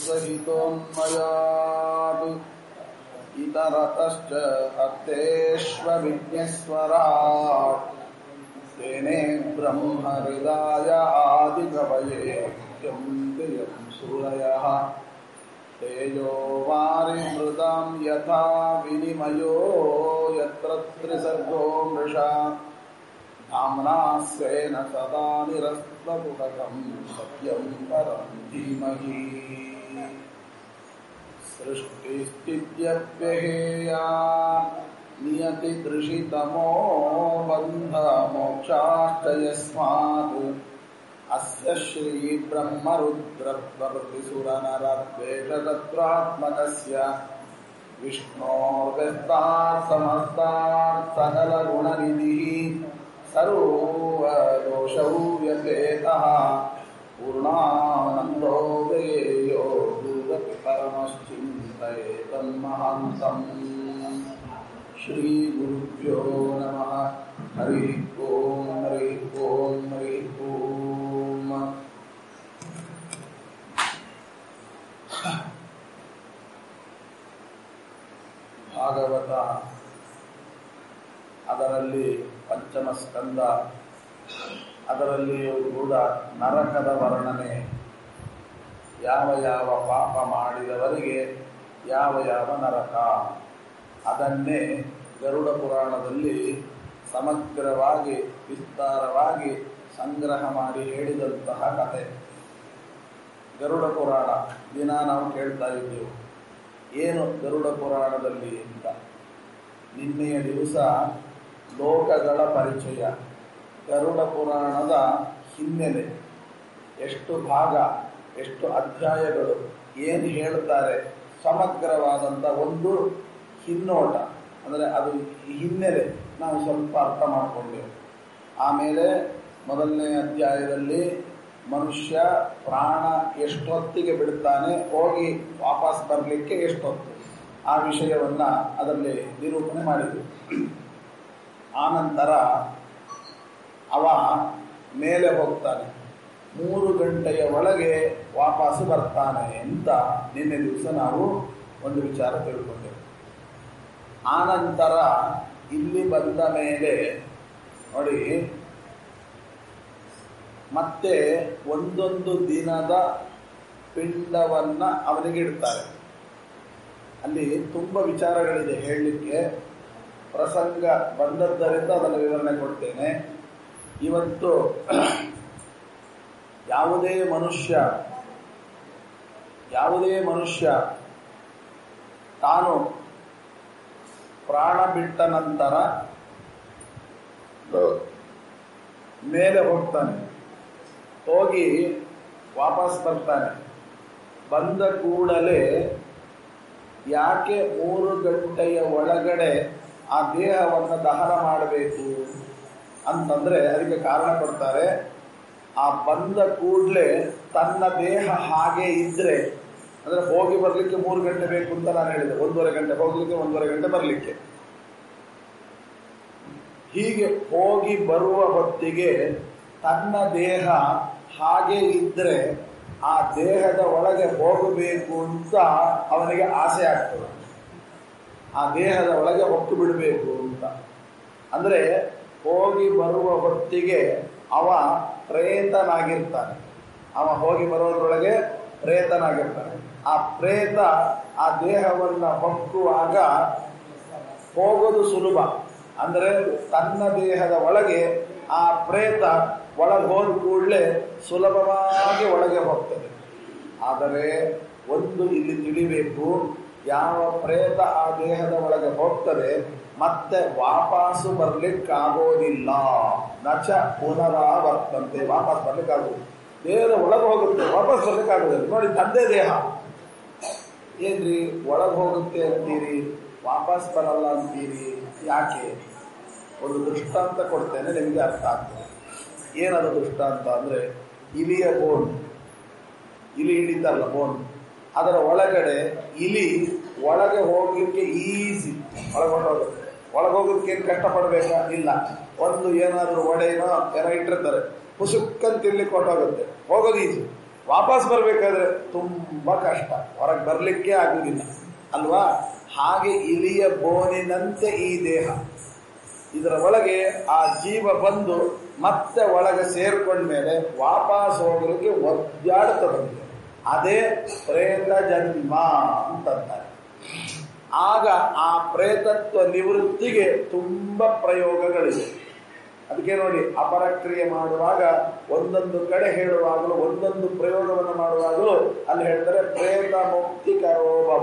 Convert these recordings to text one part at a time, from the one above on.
सहितोऽन्वयात् इतरतश्च अर्थेष्वविज्ञस्वराट् तेने ब्रह्महृदाय आदिकवये यन्ति यं सूरयः तेजो वारिमृतां यथा विनिमयो यत्र त्रिसर्गो मृषा नाम्ना स्वेन सदा निरस्तपुटकं सत्यं परं धीमहि सृष्टिस्थित्यप्यहेया नियतिदृशितमो बन्धमोक्षाश्च यस्मात् अस्य श्रीब्रह्मरुद्रप्रभृतिसुरनरद्वेषतत्त्वात्मकस्य विष्णोर्व्यस्तात् समस्तात् सकलगुणनिधिः सर्वदोषौ व्यपेतः पूर्णानन्दो देयो दुर्गति परमश्चिन्तये तन्महान्तम् श्रीगुरुभ्यो नमः हरिः ॐ हरिः ॐ हरिः ॐ ಭಾಗವತ ಅದರಲ್ಲಿ ಪಂಚಮ ಸ್ಕಂದ ಅದರಲ್ಲಿಯೂ ಕೂಡ ನರಕದ ವರ್ಣನೆ ಯಾವ ಯಾವ ಪಾಪ ಮಾಡಿದವರಿಗೆ ಯಾವ ಯಾವ ನರಕ ಅದನ್ನೇ ಗರುಡ ಪುರಾಣದಲ್ಲಿ ಸಮಗ್ರವಾಗಿ ವಿಸ್ತಾರವಾಗಿ ಸಂಗ್ರಹ ಮಾಡಿ ಹೇಳಿದಂತಹ ಕಥೆ ಗರುಡ ಪುರಾಣ ದಿನ ನಾವು ಕೇಳ್ತಾ ಇದ್ದೆವು ಏನು ಗರುಡ ಪುರಾಣದಲ್ಲಿ ಅಂತ ನಿನ್ನೆಯ ದಿವಸ ಲೋಕಗಳ ಪರಿಚಯ ಗರುಡ ಪುರಾಣದ ಹಿನ್ನೆಲೆ ಎಷ್ಟು ಭಾಗ ಎಷ್ಟು ಅಧ್ಯಾಯಗಳು ಏನು ಹೇಳ್ತಾರೆ ಸಮಗ್ರವಾದಂಥ ಒಂದು ಹಿನ್ನೋಟ ಅಂದರೆ ಅದು ಹಿನ್ನೆಲೆ ನಾವು ಸ್ವಲ್ಪ ಅರ್ಥ ಮಾಡಿಕೊಂಡೆವು ಆಮೇಲೆ ಮೊದಲನೇ ಅಧ್ಯಾಯದಲ್ಲಿ ಮನುಷ್ಯ ಪ್ರಾಣ ಎಷ್ಟೊತ್ತಿಗೆ ಬಿಡುತ್ತಾನೆ ಹೋಗಿ ವಾಪಸ್ ಬರಲಿಕ್ಕೆ ಎಷ್ಟೊತ್ತು ಆ ವಿಷಯವನ್ನ ಅದರಲ್ಲಿ ನಿರೂಪಣೆ ಮಾಡಿದ್ರು ಆನಂತರ ಅವ ಮೇಲೆ ಹೋಗ್ತಾನೆ ಮೂರು ಗಂಟೆಯ ಒಳಗೆ ವಾಪಸ್ ಬರ್ತಾನೆ ಅಂತ ನಿನ್ನೆ ದಿವಸ ನಾವು ಒಂದು ವಿಚಾರ ತಿಳ್ಕೊಂಡೆವು ಆನಂತರ ಇಲ್ಲಿ ಬಂದ ಮೇಲೆ ನೋಡಿ ಮತ್ತೆ ಒಂದೊಂದು ದಿನದ ಪಿಂಡವನ್ನ ಅವನಿಗೆ ಇಡ್ತಾರೆ ಅಲ್ಲಿ ತುಂಬ ವಿಚಾರಗಳಿದೆ ಹೇಳಲಿಕ್ಕೆ ಪ್ರಸಂಗ ಬಂದದ್ದರಿಂದ ಅದನ್ನು ವಿವರಣೆ ಕೊಡ್ತೇನೆ ಇವತ್ತು ಯಾವುದೇ ಮನುಷ್ಯ ಯಾವುದೇ ಮನುಷ್ಯ ತಾನು ಪ್ರಾಣ ಬಿಟ್ಟ ನಂತರ ಮೇಲೆ ಹೋಗ್ತಾನೆ ಹೋಗಿ ವಾಪಸ್ ಬರ್ತಾನೆ ಬಂದ ಕೂಡಲೇ ಯಾಕೆ ಮೂರು ಗಂಟೆಯ ಒಳಗಡೆ ಆ ದೇಹವನ್ನು ದಹನ ಮಾಡಬೇಕು ಅಂತಂದ್ರೆ ಅದಕ್ಕೆ ಕಾರಣ ಕೊಡ್ತಾರೆ ಆ ಬಂದ ಕೂಡಲೇ ತನ್ನ ದೇಹ ಹಾಗೆ ಇದ್ರೆ ಅಂದ್ರೆ ಹೋಗಿ ಬರ್ಲಿಕ್ಕೆ ಮೂರು ಗಂಟೆ ಬೇಕು ಅಂತ ನಾನು ಹೇಳಿದೆ ಒಂದೂವರೆ ಗಂಟೆ ಹೋಗ್ಲಿಕ್ಕೆ ಒಂದೂವರೆ ಗಂಟೆ ಬರ್ಲಿಕ್ಕೆ ಹೀಗೆ ಹೋಗಿ ಬರುವ ಹೊತ್ತಿಗೆ ತನ್ನ ದೇಹ ಹಾಗೆ ಇದ್ರೆ ಆ ದೇಹದ ಒಳಗೆ ಹೋಗಬೇಕು ಅಂತ ಅವನಿಗೆ ಆಸೆ ಆಗ್ತದೆ ಆ ದೇಹದ ಒಳಗೆ ಹೊತ್ತು ಬಿಡಬೇಕು ಅಂತ ಅಂದ್ರೆ ಹೋಗಿ ಬರುವ ಹೊತ್ತಿಗೆ ಅವ ಪ್ರೇತನಾಗಿರ್ತಾನೆ ಅವ ಹೋಗಿ ಬರೋದ್ರೊಳಗೆ ಪ್ರೇತನಾಗಿರ್ತಾನೆ ಆ ಪ್ರೇತ ಆ ದೇಹವನ್ನ ಹೊಕ್ಕುವಾಗ ಹೋಗೋದು ಸುಲಭ ಅಂದರೆ ತನ್ನ ದೇಹದ ಒಳಗೆ ಆ ಪ್ರೇತ ಒಳಗೆ ಹೋದ ಕೂಡಲೇ ಸುಲಭವಾಗಿ ಒಳಗೆ ಹೋಗ್ತದೆ ಆದರೆ ಒಂದು ಇಲ್ಲಿ ತಿಳಿಬೇಕು ಯಾವ ಪ್ರೇತ ಆ ದೇಹದ ಒಳಗೆ ಹೋಗ್ತದೆ ಮತ್ತೆ ವಾಪಸ್ಸು ಬರ್ಲಿಕ್ಕಾಗೋದಿಲ್ಲ ನಚ ಪುನರಾವರ್ತಂತೆ ವಾಪಸ್ ಬರ್ಲಿಕ್ಕಾಗೋದು ದೇಹದ ಒಳಗೆ ಹೋಗುತ್ತೆ ವಾಪಸ್ ಬರ್ಲಿಕ್ಕಾಗೋದಿಲ್ಲ ನೋಡಿ ತಂದೆ ದೇಹ ಏನ್ರಿ ಒಳಗೆ ಹೋಗುತ್ತೆ ಅಂತೀರಿ ವಾಪಸ್ ಬರಲ್ಲ ಅಂತೀರಿ ಯಾಕೆ ಒಂದು ದೃಷ್ಟಾಂತ ಕೊಡ್ತೇನೆ ನಿಮಗೆ ಅರ್ಥ ಆಗ್ತದೆ ಏನದು ದೃಷ್ಟಾಂತ ಅಂದ್ರೆ ಇಲಿಯ ಬೋನ್ ಇಲಿ ಹಿಡಿತಾರಲ್ಲ ಬೋನ್ ಅದರ ಒಳಗಡೆ ಇಲಿ ಒಳಗೆ ಹೋಗ್ಲಿಕ್ಕೆ ಈಸಿ ಒಳಗೆ ಹೊರಟೋಗುತ್ತೆ ಒಳಗೆ ಹೋಗೋದಕ್ಕೆ ಏನು ಕಷ್ಟಪಡಬೇಕಾ ಇಲ್ಲ ಒಂದು ಏನಾದರೂ ಒಡೆನೋ ಏನೋ ಇಟ್ಟಿರ್ತಾರೆ ಪುಸುಕ್ಕಂತ ತಿರ್ಲಿಕ್ಕೆ ಹೊರಟೋಗುತ್ತೆ ಹೋಗೋದು ಈಸಿ ವಾಪಸ್ ಬರಬೇಕಾದ್ರೆ ತುಂಬಾ ಕಷ್ಟ ಹೊರಗೆ ಬರಲಿಕ್ಕೆ ಆಗುವುದಿಲ್ಲ ಅಲ್ವಾ ಹಾಗೆ ಇಲಿಯ ಬೋನಿನಂತೆ ಈ ದೇಹ ಇದರ ಒಳಗೆ ಆ ಜೀವ ಬಂದು ಮತ್ತೆ ಒಳಗೆ ಸೇರ್ಕೊಂಡ್ಮೇಲೆ ವಾಪಸ್ ಹೋಗಲಿಕ್ಕೆ ಒದ್ದಾಡ್ತದಂತೆ ಅದೇ ಪ್ರೇತ ಜನ್ಮ ಅಂತಂತಾರೆ ಆಗ ಆ ಪ್ರೇತತ್ವ ನಿವೃತ್ತಿಗೆ ತುಂಬಾ ಪ್ರಯೋಗಗಳಿವೆ ಅದಕ್ಕೆ ನೋಡಿ ಅಪರಕ್ರಿಯೆ ಮಾಡುವಾಗ ಒಂದೊಂದು ಕಡೆ ಹೇಳುವಾಗಲೂ ಒಂದೊಂದು ಪ್ರಯೋಗವನ್ನು ಮಾಡುವಾಗಲೂ ಅಲ್ಲಿ ಹೇಳ್ತಾರೆ ಪ್ರೇತ ಮುಕ್ತಿ ಕರೋಭವ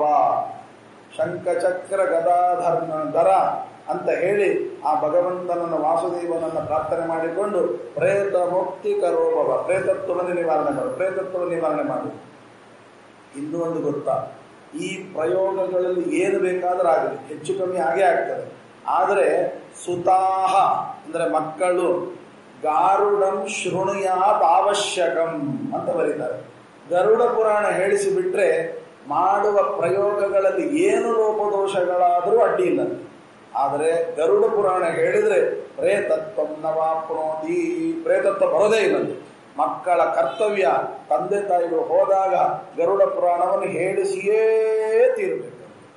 ಶಂಖಚಕ್ರ ಗದಾಧರ್ಮ ದರ ಅಂತ ಹೇಳಿ ಆ ಭಗವಂತನನ್ನ ವಾಸುದೇವನನ್ನ ಪ್ರಾರ್ಥನೆ ಮಾಡಿಕೊಂಡು ಪ್ರೇತ ಮುಕ್ತಿ ಕರೋಭವ ಪ್ರೇತತ್ವವನ್ನು ನಿವಾರಣೆ ಮಾಡು ಪ್ರೇತತ್ವ ನಿವಾರಣೆ ಮಾಡು ಇನ್ನೂ ಒಂದು ಗೊತ್ತಾ ಈ ಪ್ರಯೋಗಗಳಲ್ಲಿ ಏನು ಬೇಕಾದರೂ ಆಗಲಿ ಹೆಚ್ಚು ಕಮ್ಮಿ ಆಗೇ ಆಗ್ತದೆ ಆದರೆ ಸುತಾಹ ಅಂದ್ರೆ ಮಕ್ಕಳು ಗಾರುಡಂ ಶೃಣುಯಾತ್ ಅವಶ್ಯಕಂ ಅಂತ ಬರೀತಾರೆ ಗರುಡ ಪುರಾಣ ಹೇಳಿಸಿಬಿಟ್ರೆ ಮಾಡುವ ಪ್ರಯೋಗಗಳಲ್ಲಿ ಏನು ಲೋಪದೋಷಗಳಾದರೂ ಅಡ್ಡಿ ಇಲ್ಲ ಆದರೆ ಗರುಡ ಪುರಾಣ ಹೇಳಿದ್ರೆ ಪ್ರೇತತ್ವ ನವಾಪ್ನೋತಿ ಪ್ರೇತತ್ವ ಬರೋದೇ ಇಲ್ಲ ಮಕ್ಕಳ ಕರ್ತವ್ಯ ತಂದೆ ತಾಯಿಗಳು ಹೋದಾಗ ಗರುಡ ಪುರಾಣವನ್ನು ಹೇಳಿಸಿಯೇ ತೀರಬೇಕು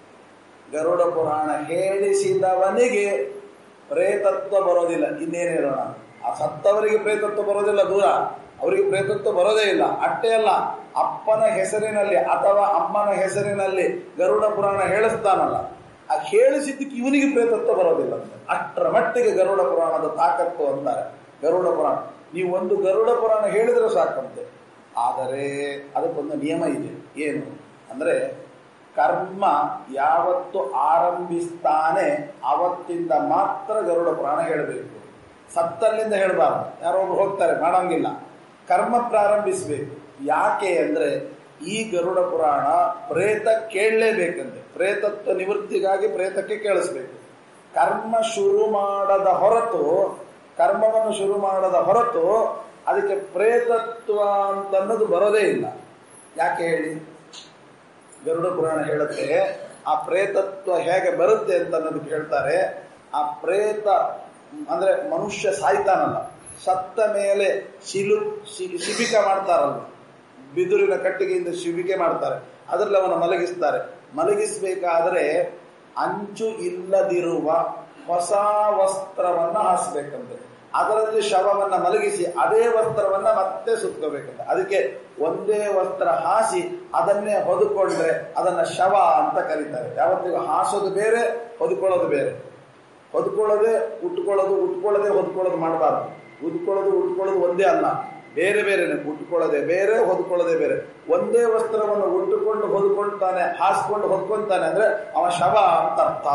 ಗರುಡ ಪುರಾಣ ಹೇಳಿಸಿದವನಿಗೆ ಪ್ರೇತತ್ವ ಬರೋದಿಲ್ಲ ಇನ್ನೇನು ಹೇಳೋಣ ಆ ಸತ್ತವರಿಗೆ ಪ್ರೇತತ್ವ ಬರೋದಿಲ್ಲ ದೂರ ಅವರಿಗೆ ಪ್ರೇತತ್ವ ಬರೋದೇ ಇಲ್ಲ ಅಷ್ಟೇ ಅಲ್ಲ ಅಪ್ಪನ ಹೆಸರಿನಲ್ಲಿ ಅಥವಾ ಅಮ್ಮನ ಹೆಸರಿನಲ್ಲಿ ಗರುಡ ಪುರಾಣ ಹೇಳಿಸ್ತಾನಲ್ಲ ಆ ಹೇಳಿಸಿದ್ದಕ್ಕೆ ಇವನಿಗೆ ಪ್ರೇತತ್ವ ಬರೋದಿಲ್ಲ ಅಂತ ಅಷ್ಟರ ಮಟ್ಟಿಗೆ ಗರುಡ ಪುರಾಣದ ತಾಕತ್ತು ಅಂತಾರೆ ಗರುಡ ಪುರಾಣ ನೀವು ಒಂದು ಗರುಡ ಪುರಾಣ ಹೇಳಿದ್ರೆ ಸಾಕಂತೆ ಆದರೆ ಅದಕ್ಕೊಂದು ನಿಯಮ ಇದೆ ಏನು ಅಂದ್ರೆ ಕರ್ಮ ಯಾವತ್ತು ಆರಂಭಿಸ್ತಾನೆ ಅವತ್ತಿಂದ ಮಾತ್ರ ಗರುಡ ಪುರಾಣ ಹೇಳಬೇಕು ಸತ್ತಲ್ಲಿಂದ ಹೇಳಬಾರ್ದು ಯಾರೋ ಒಬ್ರು ಹೋಗ್ತಾರೆ ಮಾಡೋಂಗಿಲ್ಲ ಕರ್ಮ ಪ್ರಾರಂಭಿಸಬೇಕು ಯಾಕೆ ಅಂದ್ರೆ ಈ ಗರುಡ ಪುರಾಣ ಪ್ರೇತ ಕೇಳಲೇಬೇಕಂತೆ ಪ್ರೇತತ್ವ ನಿವೃತ್ತಿಗಾಗಿ ಪ್ರೇತಕ್ಕೆ ಕೇಳಿಸ್ಬೇಕು ಕರ್ಮ ಶುರು ಮಾಡದ ಹೊರತು ಕರ್ಮವನ್ನು ಶುರು ಮಾಡದ ಹೊರತು ಅದಕ್ಕೆ ಪ್ರೇತತ್ವ ಅಂತ ಅನ್ನೋದು ಬರೋದೇ ಇಲ್ಲ ಯಾಕೆ ಹೇಳಿ ಗರುಡ ಪುರಾಣ ಹೇಳುತ್ತೆ ಆ ಪ್ರೇತತ್ವ ಹೇಗೆ ಬರುತ್ತೆ ಅಂತ ಅನ್ನೋದಕ್ಕೆ ಹೇಳ್ತಾರೆ ಆ ಪ್ರೇತ ಅಂದ್ರೆ ಮನುಷ್ಯ ಸಾಯ್ತಾನಲ್ಲ ಸತ್ತ ಮೇಲೆ ಶಿಲು ಶಿ- ಶಿಬಿಕ ಮಾಡ್ತಾರಲ್ಲ ಬಿದುರಿನ ಕಟ್ಟಿಗೆಯಿಂದ ಶಿಬಿಕೆ ಮಾಡ್ತಾರೆ ಅದರಲ್ಲಿ ಅವನ ಮಲಗಿಸ್ತಾರೆ ಮಲಗಿಸ್ಬೇಕಾದ್ರೆ ಅಂಚು ಇಲ್ಲದಿರುವ ಹೊಸ ವಸ್ತ್ರವನ್ನ ಹಾಸ್ಬೇಕಂತೆ ಅದರಲ್ಲಿ ಶವವನ್ನ ಮಲಗಿಸಿ ಅದೇ ವಸ್ತ್ರವನ್ನ ಮತ್ತೆ ಸುತ್ಕೋಬೇಕಂತ ಅದಕ್ಕೆ ಒಂದೇ ವಸ್ತ್ರ ಹಾಸಿ ಅದನ್ನೇ ಹೊದ್ಕೊಂಡ್ರೆ ಅದನ್ನ ಶವ ಅಂತ ಕರೀತಾರೆ ಯಾವತ್ತಿಗೂ ಹಾಸೋದು ಬೇರೆ ಹೊದ್ಕೊಳ್ಳೋದು ಬೇರೆ ಹೊದ್ಕೊಳ್ಳೋದೇ ಉಟ್ಕೊಳ್ಳೋದು ಉಟ್ಕೊಳ್ಳೋದೇ ಹೊದ್ಕೊಳ್ಳೋದು ಮಾಡಬಾರ್ದು ಉಟ್ಕೊಳ್ಳೋದು ಉಟ್ಕೊಳ್ಳೋದು ಒಂದೇ ಅಲ್ಲ ಬೇರೆ ಬೇರೆನೆ ಉಟ್ಕೊಳ್ಳೋದೇ ಬೇರೆ ಹೊದ್ಕೊಳ್ಳೋದೇ ಬೇರೆ ಒಂದೇ ವಸ್ತ್ರವನ್ನು ಉಟ್ಟುಕೊಂಡು ಹೊದ್ಕೊಳ್ತಾನೆ ಹಾಸ್ಕೊಂಡು ಹೊದ್ಕೊಂತಾನೆ ಅಂದ್ರೆ ಅವ ಶವ ಅಂತ ಅರ್ಥ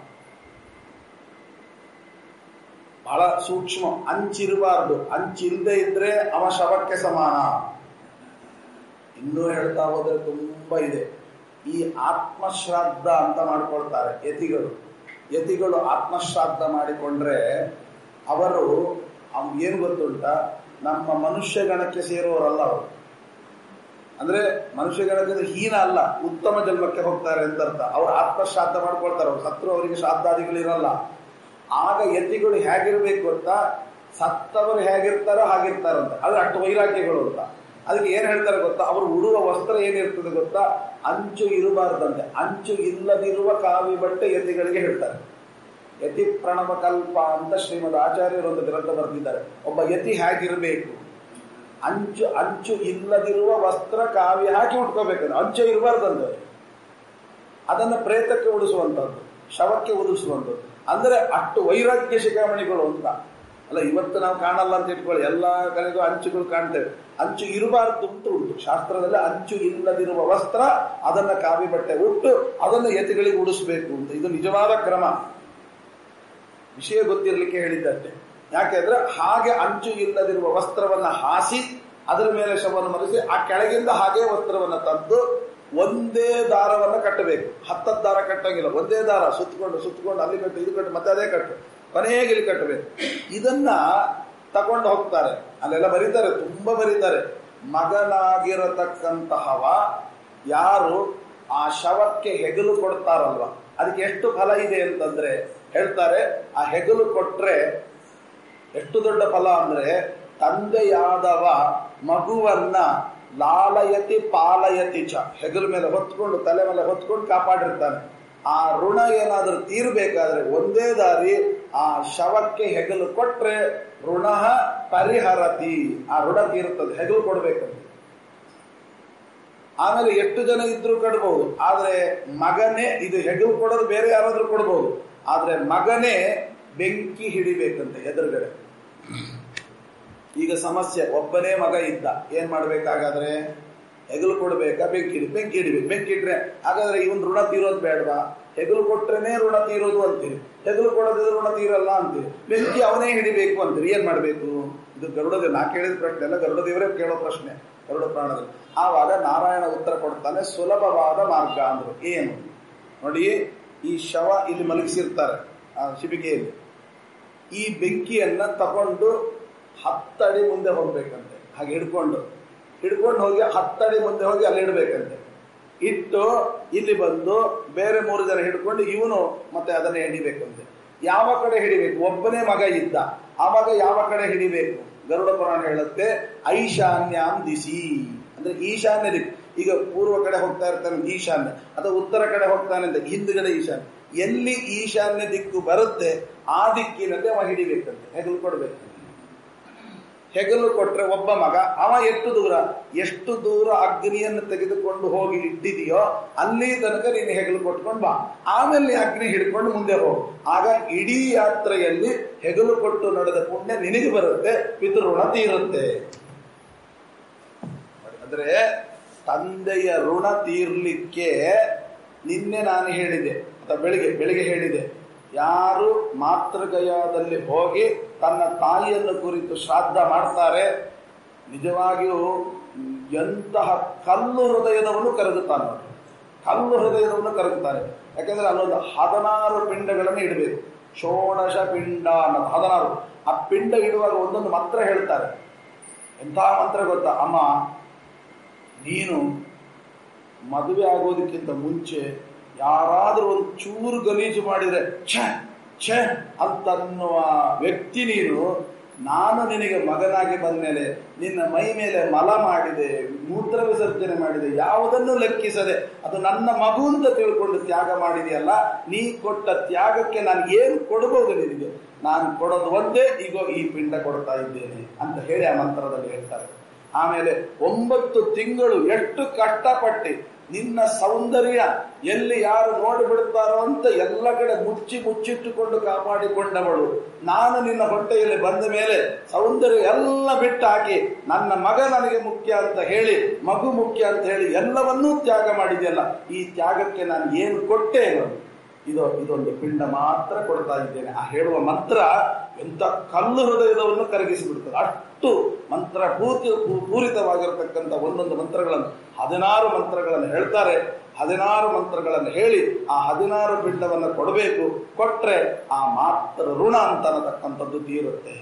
ಬಹಳ ಸೂಕ್ಷ್ಮ ಅಂಚಿರಬಾರ್ದು ಅಂಚಿಲ್ದೇ ಇದ್ರೆ ಅವ ಶವಕ್ಕೆ ಸಮಾನ ಇನ್ನೂ ಹೇಳ್ತಾ ಹೋದ್ರೆ ತುಂಬಾ ಇದೆ ಈ ಆತ್ಮಶ್ರಾದ್ದ ಅಂತ ಮಾಡ್ಕೊಳ್ತಾರೆ ಯತಿಗಳು ಯತಿಗಳು ಆತ್ಮಶ್ರಾದ್ದ ಮಾಡಿಕೊಂಡ್ರೆ ಅವರು ಅವ್ನ್ ಏನ್ ಗೊತ್ತುಂಟ ನಮ್ಮ ಮನುಷ್ಯ ಗಣಕ್ಕೆ ಸೇರುವವರಲ್ಲ ಅವರು ಅಂದ್ರೆ ಮನುಷ್ಯ ಗಣಕದ ಹೀನ ಅಲ್ಲ ಉತ್ತಮ ಜನ್ಮಕ್ಕೆ ಹೋಗ್ತಾರೆ ಅಂತ ಅರ್ಥ ಅವ್ರು ಆತ್ಮಶ್ರಾದ್ದ ಮಾಡ್ಕೊಳ್ತಾರೆ ಅವ್ರು ಸತ್ರು ಅವರಿಗೆ ಶ್ರಾದ್ದಾದಿಗಳಿರಲ್ಲ ಆಗ ಯತಿಗಳು ಹೇಗಿರ್ಬೇಕು ಗೊತ್ತಾ ಸತ್ತವರು ಹೇಗಿರ್ತಾರೋ ಹಾಗಿರ್ತಾರಂತ ಆದ್ರೆ ಅಷ್ಟು ವೈರಾಗ್ಯಗಳು ಅಂತ ಅದಕ್ಕೆ ಏನ್ ಹೇಳ್ತಾರೆ ಗೊತ್ತಾ ಅವರು ಉಡುವ ವಸ್ತ್ರ ಏನಿರ್ತದೆ ಗೊತ್ತಾ ಅಂಚು ಇರಬಾರ್ದಂತೆ ಅಂಚು ಇಲ್ಲದಿರುವ ಕಾವಿ ಬಟ್ಟೆ ಯತಿಗಳಿಗೆ ಹೇಳ್ತಾರೆ ಯತಿ ಪ್ರಣವ ಕಲ್ಪ ಅಂತ ಶ್ರೀಮದ್ ಆಚಾರ್ಯರು ಒಂದು ಗ್ರಂಥ ಬರೆದಿದ್ದಾರೆ ಒಬ್ಬ ಯತಿ ಹೇಗಿರಬೇಕು ಅಂಚು ಅಂಚು ಇಲ್ಲದಿರುವ ವಸ್ತ್ರ ಕಾವಿ ಹಾಕಿ ಉಟ್ಕೋಬೇಕಂದ್ರೆ ಅಂಚು ಇರಬಾರ್ದಂತೆ ಅದನ್ನ ಪ್ರೇತಕ್ಕೆ ಉಡಿಸುವಂತದ್ದು ಶವಕ್ಕೆ ಉದಿಸುವಂಥದ್ದು ಅಂದ್ರೆ ಅಷ್ಟು ವೈರಾಗ್ಯ ಶಿಖಾಮಣಿಗಳು ಅಂತ ಅಲ್ಲ ಇವತ್ತು ನಾವು ಕಾಣಲ್ಲ ಅಂತ ಇಟ್ಕೊಳ್ಳಿ ಎಲ್ಲಾ ಕಡೆಗೂ ಅಂಚುಗಳು ಕಾಣ್ತೇವೆ ಅಂಚು ಇರಬಾರ್ದು ಅಂತ ಉಂಟು ಶಾಸ್ತ್ರದಲ್ಲಿ ಅಂಚು ಇಲ್ಲದಿರುವ ವಸ್ತ್ರ ಅದನ್ನ ಕಾವಿ ಬಟ್ಟೆ ಉಟ್ಟು ಅದನ್ನು ಯತಿಗಳಿಗೆ ಉಡಿಸ್ಬೇಕು ಅಂತ ಇದು ನಿಜವಾದ ಕ್ರಮ ವಿಷಯ ಗೊತ್ತಿರಲಿಕ್ಕೆ ಹೇಳಿದ್ದಷ್ಟೇ ಯಾಕೆಂದ್ರೆ ಹಾಗೆ ಅಂಚು ಇಲ್ಲದಿರುವ ವಸ್ತ್ರವನ್ನ ಹಾಸಿ ಅದರ ಮೇಲೆ ಶವವನ್ನು ಮರೆಸಿ ಆ ಕೆಳಗಿಂದ ಹಾಗೆ ವಸ್ತ್ರವನ್ನ ತಂದು ಒಂದೇ ದಾರವನ್ನ ಕಟ್ಟಬೇಕು ಹತ್ತತ್ತು ದಾರ ಕಟ್ಟಂಗಿಲ್ಲ ಒಂದೇ ದಾರ ಸುತ್ತಕೊಂಡು ಸುತ್ತಕೊಂಡು ಅಲ್ಲಿ ಕಟ್ಟು ಇದು ಕಟ್ಟು ಮತ್ತೆ ಅದೇ ಕಟ್ಟು ಕೊನೆಗೆ ಇಲ್ಲಿ ಕಟ್ಟಬೇಕು ಇದನ್ನ ತಕೊಂಡು ಹೋಗ್ತಾರೆ ಅಲ್ಲೆಲ್ಲ ಬರೀತಾರೆ ತುಂಬಾ ಬರೀತಾರೆ ಮಗನಾಗಿರತಕ್ಕಂತಹವ ಯಾರು ಆ ಶವಕ್ಕೆ ಹೆಗಲು ಕೊಡ್ತಾರಲ್ವ ಅದಕ್ಕೆ ಎಷ್ಟು ಫಲ ಇದೆ ಅಂತಂದ್ರೆ ಹೇಳ್ತಾರೆ ಆ ಹೆಗಲು ಕೊಟ್ರೆ ಎಷ್ಟು ದೊಡ್ಡ ಫಲ ಅಂದ್ರೆ ತಂದೆಯಾದವ ಮಗುವನ್ನ ಲಾಲಯತಿ ಪಾಲಯತಿ ಚ ಹೆಗಲ ಮೇಲೆ ಹೊತ್ಕೊಂಡು ತಲೆ ಮೇಲೆ ಹೊತ್ಕೊಂಡು ಕಾಪಾಡಿರ್ತಾನೆ ಆ ಋಣ ಏನಾದರೂ ತೀರ್ಬೇಕಾದ್ರೆ ಒಂದೇ ದಾರಿ ಆ ಶವಕ್ಕೆ ಹೆಗಲು ಕೊಟ್ರೆ ಋಣ ಪರಿಹರತಿ ಆ ಋಣ ತೀರುತ್ತದೆ ಹೆಗಲು ಕೊಡ್ಬೇಕಂತ ಆಮೇಲೆ ಎಷ್ಟು ಜನ ಇದ್ರೂ ಕಟ್ಬಹುದು ಆದ್ರೆ ಮಗನೇ ಇದು ಹೆಗಲು ಕೊಡೋದು ಬೇರೆ ಯಾರಾದ್ರೂ ಕೊಡ್ಬೋದು ಆದ್ರೆ ಮಗನೇ ಬೆಂಕಿ ಹಿಡಿಬೇಕಂತೆ ಎದುರುಗಡೆ ಈಗ ಸಮಸ್ಯೆ ಒಬ್ಬನೇ ಮಗ ಇದ್ದ ಏನ್ ಮಾಡ್ಬೇಕಾಗಾದ್ರೆ ಹೆಗಲು ಕೊಡ್ಬೇಕಾ ಬೆಂಕಿ ಹಿಡಿ ಬೆಂಕಿ ಹಿಡಿಬೇಕು ಬೆಂಕಿ ಇಟ್ರೆ ಹಾಗಾದ್ರೆ ಇವನ್ ಋಣ ತೀರೋದು ಬೇಡವಾ ಹೆಗಲು ಕೊಟ್ರೇನೆ ಋಣ ತೀರೋದು ಅಂತೀರಿ ಹೆಗಲು ಕೊಡೋದಿದ್ರೆ ಋಣ ತೀರಲ್ಲ ಅಂತೀರಿ ಬೆಂಕಿ ಅವನೇ ಹಿಡಿಬೇಕು ಅಂತೀರಿ ಏನ್ ಮಾಡ್ಬೇಕು ಇದು ಗರುಡದ ನಾ ಕೇಳಿದ ಪ್ರಶ್ನೆ ಅಲ್ಲ ಗರುಡ ದೇವರೇ ಕೇಳೋ ಪ್ರಶ್ನೆ ಗರುಡ ಪ್ರಾಣದಲ್ಲಿ ಆವಾಗ ನಾರಾಯಣ ಉತ್ತರ ಕೊಡ್ತಾನೆ ಸುಲಭವಾದ ಮಾರ್ಗ ಅಂದ್ರು ಏನು ನೋಡಿ ಈ ಶವ ಇಲ್ಲಿ ಮಲಗಿಸಿರ್ತಾರೆ ಆ ಶಿಬಿಗೆಯಲ್ಲಿ ಈ ಬೆಂಕಿಯನ್ನ ತಗೊಂಡು ಹತ್ತಡಿ ಮುಂದೆ ಹೋಗ್ಬೇಕಂತೆ ಹಾಗೆ ಹಿಡ್ಕೊಂಡು ಹಿಡ್ಕೊಂಡು ಹೋಗಿ ಹತ್ತಡಿ ಮುಂದೆ ಹೋಗಿ ಅಲ್ಲಿ ಇಡ್ಬೇಕಂತೆ ಇಟ್ಟು ಇಲ್ಲಿ ಬಂದು ಬೇರೆ ಮೂರು ಜನ ಹಿಡ್ಕೊಂಡು ಇವನು ಮತ್ತೆ ಅದನ್ನೇ ಹಿಡಿಬೇಕಂತೆ ಯಾವ ಕಡೆ ಹಿಡಿಬೇಕು ಒಬ್ಬನೇ ಮಗ ಇದ್ದ ಆವಾಗ ಯಾವ ಕಡೆ ಹಿಡಿಬೇಕು ಗರುಡ ಪುರಾಣ ಹೇಳುತ್ತೆ ಐಶಾನ್ಯಾಂ ದಿಸಿ ಅಂದ್ರೆ ಈಶಾನ್ಯ ದಿಕ್ಕು ಈಗ ಪೂರ್ವ ಕಡೆ ಹೋಗ್ತಾ ಇರ್ತಾನೆ ಈಶಾನ್ಯ ಅಥವಾ ಉತ್ತರ ಕಡೆ ಹೋಗ್ತಾನೆ ಅಂತ ಹಿಂದ್ಗಡೆ ಈಶಾನ್ಯ ಎಲ್ಲಿ ಈಶಾನ್ಯ ದಿಕ್ಕು ಬರುತ್ತೆ ಆ ದಿಕ್ಕಿನಲ್ಲಿ ಅವ ಹಿಡಿಬೇಕಂತೆ ಹೆಗಲು ಕೊಡ್ಬೇಕು ಹೆಗಲು ಕೊಟ್ರೆ ಒಬ್ಬ ಮಗ ಅವ ಎಷ್ಟು ದೂರ ಎಷ್ಟು ದೂರ ಅಗ್ನಿಯನ್ನು ತೆಗೆದುಕೊಂಡು ಹೋಗಿ ಇಟ್ಟಿದೆಯೋ ಅಲ್ಲಿ ತನಕ ನೀನು ಹೆಗಲು ಕೊಟ್ಕೊಂಡು ಬಾ ಆಮೇಲೆ ಅಗ್ನಿ ಹಿಡ್ಕೊಂಡು ಮುಂದೆ ಹೋಗು ಆಗ ಇಡೀ ಯಾತ್ರೆಯಲ್ಲಿ ಹೆಗಲು ಕೊಟ್ಟು ನಡೆದ ಪುಣ್ಯ ನಿನಗೆ ಬರುತ್ತೆ ಪಿತೃಋಣ ತೀರುತ್ತೆ ಅಂದ್ರೆ ತಂದೆಯ ಋಣ ತೀರ್ಲಿಕ್ಕೆ ನಿನ್ನೆ ನಾನು ಹೇಳಿದೆ ಅಥವಾ ಬೆಳಿಗ್ಗೆ ಬೆಳಿಗ್ಗೆ ಹೇಳಿದೆ ಯಾರು ಮಾತೃಗಯಾದಲ್ಲಿ ಹೋಗಿ ತನ್ನ ತಾಯಿಯನ್ನು ಕುರಿತು ಶ್ರಾದ್ದ ಮಾಡ್ತಾರೆ ನಿಜವಾಗಿಯೂ ಎಂತಹ ಕಲ್ಲು ಹೃದಯದವನು ಕರಗುತ್ತಾನೆ ನೋಡಿ. ಕಲ್ಲು ಹೃದಯದವನು ಕರಗುತ್ತಾರೆ ಯಾಕಂದ್ರೆ ಅಲ್ಲೊಂದು ಹದಿನಾರು ಪಿಂಡಗಳನ್ನು ಇಡಬೇಕು ಷೋಡಶ ಪಿಂಡ ಅನ್ನೋದು ಹದಿನಾರು ಆ ಪಿಂಡ ಇಡುವಾಗ ಒಂದೊಂದು ಮಂತ್ರ ಹೇಳ್ತಾರೆ ಎಂಥ ಮಂತ್ರ ಗೊತ್ತಾ ಅಮ್ಮ ನೀನು ಮದುವೆ ಆಗೋದಕ್ಕಿಂತ ಮುಂಚೆ ಯಾರಾದರೂ ಒಂದು ಚೂರು ಗಲೀಜು ಮಾಡಿದ್ರೆ ಛ ಛ ಅಂತನ್ನುವ ವ್ಯಕ್ತಿ ನೀನು ನಾನು ನಿನಗೆ ಮಗನಾಗಿ ಬಂದ್ಮೇಲೆ ನಿನ್ನ ಮೈ ಮೇಲೆ ಮಲ ಮಾಡಿದೆ ಮೂತ್ರ ವಿಸರ್ಜನೆ ಮಾಡಿದೆ ಯಾವುದನ್ನು ಲೆಕ್ಕಿಸದೆ ಅದು ನನ್ನ ಮಗು ಅಂತ ತಿಳ್ಕೊಂಡು ತ್ಯಾಗ ಮಾಡಿದೆಯಲ್ಲ ನೀ ಕೊಟ್ಟ ತ್ಯಾಗಕ್ಕೆ ನಾನು ಏನು ಕೊಡಬಹುದು ನಿನಗೆ ನಾನು ಕೊಡೋದು ಒಂದೇ ಈಗ ಈ ಪಿಂಡ ಕೊಡ್ತಾ ಇದ್ದೇನೆ ಅಂತ ಹೇಳಿ ಆ ಮಂತ್ರದಲ್ಲಿ ಹೇಳ್ತಾರೆ ಆಮೇಲೆ ಒಂಬತ್ತು ತಿಂಗಳು ಎಷ್ಟು ಕಷ್ಟಪಟ್ಟು ನಿನ್ನ ಸೌಂದರ್ಯ ಎಲ್ಲಿ ಯಾರು ನೋಡಿಬಿಡುತ್ತಾರೋ ಅಂತ ಎಲ್ಲ ಕಡೆ ಮುಚ್ಚಿ ಮುಚ್ಚಿಟ್ಟುಕೊಂಡು ಕಾಪಾಡಿಕೊಂಡವಳು ನಾನು ನಿನ್ನ ಹೊಟ್ಟೆಯಲ್ಲಿ ಬಂದ ಮೇಲೆ ಸೌಂದರ್ಯ ಎಲ್ಲ ಬಿಟ್ಟು ಹಾಕಿ ನನ್ನ ಮಗ ನನಗೆ ಮುಖ್ಯ ಅಂತ ಹೇಳಿ ಮಗು ಮುಖ್ಯ ಅಂತ ಹೇಳಿ ಎಲ್ಲವನ್ನೂ ತ್ಯಾಗ ಮಾಡಿದೆಯಲ್ಲ ಈ ತ್ಯಾಗಕ್ಕೆ ನಾನು ಏನು ಕೊಟ್ಟೆ ನಾನು ಇದು ಇದೊಂದು ಪಿಂಡ ಮಾತ್ರ ಕೊಡ್ತಾ ಇದ್ದೇನೆ ಆ ಹೇಳುವ ಮಂತ್ರ ಎಂತ ಕಲ್ಲು ಹೃದಯದವನ್ನು ಕರಗಿಸಿಬಿಡ್ತದೆ ಅಷ್ಟು ಮಂತ್ರ ಪೂರ್ತಿ ಪೂರಿತವಾಗಿರತಕ್ಕಂಥ ಒಂದೊಂದು ಮಂತ್ರಗಳನ್ನು ಹದಿನಾರು ಮಂತ್ರಗಳನ್ನು ಹೇಳ್ತಾರೆ ಹದಿನಾರು ಮಂತ್ರಗಳನ್ನು ಹೇಳಿ ಆ ಹದಿನಾರು ಪಿಂಡವನ್ನು ಕೊಡಬೇಕು ಕೊಟ್ರೆ ಆ ಮಾತ್ರ ಋಣ ಅಂತ ಅನ್ನತಕ್ಕಂಥದ್ದು ತೀರುತ್ತೆ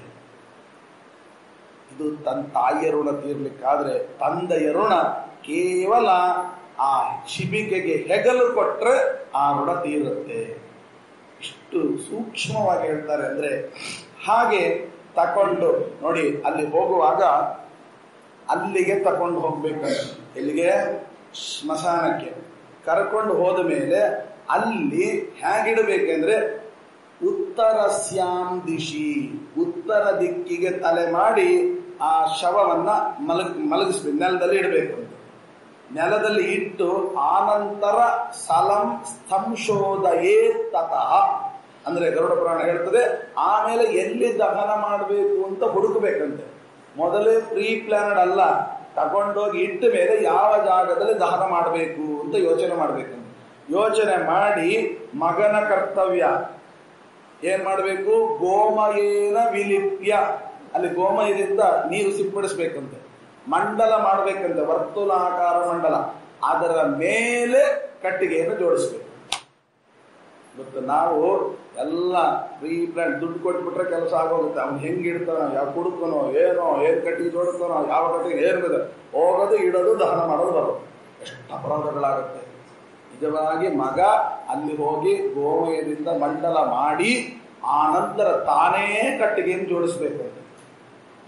ಇದು ತನ್ನ ತಾಯಿಯ ಋಣ ತೀರ್ಲಿಕ್ಕಾದ್ರೆ ತಂದೆಯ ಋಣ ಕೇವಲ ಆ ಶಿಬಿಕೆಗೆ ಹೆಗಲು ಕೊಟ್ರೆ ಆ ಋಣ ತೀರುತ್ತೆ ಇಷ್ಟು ಸೂಕ್ಷ್ಮವಾಗಿ ಹೇಳ್ತಾರೆ ಅಂದ್ರೆ ಹಾಗೆ ತಕೊಂಡು ನೋಡಿ ಅಲ್ಲಿ ಹೋಗುವಾಗ ಅಲ್ಲಿಗೆ ತಕೊಂಡು ಹೋಗ್ಬೇಕು ಎಲ್ಲಿಗೆ ಸ್ಮಶಾನಕ್ಕೆ ಕರ್ಕೊಂಡು ಹೋದ ಮೇಲೆ ಅಲ್ಲಿ ಹೇಗಿಡಬೇಕೆಂದ್ರೆ ಉತ್ತರ ಸ್ಯಾಂ ದಿಶಿ ಉತ್ತರ ದಿಕ್ಕಿಗೆ ತಲೆ ಮಾಡಿ ಆ ಶವವನ್ನ ಮಲಗ್ ಮಲಗಿಸ್ಬೇಕು ನೆಲದಲ್ಲಿ ಇಡಬೇಕು ಅಂತ ನೆಲದಲ್ಲಿ ಇಟ್ಟು ಆನಂತರ ಸಲಂ ಸ್ತಂಶೋದಯೇ ತತಃ ಅಂದ್ರೆ ಗರುಡ ಪುರಾಣ ಹೇಳ್ತದೆ ಆಮೇಲೆ ಎಲ್ಲಿ ದಹನ ಮಾಡಬೇಕು ಅಂತ ಹುಡುಕಬೇಕಂತೆ ಮೊದಲೇ ಪ್ರೀ ಪ್ಲಾನಡ್ ಅಲ್ಲ ತಗೊಂಡೋಗಿ ಇಟ್ಟ ಮೇಲೆ ಯಾವ ಜಾಗದಲ್ಲಿ ದಹನ ಮಾಡಬೇಕು ಅಂತ ಯೋಚನೆ ಮಾಡಬೇಕಂತೆ ಯೋಚನೆ ಮಾಡಿ ಮಗನ ಕರ್ತವ್ಯ ಏನ್ ಮಾಡಬೇಕು ಗೋಮಯೇನ ವಿಲಿಪ್ಯ ಅಲ್ಲಿ ಗೋಮಯದಿಂದ ನೀರು ಸಿಂಪಡಿಸ್ಬೇಕಂತೆ ಮಂಡಲ ಮಾಡ್ಬೇಕಂತೆ ವರ್ತುಲಾಕಾರ ಮಂಡಲ ಅದರ ಮೇಲೆ ಕಟ್ಟಿಗೆಯನ್ನು ಜೋಡಿಸ್ಬೇಕು ಗೊತ್ತು ನಾವು ಎಲ್ಲ ಪ್ರೀ ಪ್ಲಾನ್ ದುಡ್ಡು ಕೊಟ್ಬಿಟ್ರೆ ಕೆಲಸ ಆಗೋಗುತ್ತೆ ಅವ್ನು ಹೆಂಗ್ ಇಡ್ತಾನೋ ಯಾವ ಕುಡುಕನೋ ಏನೋ ಏನ್ ಕಟ್ಟಿಗೆ ಜೋಡಿಸ್ತಾನೋ ಯಾವ ಕಟ್ಟಿಗೆ ಏನ್ ಇದೆ ಹೋಗೋದು ಇಡೋದು ದಹನ ಮಾಡೋದು ಬರೋದು ಎಷ್ಟು ಅಪರಾಧಗಳಾಗುತ್ತೆ ನಿಜವಾಗಿ ಮಗ ಅಲ್ಲಿ ಹೋಗಿ ಗೋಮಯದಿಂದ ಮಂಡಲ ಮಾಡಿ ಆ ನಂತರ ತಾನೇ ಕಟ್ಟಿಗೆಯನ್ನು ಜೋಡಿಸ್ಬೇಕು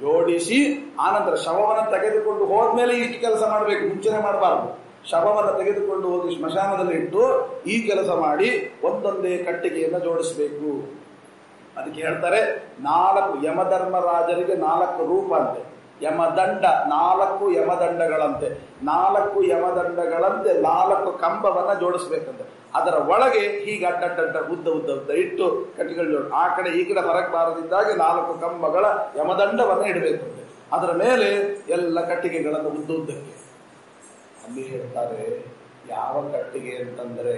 ಜೋಡಿಸಿ ಆನಂತರ ಶವವನ್ನು ತೆಗೆದುಕೊಂಡು ಹೋದ್ಮೇಲೆ ಇಷ್ಟು ಕೆಲಸ ಮಾಡಬೇಕು ಮುಂಚೆನೆ ಮಾಡಬಾರ್ದು ಶವವನ್ನು ತೆಗೆದುಕೊಂಡು ಹೋಗಿ ಸ್ಮಶಾನದಲ್ಲಿ ಇಟ್ಟು ಈ ಕೆಲಸ ಮಾಡಿ ಒಂದೊಂದೇ ಕಟ್ಟಿಗೆಯನ್ನು ಜೋಡಿಸಬೇಕು ಅದಕ್ಕೆ ಹೇಳ್ತಾರೆ ನಾಲ್ಕು ಯಮಧರ್ಮರಾಜರಿಗೆ ನಾಲ್ಕು ರೂಪ ಅಂತೆ ಯಮದಂಡ ನಾಲ್ಕು ಯಮದಂಡಗಳಂತೆ ನಾಲ್ಕು ಯಮದಂಡಗಳಂತೆ ನಾಲ್ಕು ಕಂಬವನ್ನ ಜೋಡಿಸ್ಬೇಕಂತೆ ಅದರ ಒಳಗೆ ಹೀಗೆ ಅಡ್ಡಡ್ಡ ಉದ್ದ ಉದ್ದ ಉದ್ದ ಇಟ್ಟು ಕಟ್ಟಿಗೆಗಳು ಜೋಡಿ ಆ ಕಡೆ ಈ ಕಡೆ ಹೊರಗೆ ಬಾರದಿದ್ದಾಗೆ ನಾಲ್ಕು ಕಂಬಗಳ ಯಮದಂಡವನ್ನ ಇಡಬೇಕಂತೆ ಅದರ ಮೇಲೆ ಎಲ್ಲ ಕಟ್ಟಿಗೆಗಳನ್ನು ಉದ್ದ ಉದ್ದಕ್ಕೆ ಅಲ್ಲಿ ಹೇಳ್ತಾರೆ ಯಾವ ಕಟ್ಟಿಗೆ ಅಂತಂದ್ರೆ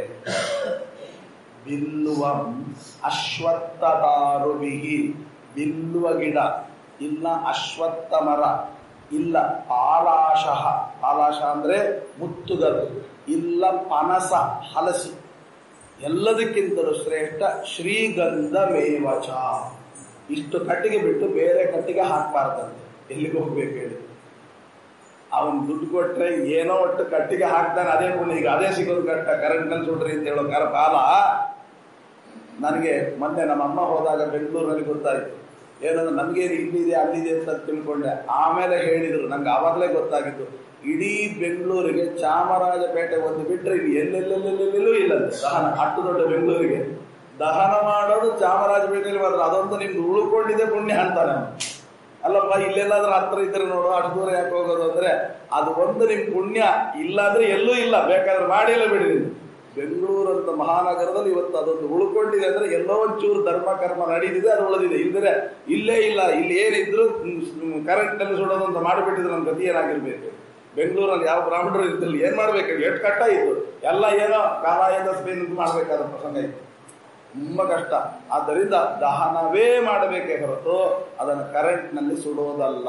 ಬಿಲ್ಲುವಂ ಅಶ್ವತ್ಥದಾರುವಿಹಿ ಬಿಲ್ಲುವ ಗಿಡ ಇಲ್ಲ ಅಶ್ವತ್ಥ ಮರ ಇಲ್ಲ ಪಾಲಾಶ ಪಾಲಾಶ ಅಂದ್ರೆ ಮುತ್ತುಗದು ಇಲ್ಲ ಪನಸ ಹಲಸಿ ಎಲ್ಲದಕ್ಕಿಂತಲೂ ಶ್ರೇಷ್ಠ ಶ್ರೀಗಂಧ ಮೇವಚ ಇಷ್ಟು ಕಟ್ಟಿಗೆ ಬಿಟ್ಟು ಬೇರೆ ಕಟ್ಟಿಗೆ ಹಾಕಬಾರ್ದಂತೆ ಎಲ್ಲಿಗೆ ಹೋಗ್ಬೇಕು ಹೇಳಿ ಅವನ್ ದುಡ್ಡು ಕೊಟ್ರೆ ಏನೋ ಒಟ್ಟು ಕಟ್ಟಿಗೆ ಹಾಕ್ತಾನೆ ಅದೇ ಪುಣ್ಯ ಈಗ ಅದೇ ಸಿಗೋದು ಕಟ್ಟ ಕರೆಂಟ್ನಲ್ಲಿ ಸುಡ್ರಿ ಅಂತ ಹೇಳೋ ಕಾರ ಕಾಲ ನನಗೆ ಮೊನ್ನೆ ನಮ್ಮ ಅಮ್ಮ ಹೋದಾಗ ಬೆಂಗಳೂರಿನಲ್ಲಿ ಗೊತ್ತಾಯ್ತು ಏನಂದ್ರೆ ನಮ್ಗೇನು ಇಲ್ಲಿದೆ ಅಲ್ಲಿದೆ ಅಂತ ತಿಳ್ಕೊಂಡೆ ಆಮೇಲೆ ಹೇಳಿದ್ರು ನಂಗೆ ಆವಾಗಲೇ ಗೊತ್ತಾಗಿತ್ತು ಇಡೀ ಬೆಂಗಳೂರಿಗೆ ಚಾಮರಾಜಪೇಟೆ ಒಂದು ಬಿಟ್ರೆ ಇಲ್ಲಿ ಎಲ್ಲೆಲ್ಲೆಲ್ಲೆಲ್ಲೆಲ್ಲೂ ಇಲ್ಲ ದಹನ ಅಷ್ಟು ದೊಡ್ಡ ಬೆಂಗಳೂರಿಗೆ ದಹನ ಮಾಡೋದು ಚಾಮರಾಜಪೇಟೆಯಲ್ಲಿ ಮಾತ್ರ ಅದೊಂದು ನಿಮ್ದು ಉಳ್ಕೊಂಡಿದೆ ಪುಣ್ಯ ಅಂತಾನೆ ಅವ್ನು. ಅಲ್ಲಪ್ಪ ಇಲ್ಲೆಲ್ಲಾದ್ರೂ ಹತ್ರ ಇದ್ರೆ ನೋಡು ಅಷ್ಟು ದೂರ ಯಾಕೆ ಹೋಗೋದು ಅಂದ್ರೆ ಅದು ಒಂದು ನಿಮ್ ಪುಣ್ಯ ಇಲ್ಲ ಅಂದ್ರೆ ಎಲ್ಲೂ ಇಲ್ಲ ಬೇಕಾದ್ರೆ ಮಾಡಿಲ್ಲ ಬಿಡಿ ನೀವು ಬೆಂಗಳೂರು ಅಂತ ಮಹಾನಗರದಲ್ಲಿ ಇವತ್ತು ಅದೊಂದು ಉಳ್ಕೊಂಡಿದೆ ಅಂದ್ರೆ ಎಲ್ಲೋ ಒಂಚೂರು ಧರ್ಮ ಕರ್ಮ ನಡೀತಿದೆ ಅದು ಉಳಿದಿದೆ ಇಲ್ದಿರೆ ಇಲ್ಲೇ ಇಲ್ಲ ಇಲ್ಲಿ ಏನಿದ್ರು ಕರೆಂಟ್ ಅಲ್ಲಿ ಸುಡೋದು ಅಂತ ಮಾಡಿಬಿಟ್ಟಿದ್ರೆ ನನ್ನ ಗತಿ ಏನಾಗಿರ್ಬೇಕು ಬೆಂಗಳೂರಲ್ಲಿ ಯಾವ ಬ್ರಾಹ್ಮಣರು ಇದ್ದಲ್ಲಿ ಏನ್ ಮಾಡ್ಬೇಕು ಎಷ್ಟು ಕಟ್ಟ ಇತ್ತು ಎಲ್ಲ ಏನೋ ಕಾಲಾಯದ ಸ್ಪೇನ್ ಅಂತ ಮಾಡ್ಬೇಕಾದ ಪ್ರಸಂಗ ಇತ್ತು ತುಂಬಾ ಕಷ್ಟ ಆದ್ದರಿಂದ ದಹನವೇ ಮಾಡಬೇಕೇ ಹೊರತು ಅದನ್ನು ಕರೆಂಟ್ ನಲ್ಲಿ ಸುಡೋದಲ್ಲ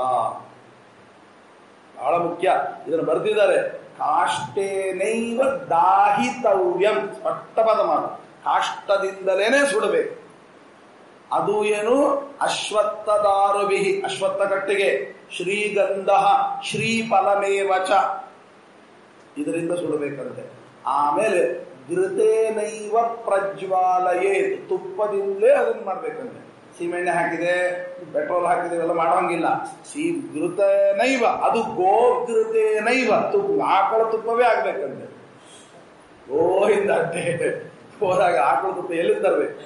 ಬಹಳ ಮುಖ್ಯ ಇದನ್ನು ಬರೆದಿದ್ದಾರೆ ಕಾಷ್ಟೇನೈವ ದಾಹಿತವ್ಯಂ ಸ್ಪಷ್ಟವಾದ ಮಾತು ಕಾಷ್ಟದಿಂದಲೇನೆ ಸುಡಬೇಕು ಅದು ಏನು ಅಶ್ವತ್ಥದಾರುವಿಹಿ ಅಶ್ವತ್ಥ ಕಟ್ಟಿಗೆ ಶ್ರೀಗಂಧ ಶ್ರೀಫಲಮೇವಚ ಇದರಿಂದ ಸುಡಬೇಕಂತೆ ಆಮೇಲೆ ಘೃತೇನೈವ ಪ್ರಜ್ವಾಲಯೇ ತುಪ್ಪದಿಂದಲೇ ಅದನ್ನ ಮಾಡ್ಬೇಕಂತೆ ಸೀಮೆಣ್ಣೆ ಹಾಕಿದೆ ಪೆಟ್ರೋಲ್ ಹಾಕಿದೆ ಇವೆಲ್ಲ ಮಾಡೋಂಗಿಲ್ಲ ಸಿ ಘೃತ ನೈವ ಅದು ಗೋಘೃತೆ ನೈವ ತುಪ್ಪ ಆಕಳ ತುಪ್ಪವೇ ಆಗ್ಬೇಕಂತೆ ಗೋಯಿಂದ ಅಡ್ಡೆ ಹೋದಾಗ ಆಕಳ ತುಪ್ಪ ಎಲ್ಲಿ ತರಬೇಕು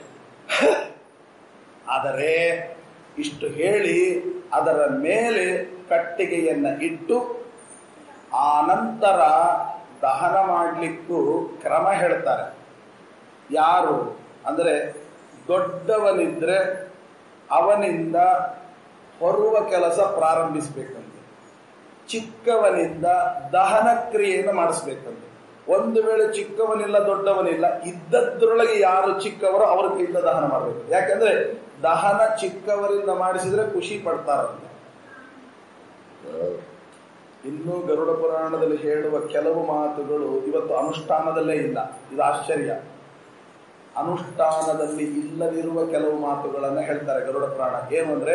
ಆದರೆ ಇಷ್ಟು ಹೇಳಿ ಅದರ ಮೇಲೆ ಕಟ್ಟಿಗೆಯನ್ನ ಇಟ್ಟು ಆ ನಂತರ ದಹನ ಮಾಡಲಿಕ್ಕೂ ಕ್ರಮ ಹೇಳ್ತಾರೆ ಯಾರು ಅಂದರೆ ದೊಡ್ಡವನಿದ್ರೆ ಅವನಿಂದ ಹೊರುವ ಕೆಲಸ ಪ್ರಾರಂಭಿಸಬೇಕಂತೆ ಚಿಕ್ಕವನಿಂದ ದಹನ ಕ್ರಿಯೆಯನ್ನು ಮಾಡಿಸ್ಬೇಕಂತೆ ಒಂದು ವೇಳೆ ಚಿಕ್ಕವನಿಲ್ಲ ದೊಡ್ಡವನಿಲ್ಲ ಇದ್ದದ್ರೊಳಗೆ ಯಾರು ಚಿಕ್ಕವರೋ ಅವ್ರ ಕೈಯಿಂದ ದಹನ ಮಾಡಬೇಕು ಯಾಕಂದ್ರೆ ದಹನ ಚಿಕ್ಕವರಿಂದ ಮಾಡಿಸಿದ್ರೆ ಖುಷಿ ಪಡ್ತಾರಂತೆ ಇನ್ನು ಗರುಡ ಪುರಾಣದಲ್ಲಿ ಹೇಳುವ ಕೆಲವು ಮಾತುಗಳು ಇವತ್ತು ಅನುಷ್ಠಾನದಲ್ಲೇ ಇಲ್ಲ ಇದು ಆಶ್ಚರ್ಯ ಅನುಷ್ಠಾನದಲ್ಲಿ ಇಲ್ಲದಿರುವ ಕೆಲವು ಮಾತುಗಳನ್ನ ಹೇಳ್ತಾರೆ ಗರುಡ ಪುರಾಣ ಏನು ಅಂದ್ರೆ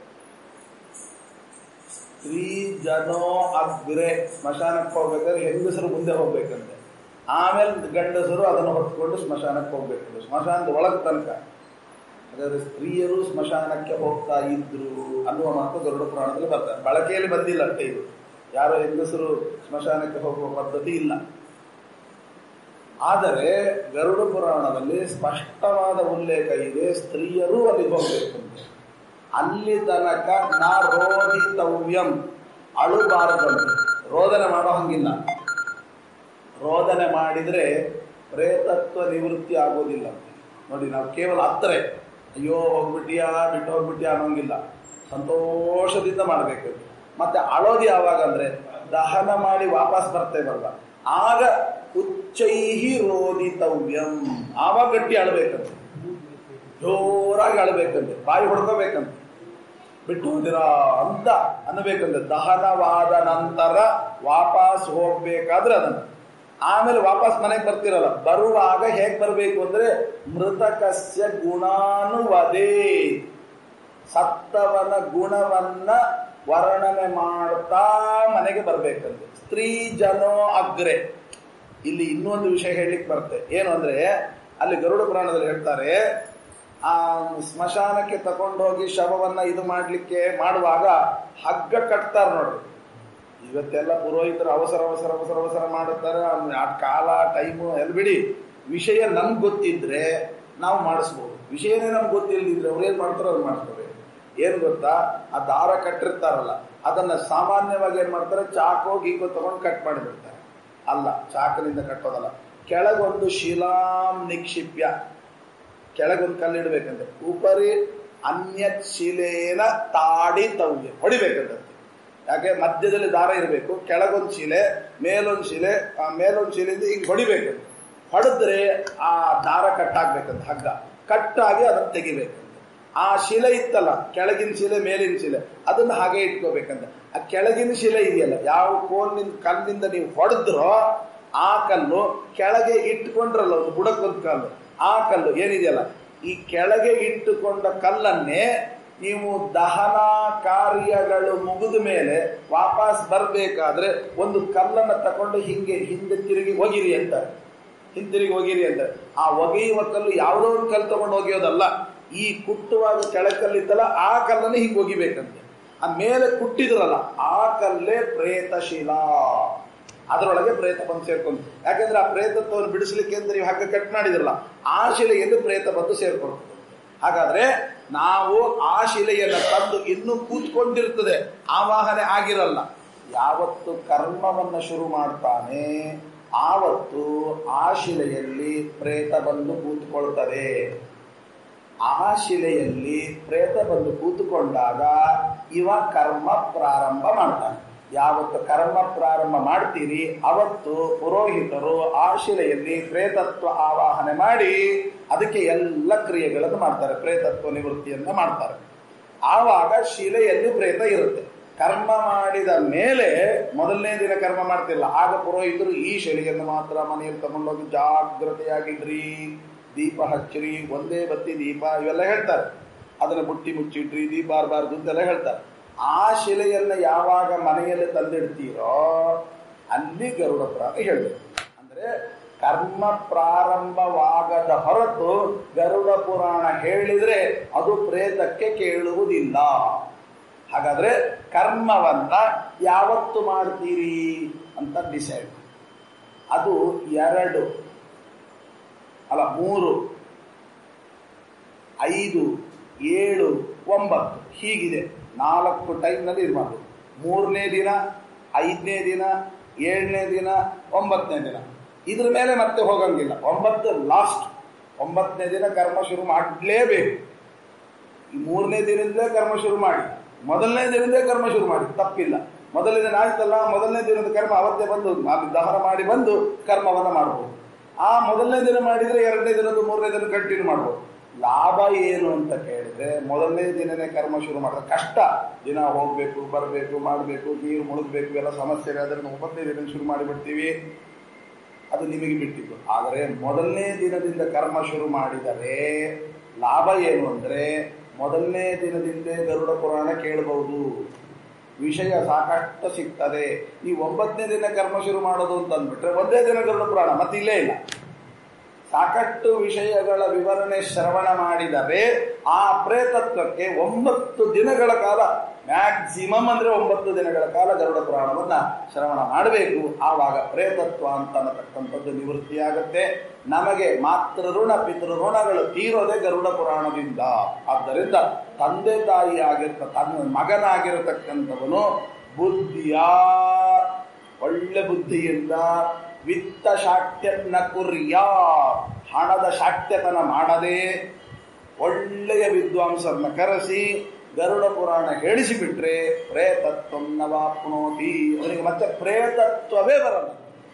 ಸ್ತ್ರೀ ಜನೋ ಅಗ್ರೆ ಸ್ಮಶಾನಕ್ಕೆ ಹೋಗ್ಬೇಕಾದ್ರೆ ಹೆಂಗಸರು ಮುಂದೆ ಹೋಗ್ಬೇಕಂತೆ ಆಮೇಲೆ ಗಂಡಸರು ಅದನ್ನು ಹೊತ್ಕೊಂಡು ಸ್ಮಶಾನಕ್ಕೆ ಹೋಗ್ಬೇಕು ಸ್ಮಶಾನದ ಒಳಗ್ ತನಕ ಹಾಗಾದ್ರೆ ಸ್ತ್ರೀಯರು ಸ್ಮಶಾನಕ್ಕೆ ಹೋಗ್ತಾ ಇದ್ರು ಅನ್ನುವ ಮಾತು ಗರುಡ ಪುರಾಣದಲ್ಲಿ ಬರ್ತಾರೆ ಬಳಕೆಯಲ್ಲಿ ಬಂದಿಲ್ಲ ಅಷ್ಟೇ ಇದು ಯಾರೋ ಹೆಂಗಸರು ಸ್ಮಶಾನಕ್ಕೆ ಹೋಗುವ ಪದ್ಧತಿ ಇಲ್ಲ ಆದರೆ ಗರುಡ ಪುರಾಣದಲ್ಲಿ ಸ್ಪಷ್ಟವಾದ ಉಲ್ಲೇಖ ಇದೆ ಸ್ತ್ರೀಯರು ಅಲ್ಲಿ ಹೋಗ್ಬೇಕು ಅಂತ. ಅಲ್ಲಿ ತನಕ ನಾ ರೋಧಿತವ್ಯಂ ಅಳುಬಾರದಂತೆ ರೋದನೆ ಮಾಡೋ ಹಂಗಿಲ್ಲ ರೋದನೆ ಮಾಡಿದ್ರೆ ಪ್ರೇತತ್ವ ನಿವೃತ್ತಿ ಆಗೋದಿಲ್ಲ ನೋಡಿ ನಾವು ಕೇವಲ ಹತ್ತರೆ ಅಯ್ಯೋ ಹೋಗ್ಬಿಟ್ಟಿಯಾ ಬಿಟ್ಟು ಹೋಗ್ಬಿಟ್ಟಿಯಾ ಅನ್ನೋಂಗಿಲ್ಲ ಸಂತೋಷದಿಂದ ಮಾಡಬೇಕು ಮತ್ತೆ ಅಳೋದು ಯಾವಾಗ ಅಂದ್ರೆ ದಹನ ಮಾಡಿ ವಾಪಸ್ ಬರ್ತೇವಲ್ಲ ಆಗ ಉಚ್ಚೈಹಿ ರೋದಿತವ್ಯಂ ಆವಾಗ ಗಟ್ಟಿ ಅಳಬೇಕಂತೆ ಜೋರಾಗಿ ಅಳಬೇಕಂತೆ ಬಾಯಿ ಹೊಡ್ಕೋಬೇಕಂತೆ ಬಿಟ್ಟು ಹೋದಿರಾ ಅಂತ ಅನ್ನಬೇಕಂದ್ರೆ ದಹನವಾದ ನಂತರ ವಾಪಸ್ ಹೋಗ್ಬೇಕಾದ್ರೆ ಅದನ್ನ ಆಮೇಲೆ ವಾಪಸ್ ಮನೆಗೆ ಬರ್ತಿರಲ್ಲ ಬರುವಾಗ ಹೇಗ್ ಬರ್ಬೇಕು ಅಂದ್ರೆ ಮೃತಕಸ್ಯ ಗುಣಾನುವದೇ ಸತ್ತವನ ಗುಣವನ್ನ ವರ್ಣನೆ ಮಾಡ್ತಾ ಮನೆಗೆ ಬರ್ಬೇಕಂತೆ ಸ್ತ್ರೀ ಜನೋ ಅಗ್ರೆ ಇಲ್ಲಿ ಇನ್ನೊಂದು ವಿಷಯ ಹೇಳಲಿಕ್ಕೆ ಬರುತ್ತೆ ಏನು ಅಂದ್ರೆ ಅಲ್ಲಿ ಗರುಡ ಪುರಾಣದಲ್ಲಿ ಹೇಳ್ತಾರೆ ಆ ಸ್ಮಶಾನಕ್ಕೆ ತಗೊಂಡೋಗಿ ಶವವನ್ನ ಇದು ಮಾಡ್ಲಿಕ್ಕೆ ಮಾಡುವಾಗ ಹಗ್ಗ ಕಟ್ತಾರ ನೋಡ್ರಿ ಇವತ್ತೆಲ್ಲ ಪುರೋಹಿತರು ಅವಸರ ಅವಸರ ಅವಸರ ಅವಸರ ಮಾಡುತ್ತಾರೆ ಅವ್ನ್ ಆ ಕಾಲ ಟೈಮು ಎಲ್ಲ ಬಿಡಿ ವಿಷಯ ನಮ್ಗೆ ಗೊತ್ತಿದ್ರೆ ನಾವು ಮಾಡಿಸ್ಬೋದು ವಿಷಯನೇ ನಮ್ಗೆ ಗೊತ್ತಿಲ್ಲದಿದ್ರೆ ಅವ್ರು ಏನ್ ಮಾಡ್ತಾರೋ ಅವ್ರು ಮಾಡ್ತಾರೆ ಏನ್ ಗೊತ್ತಾ ಆ ದಾರ ಕಟ್ಟಿರ್ತಾರಲ್ಲ ಅದನ್ನ ಸಾಮಾನ್ಯವಾಗಿ ಏನ್ ಮಾಡ್ತಾರೆ ಚಾಕೋ ಗೀಕೋ ತಗೊಂಡು ಕಟ್ ಮಾಡಿಬಿಡ್ತಾರೆ ಅಲ್ಲ ಚಾಕನಿಂದ ಕಟ್ಟೋದಲ್ಲ ಕೆಳಗೊಂದು ಶಿಲಾಂ ನಿಕ್ಷಿಪ್ಯ ಕೆಳಗೊಂದು ಕಲ್ಲಿಡ್ಬೇಕಂತೆ ಉಪರಿ ಅನ್ಯ ಶಿಲೆನ ತಾಡಿ ತವ್ಯ ಹೊಡಿಬೇಕಂತೆ ಯಾಕೆ ಮಧ್ಯದಲ್ಲಿ ದಾರ ಇರಬೇಕು ಕೆಳಗೊಂದು ಶಿಲೆ ಮೇಲೊಂದು ಶಿಲೆ ಆ ಮೇಲೊಂದು ಶಿಲೆಯಿಂದ ಈಗ ಹೊಡಿಬೇಕಂತೆ ಹೊಡೆದ್ರೆ ಆ ದಾರ ಕಟ್ಟಾಗ್ಬೇಕಂತ ಹಗ್ಗ ಕಟ್ಟಾಗಿ ಅದನ್ನು ತೆಗಿಬೇಕಂತೆ ಆ ಶಿಲೆ ಇತ್ತಲ್ಲ ಕೆಳಗಿನ ಶಿಲೆ ಮೇಲಿನ ಶಿಲೆ ಅದನ್ನ ಹಾಗೆ ಇಟ್ಕೋಬೇಕಂತ ಆ ಕೆಳಗಿನ ಶಿಲೆ ಇದೆಯಲ್ಲ ಯಾವ ಕೋಲ್ನಿಂದ ಕಲ್ಲಿಂದ ನೀವು ಹೊಡೆದ್ರೋ ಆ ಕಲ್ಲು ಕೆಳಗೆ ಇಟ್ಕೊಂಡ್ರಲ್ಲ ಒಂದು ಬುಡಕ್ಕೊಂದು ಕಲ್ಲು ಆ ಕಲ್ಲು ಏನಿದೆಯಲ್ಲ ಈ ಕೆಳಗೆ ಇಟ್ಟುಕೊಂಡ ಕಲ್ಲನ್ನೇ ನೀವು ದಹನ ಕಾರ್ಯಗಳು ಮುಗಿದ ಮೇಲೆ ವಾಪಸ್ ಬರಬೇಕಾದ್ರೆ ಒಂದು ಕಲ್ಲನ್ನ ತಕೊಂಡು ಹಿಂಗೆ ಹಿಂದೆ ತಿರುಗಿ ಒಗಿರಿ ಅಂತಾರೆ ಹಿಂತಿರುಗಿ ಒಗಿರಿ ಅಂತಾರೆ ಆ ಒಗೆಯುವ ಕಲ್ಲು ಯಾವುದೋ ಒಂದು ಕಲ್ಲು ತಗೊಂಡು ಒಗೆಯೋದಲ್ಲ ಈ ಕುಟ್ಟುವಾಗ ಕೆಳಕಲ್ಲಿತ್ತಲ್ಲ ಆ ಕಲ್ಲನ್ನು ಹಿಂಗೆ ಒಗಿಬೇಕಂತೆ ಆ ಮೇಲೆ ಕುಟ್ಟಿದ್ರಲ್ಲ ಆ ಕಲ್ಲೇ ಪ್ರೇತಶಿಲಾ ಅದರೊಳಗೆ ಪ್ರೇತ ಬಂದು ಸೇರ್ಕೊಂಡು ಯಾಕಂದ್ರೆ ಆ ಪ್ರೇತತ್ವವನ್ನು ಬಿಡಿಸ್ಲಿಕ್ಕೆ ಅಂತ ನೀವು ಹಗ್ಗ ಕಟ್ ಮಾಡಿದ್ರಲ್ಲ ಆ ಶಿಲೆಯಲ್ಲಿ ಪ್ರೇತ ಬಂದು ಸೇರ್ಕೊಳ್ತದೆ ಹಾಗಾದ್ರೆ ನಾವು ಆ ಶಿಲೆಯನ್ನು ತಂದು ಇನ್ನೂ ಕೂತ್ಕೊಂಡಿರ್ತದೆ ಆವಾಹನೆ ಆಗಿರಲ್ಲ ಯಾವತ್ತು ಕರ್ಮವನ್ನ ಶುರು ಮಾಡ್ತಾನೆ ಆವತ್ತು ಆ ಶಿಲೆಯಲ್ಲಿ ಪ್ರೇತ ಬಂದು ಕೂತ್ಕೊಳ್ತದೆ ಆ ಶಿಲೆಯಲ್ಲಿ ಪ್ರೇತ ಬಂದು ಕೂತುಕೊಂಡಾಗ ಇವ ಕರ್ಮ ಪ್ರಾರಂಭ ಮಾಡ್ತಾನೆ ಯಾವತ್ತು ಕರ್ಮ ಪ್ರಾರಂಭ ಮಾಡ್ತೀರಿ ಅವತ್ತು ಪುರೋಹಿತರು ಆ ಶಿಲೆಯಲ್ಲಿ ಪ್ರೇತತ್ವ ಆವಾಹನೆ ಮಾಡಿ ಅದಕ್ಕೆ ಎಲ್ಲ ಕ್ರಿಯೆಗಳನ್ನು ಮಾಡ್ತಾರೆ ಪ್ರೇತತ್ವ ನಿವೃತ್ತಿಯನ್ನ ಮಾಡ್ತಾರೆ ಆವಾಗ ಶಿಲೆಯಲ್ಲಿ ಪ್ರೇತ ಇರುತ್ತೆ ಕರ್ಮ ಮಾಡಿದ ಮೇಲೆ ಮೊದಲನೇ ದಿನ ಕರ್ಮ ಮಾಡ್ತಿಲ್ಲ ಆಗ ಪುರೋಹಿತರು ಈ ಶಿಲೆಯನ್ನು ಮಾತ್ರ ಮನೆಯಲ್ಲಿ ತಗೊಂಡೋಗಿ ಜಾಗ್ರತೆಯಾಗಿಡ್ರಿ ದೀಪ ಹಚ್ಚಿರಿ ಒಂದೇ ಬತ್ತಿ ದೀಪ ಇವೆಲ್ಲ ಹೇಳ್ತಾರೆ ಅದನ್ನ ಬುಟ್ಟಿ ಮುಚ್ಚಿಟ್ರಿ ದೀಪ ಆರಬಾರ್ದು ಅಂತೆಲ್ಲ ಹೇಳ್ತಾರೆ ಆ ಶಿಲೆಯನ್ನ ಯಾವಾಗ ಮನೆಯಲ್ಲಿ ತಂದಿಡ್ತೀರೋ ಅಲ್ಲಿ ಗರುಡ ಪುರಾಣ ಹೇಳಬೇಕು ಅಂದ್ರೆ ಕರ್ಮ ಪ್ರಾರಂಭವಾಗದ ಹೊರತು ಗರುಡ ಪುರಾಣ ಹೇಳಿದ್ರೆ ಅದು ಪ್ರೇತಕ್ಕೆ ಕೇಳುವುದಿಲ್ಲ ಹಾಗಾದ್ರೆ ಕರ್ಮವನ್ನ ಯಾವತ್ತು ಮಾಡ್ತೀರಿ ಅಂತ ಡಿಸೈಡ್ ಅದು ಎರಡು ಅಲ್ಲ ಮೂರು ಐದು ಏಳು ಒಂಬತ್ತು ಹೀಗಿದೆ ನಾಲ್ಕು ಟೈಮ್ನಲ್ಲಿ ಇದು ಮಾಡೋದು ಮೂರನೇ ದಿನ ಐದನೇ ದಿನ ಏಳನೇ ದಿನ ಒಂಬತ್ತನೇ ದಿನ ಇದ್ರ ಮೇಲೆ ಮತ್ತೆ ಹೋಗಂಗಿಲ್ಲ ಒಂಬತ್ತು ಲಾಸ್ಟ್ ಒಂಬತ್ತನೇ ದಿನ ಕರ್ಮ ಶುರು ಮಾಡಲೇಬೇಕು ಈ ಮೂರನೇ ದಿನದಿಂದಲೇ ಕರ್ಮ ಶುರು ಮಾಡಿ ಮೊದಲನೇ ದಿನದೇ ಕರ್ಮ ಶುರು ಮಾಡಿ ತಪ್ಪಿಲ್ಲ ಮೊದಲನೇ ದಿನ ಆಯ್ತಲ್ಲ ಮೊದಲನೇ ದಿನದ ಕರ್ಮ ಅವತ್ತೇ ಬಂದು ಅಲ್ಲಿ ದಹನ ಮಾಡಿ ಬಂದು ಕರ್ಮವನ್ನ ಮಾಡಬಹುದು ಆ ಮೊದಲನೇ ದಿನ ಮಾಡಿದ್ರೆ ಎರಡನೇ ದಿನದ ಮೂರನೇ ದಿನ ಕಂಟಿನ್ಯೂ ಮಾಡ್ಬೋದು ಲಾಭ ಏನು ಅಂತ ಕೇಳಿದ್ರೆ ಮೊದಲನೇ ದಿನನೇ ಕರ್ಮ ಶುರು ಮಾಡಿದ್ರೆ ಕಷ್ಟ ದಿನ ಹೋಗ್ಬೇಕು ಬರಬೇಕು ಮಾಡಬೇಕು ನೀರು ಮುಳುಗಬೇಕು ಎಲ್ಲ ಸಮಸ್ಯೆ ಇದೆ ಅದನ್ನು ಒಂಬತ್ತನೇ ದಿನ ಶುರು ಮಾಡಿಬಿಡ್ತೀವಿ ಅದು ನಿಮಗೆ ಬಿಟ್ಟಿದ್ದು ಆದರೆ ಮೊದಲನೇ ದಿನದಿಂದ ಕರ್ಮ ಶುರು ಮಾಡಿದರೆ ಲಾಭ ಏನು ಅಂದ್ರೆ ಮೊದಲನೇ ದಿನದಿಂದ ಗರುಡ ಪುರಾಣ ಕೇಳಬಹುದು ವಿಷಯ ಸಾಕಷ್ಟು ಸಿಗ್ತದೆ ಈ ಒಂಬತ್ತನೇ ದಿನ ಕರ್ಮ ಶುರು ಮಾಡೋದು ಅಂತ ಅಂದ್ಬಿಟ್ರೆ ಒಂದೇ ದಿನ ಗರುಡ ಪುರಾಣ ಮತ್ತೆ ಇಲ್ಲೇ ಇಲ್ಲ ಸಾಕಷ್ಟು ವಿಷಯಗಳ ವಿವರಣೆ ಶ್ರವಣ ಮಾಡಿದರೆ ಆ ಪ್ರೇತತ್ವಕ್ಕೆ ಒಂಬತ್ತು ದಿನಗಳ ಕಾಲ ಮ್ಯಾಕ್ಸಿಮಮ್ ಅಂದ್ರೆ ಒಂಬತ್ತು ದಿನಗಳ ಕಾಲ ಗರುಡ ಪುರಾಣವನ್ನ ಶ್ರವಣ ಮಾಡಬೇಕು ಆವಾಗ ಪ್ರೇತತ್ವ ಅಂತ ಅನ್ನತಕ್ಕಂಥದ್ದು ನಿವೃತ್ತಿಯಾಗುತ್ತೆ ನಮಗೆ ಮಾತೃ ಋಣ ಪಿತೃ ಋಣಗಳು ತೀರೋದೇ ಗರುಡ ಪುರಾಣದಿಂದ ಆದ್ದರಿಂದ ತಂದೆ ತಾಯಿ ಆಗಿರ್ತ ತನ್ನ ಮಗನಾಗಿರತಕ್ಕಂಥವನು ಬುದ್ಧಿಯ ಒಳ್ಳೆ ಬುದ್ಧಿಯಿಂದ ವಿತ್ತ ಶಾಟ್ಯನ್ನ ಕುರ್ಯ ಹಣದ ಶಾಟ್ಯತನ ಮಾಡದೆ ಒಳ್ಳೆಯ ವಿದ್ವಾಂಸರನ್ನ ಕರೆಸಿ ಗರುಡ ಪುರಾಣ ಹೇಳಿಸಿಬಿಟ್ರೆ ಪ್ರೇತತ್ವ ನವಾಪ್ನೋತಿ ಅವನಿಗೆ ಮತ್ತೆ ಪ್ರೇತತ್ವವೇ ಬರಲ್ಲ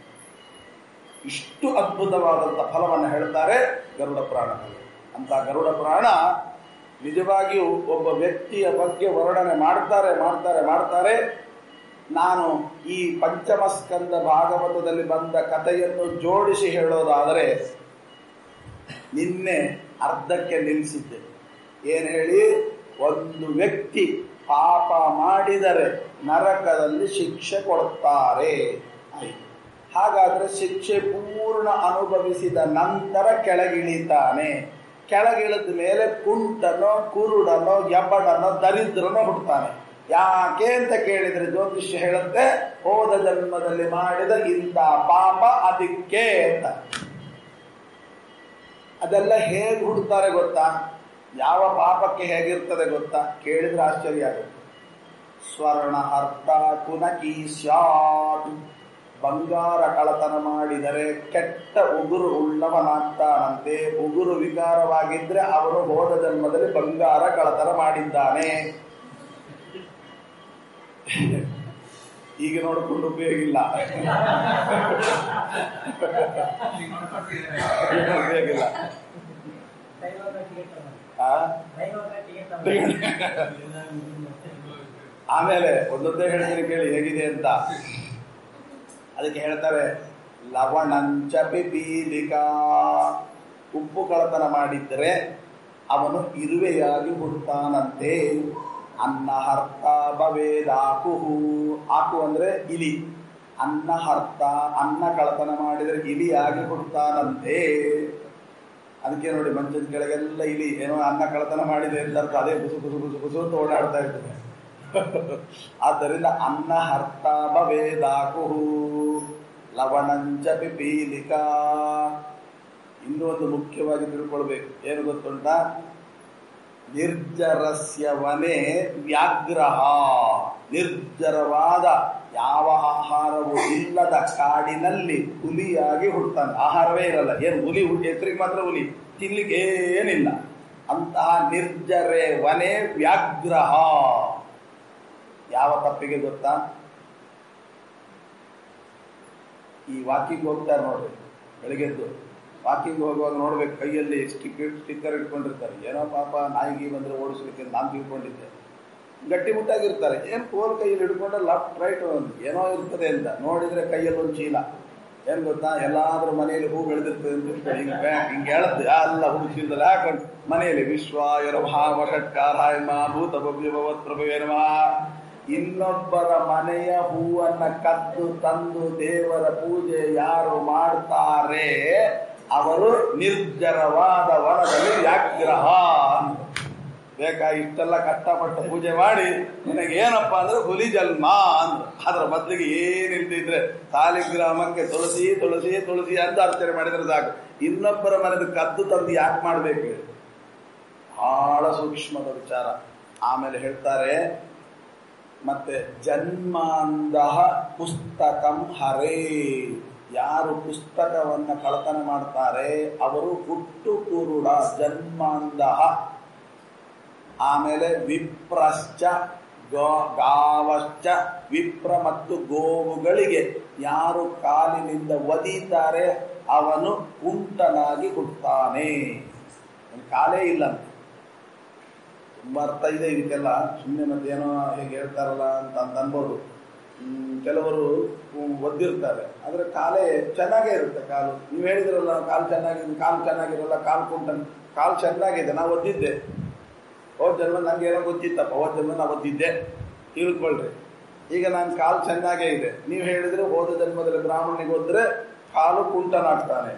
ಇಷ್ಟು ಅದ್ಭುತವಾದಂಥ ಫಲವನ್ನು ಹೇಳ್ತಾರೆ ಗರುಡ ಪುರಾಣದಲ್ಲಿ ಅಂತ ಗರುಡ ಪುರಾಣ ನಿಜವಾಗಿಯೂ ಒಬ್ಬ ವ್ಯಕ್ತಿಯ ಬಗ್ಗೆ ವರ್ಣನೆ ಮಾಡ್ತಾರೆ ಮಾಡ್ತಾರೆ ಮಾಡ್ತಾರೆ ನಾನು ಈ ಪಂಚಮಸ್ಕಂದ ಭಾಗವತದಲ್ಲಿ ಬಂದ ಕಥೆಯನ್ನು ಜೋಡಿಸಿ ಹೇಳೋದಾದರೆ ನಿನ್ನೆ ಅರ್ಧಕ್ಕೆ ನಿಲ್ಲಿಸಿದ್ದೆ ಏನು ಹೇಳಿ ಒಂದು ವ್ಯಕ್ತಿ ಪಾಪ ಮಾಡಿದರೆ ನರಕದಲ್ಲಿ ಶಿಕ್ಷೆ ಕೊಡುತ್ತಾರೆ ಆಯ್ತು ಹಾಗಾದ್ರೆ ಶಿಕ್ಷೆ ಪೂರ್ಣ ಅನುಭವಿಸಿದ ನಂತರ ಕೆಳಗಿಳಿತಾನೆ ಕೆಳಗಿಳಿದ ಮೇಲೆ ಕುಂಟನೋ ಕುರುಡನೋ ಎಬ್ಬಡನೋ ದರಿದ್ರನೋ ಹುಟ್ಟುತ್ತಾನೆ ಯಾಕೆ ಅಂತ ಕೇಳಿದ್ರೆ ಜ್ಯೋತಿಷ್ಯ ಹೇಳುತ್ತೆ ಹೋದ ಜನ್ಮದಲ್ಲಿ ಮಾಡಿದ ಇಂಥ ಪಾಪ ಅದಕ್ಕೆ ಅಂತ ಅದೆಲ್ಲ ಹೇಗೆ ಹುಡ್ತಾರೆ ಗೊತ್ತಾ ಯಾವ ಪಾಪಕ್ಕೆ ಹೇಗಿರ್ತದೆ ಗೊತ್ತಾ ಕೇಳಿದ್ರೆ ಆಶ್ಚರ್ಯ ಆಗುತ್ತೆ ಸ್ವರ್ಣ ಅರ್ಥ ಕುನಕಿ ಸ್ಯಾತ್ ಬಂಗಾರ ಕಳತನ ಮಾಡಿದರೆ ಕೆಟ್ಟ ಉಗುರು ಉಳ್ಳವನಾಗ್ತಾನಂತೆ ಉಗುರು ವಿಕಾರವಾಗಿದ್ರೆ ಅವನು ಹೋದ ಜನ್ಮದಲ್ಲಿ ಬಂಗಾರ ಕಳತನ ಮಾಡಿದ್ದಾನೆ ಈಗ ನೋಡಿಕೊಂಡು ಉಪಯೋಗ ಇಲ್ಲ ಉಪಯೋಗ ಇಲ್ಲ ಆ? ಆಮೇಲೆ ಒಂದೊಂದೇ ಹೇಳ್ತೀನಿ ಕೇಳಿ ಹೇಗಿದೆ ಅಂತ ಅದಕ್ಕೆ ಹೇಳ್ತಾರೆ ಲವಣಂಚ ಪಿಪೀಲಿಕಾ ಉಪ್ಪು ಕಳತನ ಮಾಡಿದ್ರೆ ಅವನು ಇರುವೆಯಾಗಿ ಹುಡ್ತಾನಂತೆ ಅನ್ನ ಹರ್ತ ಭವೇದಾಕುಹು ಆಕು ಅಂದ್ರೆ ಇಲಿ ಅನ್ನ ಹರ್ತ ಅನ್ನ ಕಳತನ ಮಾಡಿದರೆ ಇಲಿಯಾಗಿ ಹುಡ್ತಾನಂತೆ ಅದಕ್ಕೆ ನೋಡಿ ಮಂಚದ ಕೆಳಗೆಲ್ಲ ಇಲಿ ಏನೋ ಅನ್ನ ಕಳತನ ಮಾಡಿದೆ ಅಂತ ಅರ್ಥ ಅದೇ ಕುಸು ಕುಸು ಕುಸು ಕುಸು ಅಂತ ಓಡಾಡ್ತಾ ಇರ್ತದೆ ಆದ್ದರಿಂದ ಅನ್ನ ಹರ್ತ ಭವೇದಾಕುಹು ಲವಣಂಚ ಪಿಪೀಲಿಕಾ ಇನ್ನೂ ಒಂದು ಮುಖ್ಯವಾಗಿ ತಿಳ್ಕೊಳ್ಬೇಕು ಏನು ಗೊತ್ತುಂಟಾ ನಿರ್ಜರಸ್ಯ ವನೆ ವ್ಯಾಗ್ರಹ ನಿರ್ಜರವಾದ ಯಾವ ಆಹಾರವೂ ಇಲ್ಲದ ಕಾಡಿನಲ್ಲಿ ಹುಲಿಯಾಗಿ ಹುಡ್ತಾನೆ ಆಹಾರವೇ ಇರಲ್ಲ ಏನು ಹುಲಿ ಹುಟ್ಟಿ ಹೆಸರಿಗೆ ಮಾತ್ರ ಹುಲಿ ತಿನ್ಲಿಕ್ಕೆ ಏನಿಲ್ಲ ಅಂತಹ ನಿರ್ಜರೆ ವನೆ ವ್ಯಾಗ್ರಹ ಯಾವ ತಪ್ಪಿಗೆ ಗೊತ್ತಾ ಈ ವಾಕಿಂಗ್ ಹೋಗ್ತಾರೆ ನೋಡ್ರಿ ಬೆಳಿಗ್ಗೆದ್ದು ವಾಕಿಂಗ್ ಹೋಗುವಾಗ ನೋಡ್ಬೇಕು ಕೈಯಲ್ಲಿ ಸ್ಟಿಕ್ಕರ್ ಸ್ಟಿಕ್ಕರ್ ಇಟ್ಕೊಂಡಿರ್ತಾರೆ ಏನೋ ಪಾಪ ನಾಯಿಗೆ ಬಂದ್ರೆ ಓಡಿಸ್ಲಿಕ್ಕೆ ನಾನು ತಿಳ್ಕೊಂಡಿದ್ದೆ ಗಟ್ಟಿ ಮುಟ್ಟಾಗಿರ್ತಾರೆ ಏನು ಕೋಲ್ ಕೈಯಲ್ಲಿ ಹಿಡ್ಕೊಂಡು ಲೆಫ್ಟ್ ರೈಟ್ ಏನೋ ಇರ್ತದೆ ಅಂತ ನೋಡಿದ್ರೆ ಕೈಯಲ್ಲಿ ಒಂದು ಚೀಲ ಏನ್ ಗೊತ್ತಾ ಎಲ್ಲಾದ್ರೂ ಮನೆಯಲ್ಲಿ ಹೂ ಬೆಳೆದಿರ್ತದೆ ಅಂತ ತಿಳ್ಕೊಂಡು ಹಿಂಗೆ ಬ್ಯಾ- ಹಿಂಗೆ ಹೇಳುತ್ತೆ ಎಲ್ಲ ಹೂ ಚೀಲದಲ್ಲಿ ಹಾಕೊಂಡು ಮನೆಯಲ್ಲಿ ವಿಶ್ವ ಭಾವ ಷಟ್ಕಾರಾಯ ಭೂತ ಭವ್ಯ ಭವತ್ ಪ್ರಭುವೇ ನಮಃ ಇನ್ನೊಬ್ಬರ ಮನೆಯ ಹೂವನ್ನ ಕದ್ದು ತಂದು ದೇವರ ಪೂಜೆ ಯಾರು ಮಾಡ್ತಾರೆ ಅವರು ನಿರ್ಜರವಾದ ವನದಲ್ಲಿ ವ್ಯಾಗ್ರಹ ಅಂತ. ಬೇಕಾ ಇಷ್ಟೆಲ್ಲ ಕಷ್ಟಪಟ್ಟು ಪೂಜೆ ಮಾಡಿ ನಿನಗೆ ಏನಪ್ಪಾ ಅಂದ್ರೆ ಹುಲಿ ಜನ್ಮ ಅಂದ್ರು ಅದ್ರ ಬದಲಿಗೆ ಏನಿಲ್ದಿದ್ರೆ ಸಾಲಿಗ್ರಾಮಕ್ಕೆ ತುಳಸಿ ತುಳಸಿ ತುಳಸಿ ಅಂತ ಅರ್ಚನೆ ಮಾಡಿದ್ರೆ ಸಾಕು ಇನ್ನೊಬ್ಬರ ಮನೆದು ಕದ್ದು ತಂದು ಯಾಕೆ ಮಾಡ್ಬೇಕು ಹೇಳಿ? ಬಹಳ ಸೂಕ್ಷ್ಮದ ವಿಚಾರ ಆಮೇಲೆ ಹೇಳ್ತಾರೆ ಮತ್ತೆ ಜನ್ಮಾಂಧಃ ಪುಸ್ತಕಂ ಹರೇ ಯಾರು ಪುಸ್ತಕವನ್ನ ಕಳತನ ಮಾಡ್ತಾರೆ ಅವರು ಹುಟ್ಟು ಕುರುಡ ಜನ್ಮಾಂಧಃ ಆಮೇಲೆ ವಿಪ್ರಶ್ಚ ಗೋ- ಗಾವಶ್ಚ ವಿಪ್ರ ಮತ್ತು ಗೋವುಗಳಿಗೆ ಯಾರು ಕಾಲಿನಿಂದ ಒದೀತಾರೆ ಅವನು ಕುಂಟನಾಗಿ ಹುಟ್ಟುತ್ತಾನೆ ಅವ್ನ್ ಕಾಲೇ ಇಲ್ಲ ಅಂತ ತುಂಬಾ ಅರ್ಥ ಇದೆ ಇದಕ್ಕೆಲ್ಲ ಸುಮ್ಮನೆ ಮತ್ತೇನೋ ಹೇಗೆ ಹೇಳ್ತಾರಲ್ಲ ಅಂತ ಅಂತ ಅನ್ಬೋದು ಹ್ಮ್, ಕೆಲವರು ಹ್ಮ್, ಒದ್ದಿರ್ತಾರೆ ಆದ್ರೆ ಕಾಲೇ ಚೆನ್ನಾಗೇ ಇರುತ್ತೆ ಕಾಲು ನೀವು ಹೇಳಿದ್ರಲ್ಲ ಕಾಲು ಚೆನ್ನಾಗಿದೆ ಕಾಲು ಚೆನ್ನಾಗಿರಲ್ಲ ಕಾಲು ಕುಂಟನ್ ಕಾಲು ಚೆನ್ನಾಗಿದೆ ನಾವು ಒದ್ದಿದ್ದೆ ಹೋದ ಜನ್ಮ ನಂಗೆ ಏನೋ ಗೊತ್ತಿತ್ತಪ್ಪ ಹೋದ ಜನ್ಮ ನಾ ಒದ್ದಿದ್ದೆ ತಿಳ್ಕೊಳ್ರಿ ಈಗ ನಾನು ಕಾಲು ಚೆನ್ನಾಗೇ ಇದೆ ನೀವು ಹೇಳಿದ್ರೆ ಹೋದ ಜನ್ಮದಲ್ಲಿ ಬ್ರಾಹ್ಮಣಿಗೆ ಹೋದ್ರೆ ಕಾಲು ಕುಂಟನಾಗ್ತಾನೆ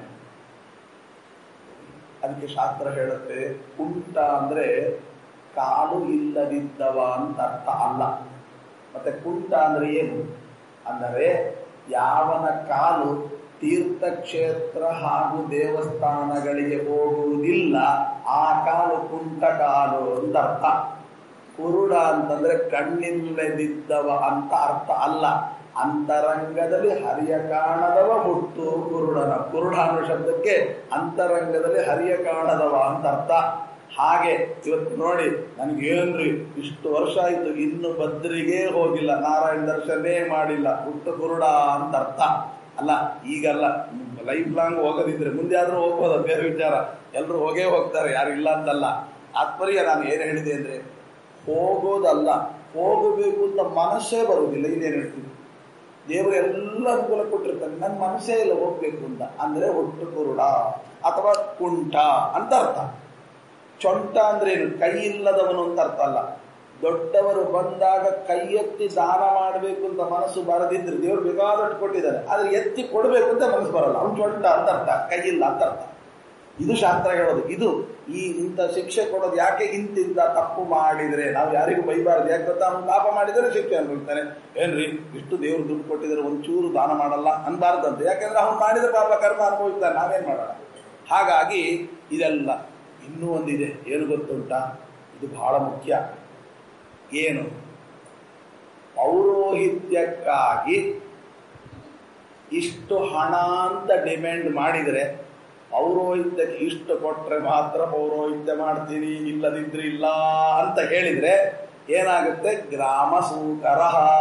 ಅದಕ್ಕೆ ಶಾಸ್ತ್ರ ಹೇಳುತ್ತೆ ಕುಂಟ ಅಂದ್ರೆ ಕಾಲು ಇಲ್ಲದಿದ್ದವ ಅಂತ ಅರ್ಥ ಅಲ್ಲ ಮತ್ತೆ ಕುಂಟ ಅಂದ್ರೆ ಏನು ಅಂದರೆ ಯಾವನ ಕಾಲು ತೀರ್ಥಕ್ಷೇತ್ರ ಹಾಗೂ ದೇವಸ್ಥಾನಗಳಿಗೆ ಹೋಗುವುದಿಲ್ಲ ಆ ಕಾಲು ಕುಂಟ ಕಾಲು ಅಂತ ಅರ್ಥ ಕುರುಡ ಅಂತಂದ್ರೆ ಕಣ್ಣಿಲ್ಲದಿದ್ದವ ಅಂತ ಅರ್ಥ ಅಲ್ಲ ಅಂತರಂಗದಲ್ಲಿ ಹರಿಯ ಕಾಣದವ ಹುಟ್ಟು ಕುರುಡನ ಕುರುಡ ಅನ್ನೋ ಶಬ್ದಕ್ಕೆ ಅಂತರಂಗದಲ್ಲಿ ಹರಿಯ ಕಾಣದವ ಅಂತ ಅರ್ಥ ಹಾಗೆ ಇವತ್ತು ನೋಡಿ ನನಗೇನ್ರಿ ಇಷ್ಟು ವರ್ಷ ಆಯ್ತು ಇನ್ನು ಬದ್ರಿಗೆ ಹೋಗಿಲ್ಲ ನಾರಾಯಣ ದರ್ಶನೇ ಮಾಡಿಲ್ಲ ಹುಟ್ಟು ಕುರುಡ ಅಂತ ಅರ್ಥ ಅಲ್ಲ ಈಗಲ್ಲ ಲೈಫ್ ಲಾಂಗ್ ಹೋಗೋದಿದ್ರೆ ಮುಂದೆ ಆದ್ರೂ ಹೋಗ್ಬೋದು ಅದು ಬೇರೆ ವಿಚಾರ ಎಲ್ಲರೂ ಹೋಗೇ ಹೋಗ್ತಾರೆ ಯಾರು ಇಲ್ಲ ಅಂತಲ್ಲ ತಾತ್ಪರ್ಯ ನಾನು ಏನು ಹೇಳಿದೆ ಅಂದ್ರೆ ಹೋಗೋದಲ್ಲ ಹೋಗಬೇಕು ಅಂತ ಮನಸ್ಸೇ ಬರುವುದಿಲ್ಲ ಇನ್ನೇನು ಹೇಳ್ತೀನಿ ದೇವರು ಎಲ್ಲ ಅನುಕೂಲ ಕೊಟ್ಟಿರ್ತಾನೆ ನನ್ನ ಮನಸ್ಸೇ ಇಲ್ಲ ಹೋಗ್ಬೇಕು ಅಂತ ಅಂದ್ರೆ ಹುಟ್ಟು ಕುರುಡ ಅಥವಾ ಕುಂಟ ಅಂತ ಅರ್ಥ ಚೊಂಟ ಅಂದ್ರೆ ಏನು ಕೈ ಇಲ್ಲದವನು ಅಂತ ಅರ್ಥ ಅಲ್ಲ ದೊಡ್ಡವರು ಬಂದಾಗ ಕೈ ಎತ್ತಿ ದಾನ ಮಾಡಬೇಕು ಅಂತ ಮನಸ್ಸು ಬರದಿದ್ರೆ ದೇವರು ಬೇಕಾದಷ್ಟು ಕೊಟ್ಟಿದ್ದಾರೆ ಆದ್ರೆ ಎತ್ತಿ ಕೊಡಬೇಕು ಅಂತ ಮನಸ್ಸು ಬರಲ್ಲ ಅವ್ನು ಚೊಂಟ ಅಂತ ಅರ್ಥ ಕೈ ಇಲ್ಲ ಅಂತ ಅರ್ಥ ಇದು ಶಾಸ್ತ್ರ ಹೇಳೋದು ಇದು ಈ ಇಂಥ ಶಿಕ್ಷೆ ಕೊಡೋದು ಯಾಕೆ ಇಂತಿಂತ ತಪ್ಪು ಮಾಡಿದ್ರೆ ನಾವು ಯಾರಿಗೂ ಬೈಬಾರದು ಯಾಕೆ ಗೊತ್ತಾ ಅವ್ನು ಪಾಪ ಮಾಡಿದರೆ ಶಿಕ್ಷೆ ಅನ್ಕೊಳ್ತಾನೆ ಏನ್ರಿ ಇಷ್ಟು ದೇವ್ರು ದುಡ್ಡು ಕೊಟ್ಟಿದ್ರೆ ಒಂಚೂರು ದಾನ ಮಾಡಲ್ಲ ಅನ್ಬಾರ್ದಂತೆ ಯಾಕೆಂದ್ರೆ ಅವ್ನು ಮಾಡಿದ ಪಾಪ ಕರ್ಮ ಅನುಭವಿಸ್ತಾನೆ ನಾವೇನ್ ಮಾಡೋಣ ಹಾಗಾಗಿ ಇದೆಲ್ಲ ಇನ್ನೂ ಒಂದಿದೆ ಏನು ಗೊತ್ತುಂಟಾ ಇದು ಬಹಳ ಮುಖ್ಯ ಏನು ಪೌರೋಹಿತ್ಯಕ್ಕಾಗಿ ಇಷ್ಟು ಹಣ ಅಂತ ಡಿಮ್ಯಾಂಡ್ ಮಾಡಿದರೆ ಪೌರೋಹಿತ್ಯಕ್ಕೆ ಇಷ್ಟು ಕೊಟ್ರೆ ಮಾತ್ರ ಪೌರೋಹಿತ್ಯ ಮಾಡ್ತೀನಿ ಇಲ್ಲದಿದ್ರೆ ಇಲ್ಲ ಅಂತ ಹೇಳಿದ್ರೆ ಏನಾಗುತ್ತೆ ಗ್ರಾಮ ಸೂಕರ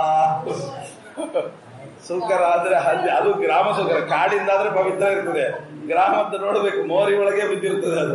ಸೂಕರ ಆದ್ರೆ ಹಂದಿ ಅದು ಗ್ರಾಮ ಸೂಕರ ಕಾಡಿಂದ ಆದ್ರೆ ಪವಿತ್ರ ಇರ್ತದೆ ಗ್ರಾಮ ಅಂತ ನೋಡ್ಬೇಕು ಮೋರಿ ಒಳಗೆ ಬಿದ್ದಿರ್ತದೆ ಅದು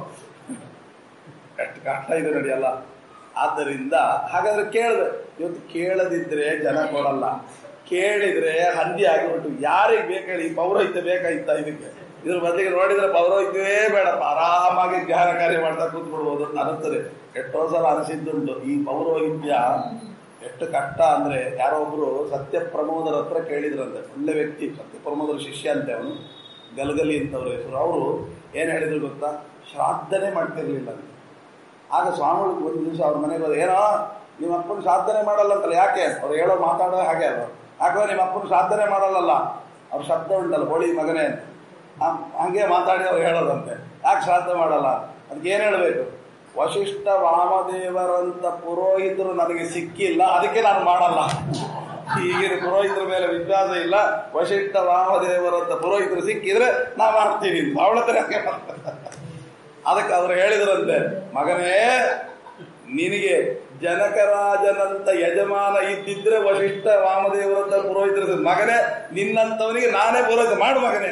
ಎಷ್ಟು ಕಷ್ಟ ಇದೆ ನೋಡಿ ಅಲ್ಲ ಆದ್ದರಿಂದ ಹಾಗಾದ್ರೆ ಕೇಳಿದೆ ಇವತ್ತು ಕೇಳದಿದ್ರೆ ಜನ ಕೊಡಲ್ಲ ಕೇಳಿದ್ರೆ ಹಂದಿ ಆಗಿಬಿಟ್ಟು ಯಾರಿಗೆ ಬೇಕಾಗಿ ಪೌರೋಹಿತ್ಯ ಬೇಕಾಗಿತ್ತ ಇದಕ್ಕೆ ಇದ್ರ ಬದಲಿಗೆ ನೋಡಿದ್ರೆ ಪೌರೋಹಿತ್ಯವೇ ಬೇಡಪ್ಪ ಆರಾಮಾಗಿ ಜ್ಞಾನ ಕಾರ್ಯ ಮಾಡ್ತಾ ಕೂತ್ಬಿಡ್ಬೋದು ಅಂತ ಅನಿಸ್ತದೆ ಎಷ್ಟೋ ಸಲ ಅನಿಸಿದ್ದುಂಟು ಈ ಪೌರೋಹಿತ್ಯ ಎಷ್ಟು ಕಷ್ಟ ಅಂದ್ರೆ ಯಾರೋ ಒಬ್ರು ಸತ್ಯ ಪ್ರಮೋದರ ಹತ್ರ ಕೇಳಿದ್ರಂತೆ ಒಳ್ಳೆ ವ್ಯಕ್ತಿ ಸತ್ಯ ಪ್ರಮೋದರ ಶಿಷ್ಯ ಅಂತೆ ಅವನು ಗಲಗಲಿ ಅಂತವ್ರ ಹೆಸರು ಅವರು ಏನ್ ಹೇಳಿದ್ರು ಗೊತ್ತಾ ಶ್ರಾದ್ದನೆ ಮಾಡ್ತಿರ್ಲಿಲ್ಲ ಅಂತ. ಆಗ ಸ್ವಾಮಿಗಳು ಒಂದು ದಿವಸ ಅವ್ರ ಮನೆಗೆ ಹೋದ ಏನೋ ನಿಮ್ಮ ಅಪ್ಪನ ಸಾಧನೆ ಮಾಡಲ್ಲ ಅಂತಲ್ಲ ಯಾಕೆ ಅವ್ರು ಹೇಳೋ ಮಾತಾಡೋ ಹಾಗೆ ಅಲ್ವ ಯಾಕಂದ್ರೆ ನಿಮ್ಮ ಅಪ್ಪನ ಸಾಧನೆ ಮಾಡಲ್ಲಲ್ಲ ಅವ್ರ ಶಬ್ದ ಉಂಟಲ್ಲ ಹೋಳಿ ಮಗನೇ ಅಂತ. ಆ- ಹಂಗೆ ಮಾತಾಡಿ ಅವ್ರು ಹೇಳೋದಂತೆ ಯಾಕೆ ಶ್ರಾದ್ದ ಮಾಡಲ್ಲ ಅದಕ್ಕೆ ಏನ್ ಹೇಳ್ಬೇಕು ವಶಿಷ್ಠ ವಾಮದೇವರಂತ ಪುರೋಹಿತರು ನನಗೆ ಸಿಕ್ಕಿಲ್ಲ ಅದಕ್ಕೆ ನಾನು ಮಾಡಲ್ಲ ಈಗಿನ ಪುರೋಹಿತರ ಮೇಲೆ ವಿಶ್ವಾಸ ಇಲ್ಲ ವಶಿಷ್ಠ ವಾಮದೇವರಂತ ಪುರೋಹಿತರು ಸಿಕ್ಕಿದ್ರೆ ನಾ ಮಾಡ್ತೀನಿ ಅಂತ. ಅವಳ ಹತ್ರ ಯಾಕೆ ಮಾಡ್ತಾರೆ? ಅದಕ್ಕೆ ಅವರು ಹೇಳಿದ್ರಂತೆ ಮಗನೇ ನಿನಗೆ ಜನಕರಾಜನಂತ ಯಜಮಾನ ಇದ್ದಿದ್ರೆ ವಶಿಷ್ಠ ವಾಮದೇವರಂತ ಪುರೋಹಿತರು ಸಿಕ್ಕಿದ್ರು. ಮಗನೇ ನಿನ್ನಂತವನಿಗೆ ನಾನೇ ಪುರೋಹಿತ ಮಾಡು ಮಗನೇ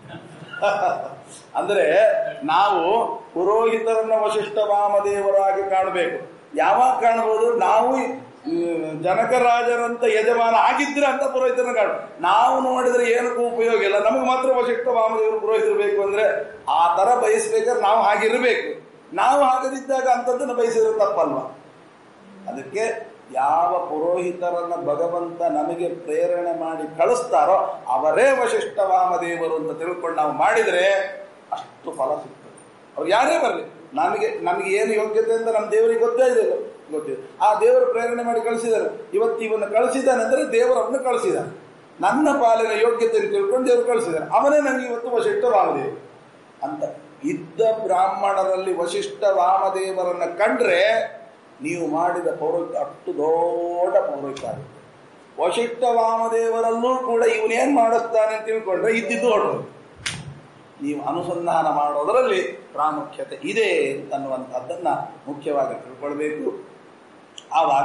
ಅಂದ್ರೆ ನಾವು ಪುರೋಹಿತರನ್ನ ವಶಿಷ್ಠ ವಾಮದೇವರಾಗಿ ಕಾಣಬೇಕು ಯಾವಾಗ ಕಾಣಬಹುದು ನಾವು ಈ, ಜನಕರಾಜರಂತ ಯಜಮಾನ ಆಗಿದ್ರೆ ಅಂತ ಪುರೋಹಿತರನ್ನ ಕಾಣ ನಾವು ನೋಡಿದ್ರೆ ಏನಕ್ಕೂ ಉಪಯೋಗ ಇಲ್ಲ ನಮಗೆ ಮಾತ್ರ ವಶಿಷ್ಠ ವಾಮದೇವರು ಪುರೋಹಿತರು ಬೇಕು ಅಂದ್ರೆ ಆ ತರ ಬಯಸ್ಬೇಕಾದ್ರೆ ನಾವು ಹಾಗಿರ್ಬೇಕು ನಾವು ಹಾಗದಿದ್ದಾಗ ಅಂಥದ್ದನ್ನು ಬಯಸಿದ್ರೆ ತಪ್ಪಲ್ವಾ ಅದಕ್ಕೆ ಯಾವ ಪುರೋಹಿತರನ್ನ ಭಗವಂತ ನಮಗೆ ಪ್ರೇರಣೆ ಮಾಡಿ ಕಳಿಸ್ತಾರೋ ಅವರೇ ವಶಿಷ್ಠ ವಾಮದೇವರು ಅಂತ ತಿಳ್ಕೊಂಡು ನಾವು ಮಾಡಿದ್ರೆ ಅಷ್ಟು ಫಲ ಸಿಗ್ತದೆ ಅವ್ರು ಯಾರೇ ಬರಲಿ ನಮಗೆ ನಮಗೆ ಏನು ಯೋಗ್ಯತೆ ಅಂತ ನಮ್ಮ ದೇವರಿಗೆ ಗೊತ್ತೇ ಇದೆ ಗೊತ್ತಿದೆ ಆ ದೇವರು ಪ್ರೇರಣೆ ಮಾಡಿ ಕಳಿಸಿದ್ದಾರೆ ಇವತ್ತು ಇವನ್ನ ಕಳಿಸಿದ್ದಾನೆ ಅಂದ್ರೆ ದೇವರನ್ನು ಕಳಿಸಿದ್ದಾನೆ ನನ್ನ ಪಾಲಿನ ಯೋಗ್ಯತೆಯನ್ನು ತಿಳ್ಕೊಂಡು ದೇವರು ಕಳಿಸಿದ್ದಾನೆ ಅವನೇ ನನಗೆ ಇವತ್ತು ವಶಿಷ್ಠ ವಾಮದೇವರು ಅಂತ ಇದ್ದ ಬ್ರಾಹ್ಮಣರಲ್ಲಿ ವಶಿಷ್ಠ ವಾಮದೇವರನ್ನ ಕಂಡ್ರೆ ನೀವು ಮಾಡಿದ ಪೌರೋಹಿತ್ಯ ಅಷ್ಟು ದೊಡ್ಡ ಪೌರೋಹಿತ್ಯ ಆಗುತ್ತೆ ವಶಿಷ್ಠ ವಾಮದೇವರಲ್ಲೂ ಕೂಡ ಇವನೇನ್ ಮಾಡಿಸ್ತಾನೆ ಅಂತ ತಿಳ್ಕೊಂಡ್ರೆ ಇದ್ದಿದ್ದು ಹೊರಟು ನೀವು ಅನುಸಂಧಾನ ಮಾಡೋದರಲ್ಲಿ ಪ್ರಾಮುಖ್ಯತೆ ಇದೆ ಅಂತನ್ನುವಂಥದ್ದನ್ನ ಮುಖ್ಯವಾಗಿ ತಿಳ್ಕೊಳ್ಬೇಕು ಆವಾಗ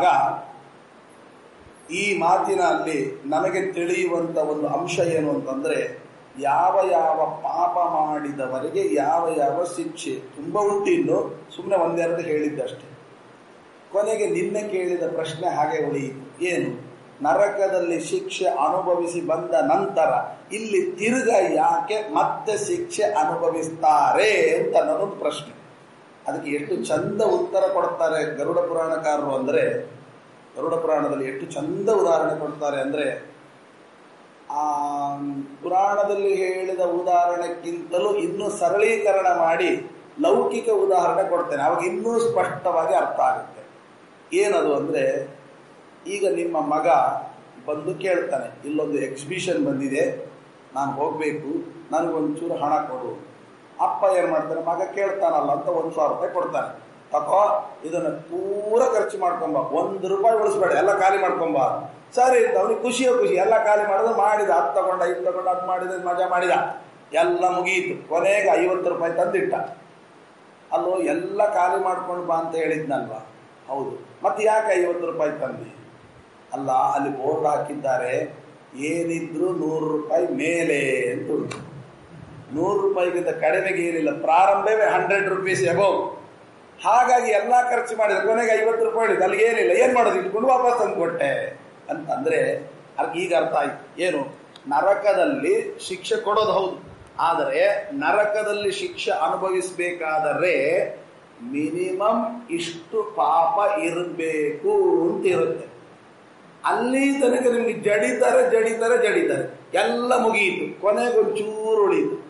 ಈ ಮಾತಿನಲ್ಲಿ ನಮಗೆ ತಿಳಿಯುವಂತ ಒಂದು ಅಂಶ ಏನು ಅಂತಂದ್ರೆ ಯಾವ ಯಾವ ಪಾಪ ಮಾಡಿದವರಿಗೆ ಯಾವ ಯಾವ ಶಿಕ್ಷೆ ತುಂಬ ಉಂಟಿನ್ನು ಸುಮ್ಮನೆ ಒಂದೆರಡು ಹೇಳಿದ್ದಷ್ಟೇ ಕೊನೆಗೆ ನಿನ್ನೆ ಕೇಳಿದ ಪ್ರಶ್ನೆ ಹಾಗೆ ಉಳಿಯಿತು ಏನು ನರಕದಲ್ಲಿ ಶಿಕ್ಷೆ ಅನುಭವಿಸಿ ಬಂದ ನಂತರ ಇಲ್ಲಿ ತಿರುಗ ಯಾಕೆ ಮತ್ತೆ ಶಿಕ್ಷೆ ಅನುಭವಿಸ್ತಾರೆ ಅಂತ ಅನ್ನೋದೊಂದು ಪ್ರಶ್ನೆ ಅದಕ್ಕೆ ಎಷ್ಟು ಚಂದ ಉತ್ತರ ಕೊಡ್ತಾರೆ ಗರುಡ ಪುರಾಣಕಾರರು ಅಂದ್ರೆ ಗರುಡ ಪುರಾಣದಲ್ಲಿ ಎಷ್ಟು ಚಂದ ಉದಾಹರಣೆ ಕೊಡ್ತಾರೆ ಅಂದ್ರೆ ಆ ಪುರಾಣದಲ್ಲಿ ಹೇಳಿದ ಉದಾಹರಣೆಕ್ಕಿಂತಲೂ ಇನ್ನೂ ಸರಳೀಕರಣ ಮಾಡಿ ಲೌಕಿಕ ಉದಾಹರಣೆ ಕೊಡ್ತೇನೆ ಅವಾಗ ಇನ್ನೂ ಸ್ಪಷ್ಟವಾಗಿ ಅರ್ಥ ಆಗುತ್ತೆ ಏನದು ಅಂದ್ರೆ ಈಗ ನಿಮ್ಮ ಮಗ ಬಂದು ಕೇಳ್ತಾನೆ ಇಲ್ಲೊಂದು ಎಕ್ಸಿಬಿಷನ್ ಬಂದಿದೆ ನಾನು ಹೋಗಬೇಕು ನನಗೊಂಚೂರು ಹಣ ಕೊಡು ಅಪ್ಪ ಏನು ಮಾಡ್ತಾನೆ ಮಗ ಕೇಳ್ತಾನಲ್ಲ ಅಂತ ಒಂದು ಸಾವಿರ ರೂಪಾಯಿ ಕೊಡ್ತಾನೆ ತಕೋ ಇದನ್ನ ಪೂರ ಖರ್ಚು ಮಾಡ್ಕೊಂಬ ಒಂದು ರೂಪಾಯಿ ಉಳಿಸ್ಬೇಡ ಎಲ್ಲ ಖಾಲಿ ಮಾಡ್ಕೊಂಬ ಸರಿ ಅಂತ ಅವ್ನಿಗೆ ಖುಷಿಯೋ ಖುಷಿ ಎಲ್ಲ ಖಾಲಿ ಮಾಡಿದ್ರೆ ಮಾಡಿದ ಅದು ತಗೊಂಡ ಇದು ತಗೊಂಡ ಅದು ಮಾಡಿದ ಇದ್ ಮಜಾ ಮಾಡಿದ ಎಲ್ಲ ಮುಗಿಯಿತು ಕೊನೆಗೆ ಐವತ್ತು ರೂಪಾಯಿ ತಂದಿಟ್ಟ ಅಲ್ಲೋ ಎಲ್ಲ ಖಾಲಿ ಮಾಡ್ಕೊಂಡು ಬಾ ಅಂತ ಹೇಳಿದ್ನಲ್ವಾ ಹೌದು ಮತ್ತೆ ಯಾಕೆ ಐವತ್ತು ರೂಪಾಯಿ ತಂದಿ ಅಲ್ಲ ಅಲ್ಲಿ ಬೋರ್ಡ್ ಹಾಕಿದ್ದಾರೆ ಏನಿದ್ರು ನೂರು ರೂಪಾಯಿ ಮೇಲೆ ಅಂತ ಉಂಟು ನೂರು ರೂಪಾಯಿಗಿಂತ ಕಡಿಮೆಗೆ ಏನಿಲ್ಲ ಪ್ರಾರಂಭವೇ ಹಂಡ್ರೆಡ್ ರುಪೀಸ್ ಎಬವ್ ಹಾಗಾಗಿ ಎಲ್ಲ ಖರ್ಚು ಮಾಡಿದ್ರೆ ಕೊನೆಗೆ ಐವತ್ತು ರೂಪಾಯಿ ಹೇಳಿದ್ದು ಅಲ್ಲಿಗೆ ಏನಿಲ್ಲ ಏನ್ ಮಾಡೋದು ಇಟ್ಕೊಂಡು ವಾಪಸ್ ತಂದು ಕೊಟ್ಟೆ ಅಂತಂದ್ರೆ ಅದಕ್ಕೆ ಈಗ ಅರ್ಥ ಆಯ್ತು ಏನು ನರಕದಲ್ಲಿ ಶಿಕ್ಷೆ ಕೊಡೋದು ಹೌದು ಆದರೆ ನರಕದಲ್ಲಿ ಶಿಕ್ಷೆ ಅನುಭವಿಸಬೇಕಾದರೆ ಮಿನಿಮಮ್ ಇಷ್ಟು ಪಾಪ ಇರಬೇಕು ಅಂತ ಇರುತ್ತೆ ಅಲ್ಲಿ ತನಕ ನಿಮ್ಗೆ ಜಡಿತಾರೆ ಜಡಿತಾರೆ ಜಡಿತಾರೆ ಎಲ್ಲ ಮುಗಿಯಿತು ಕೊನೆಗೊಂಚೂರು ಉಳಿಯಿತು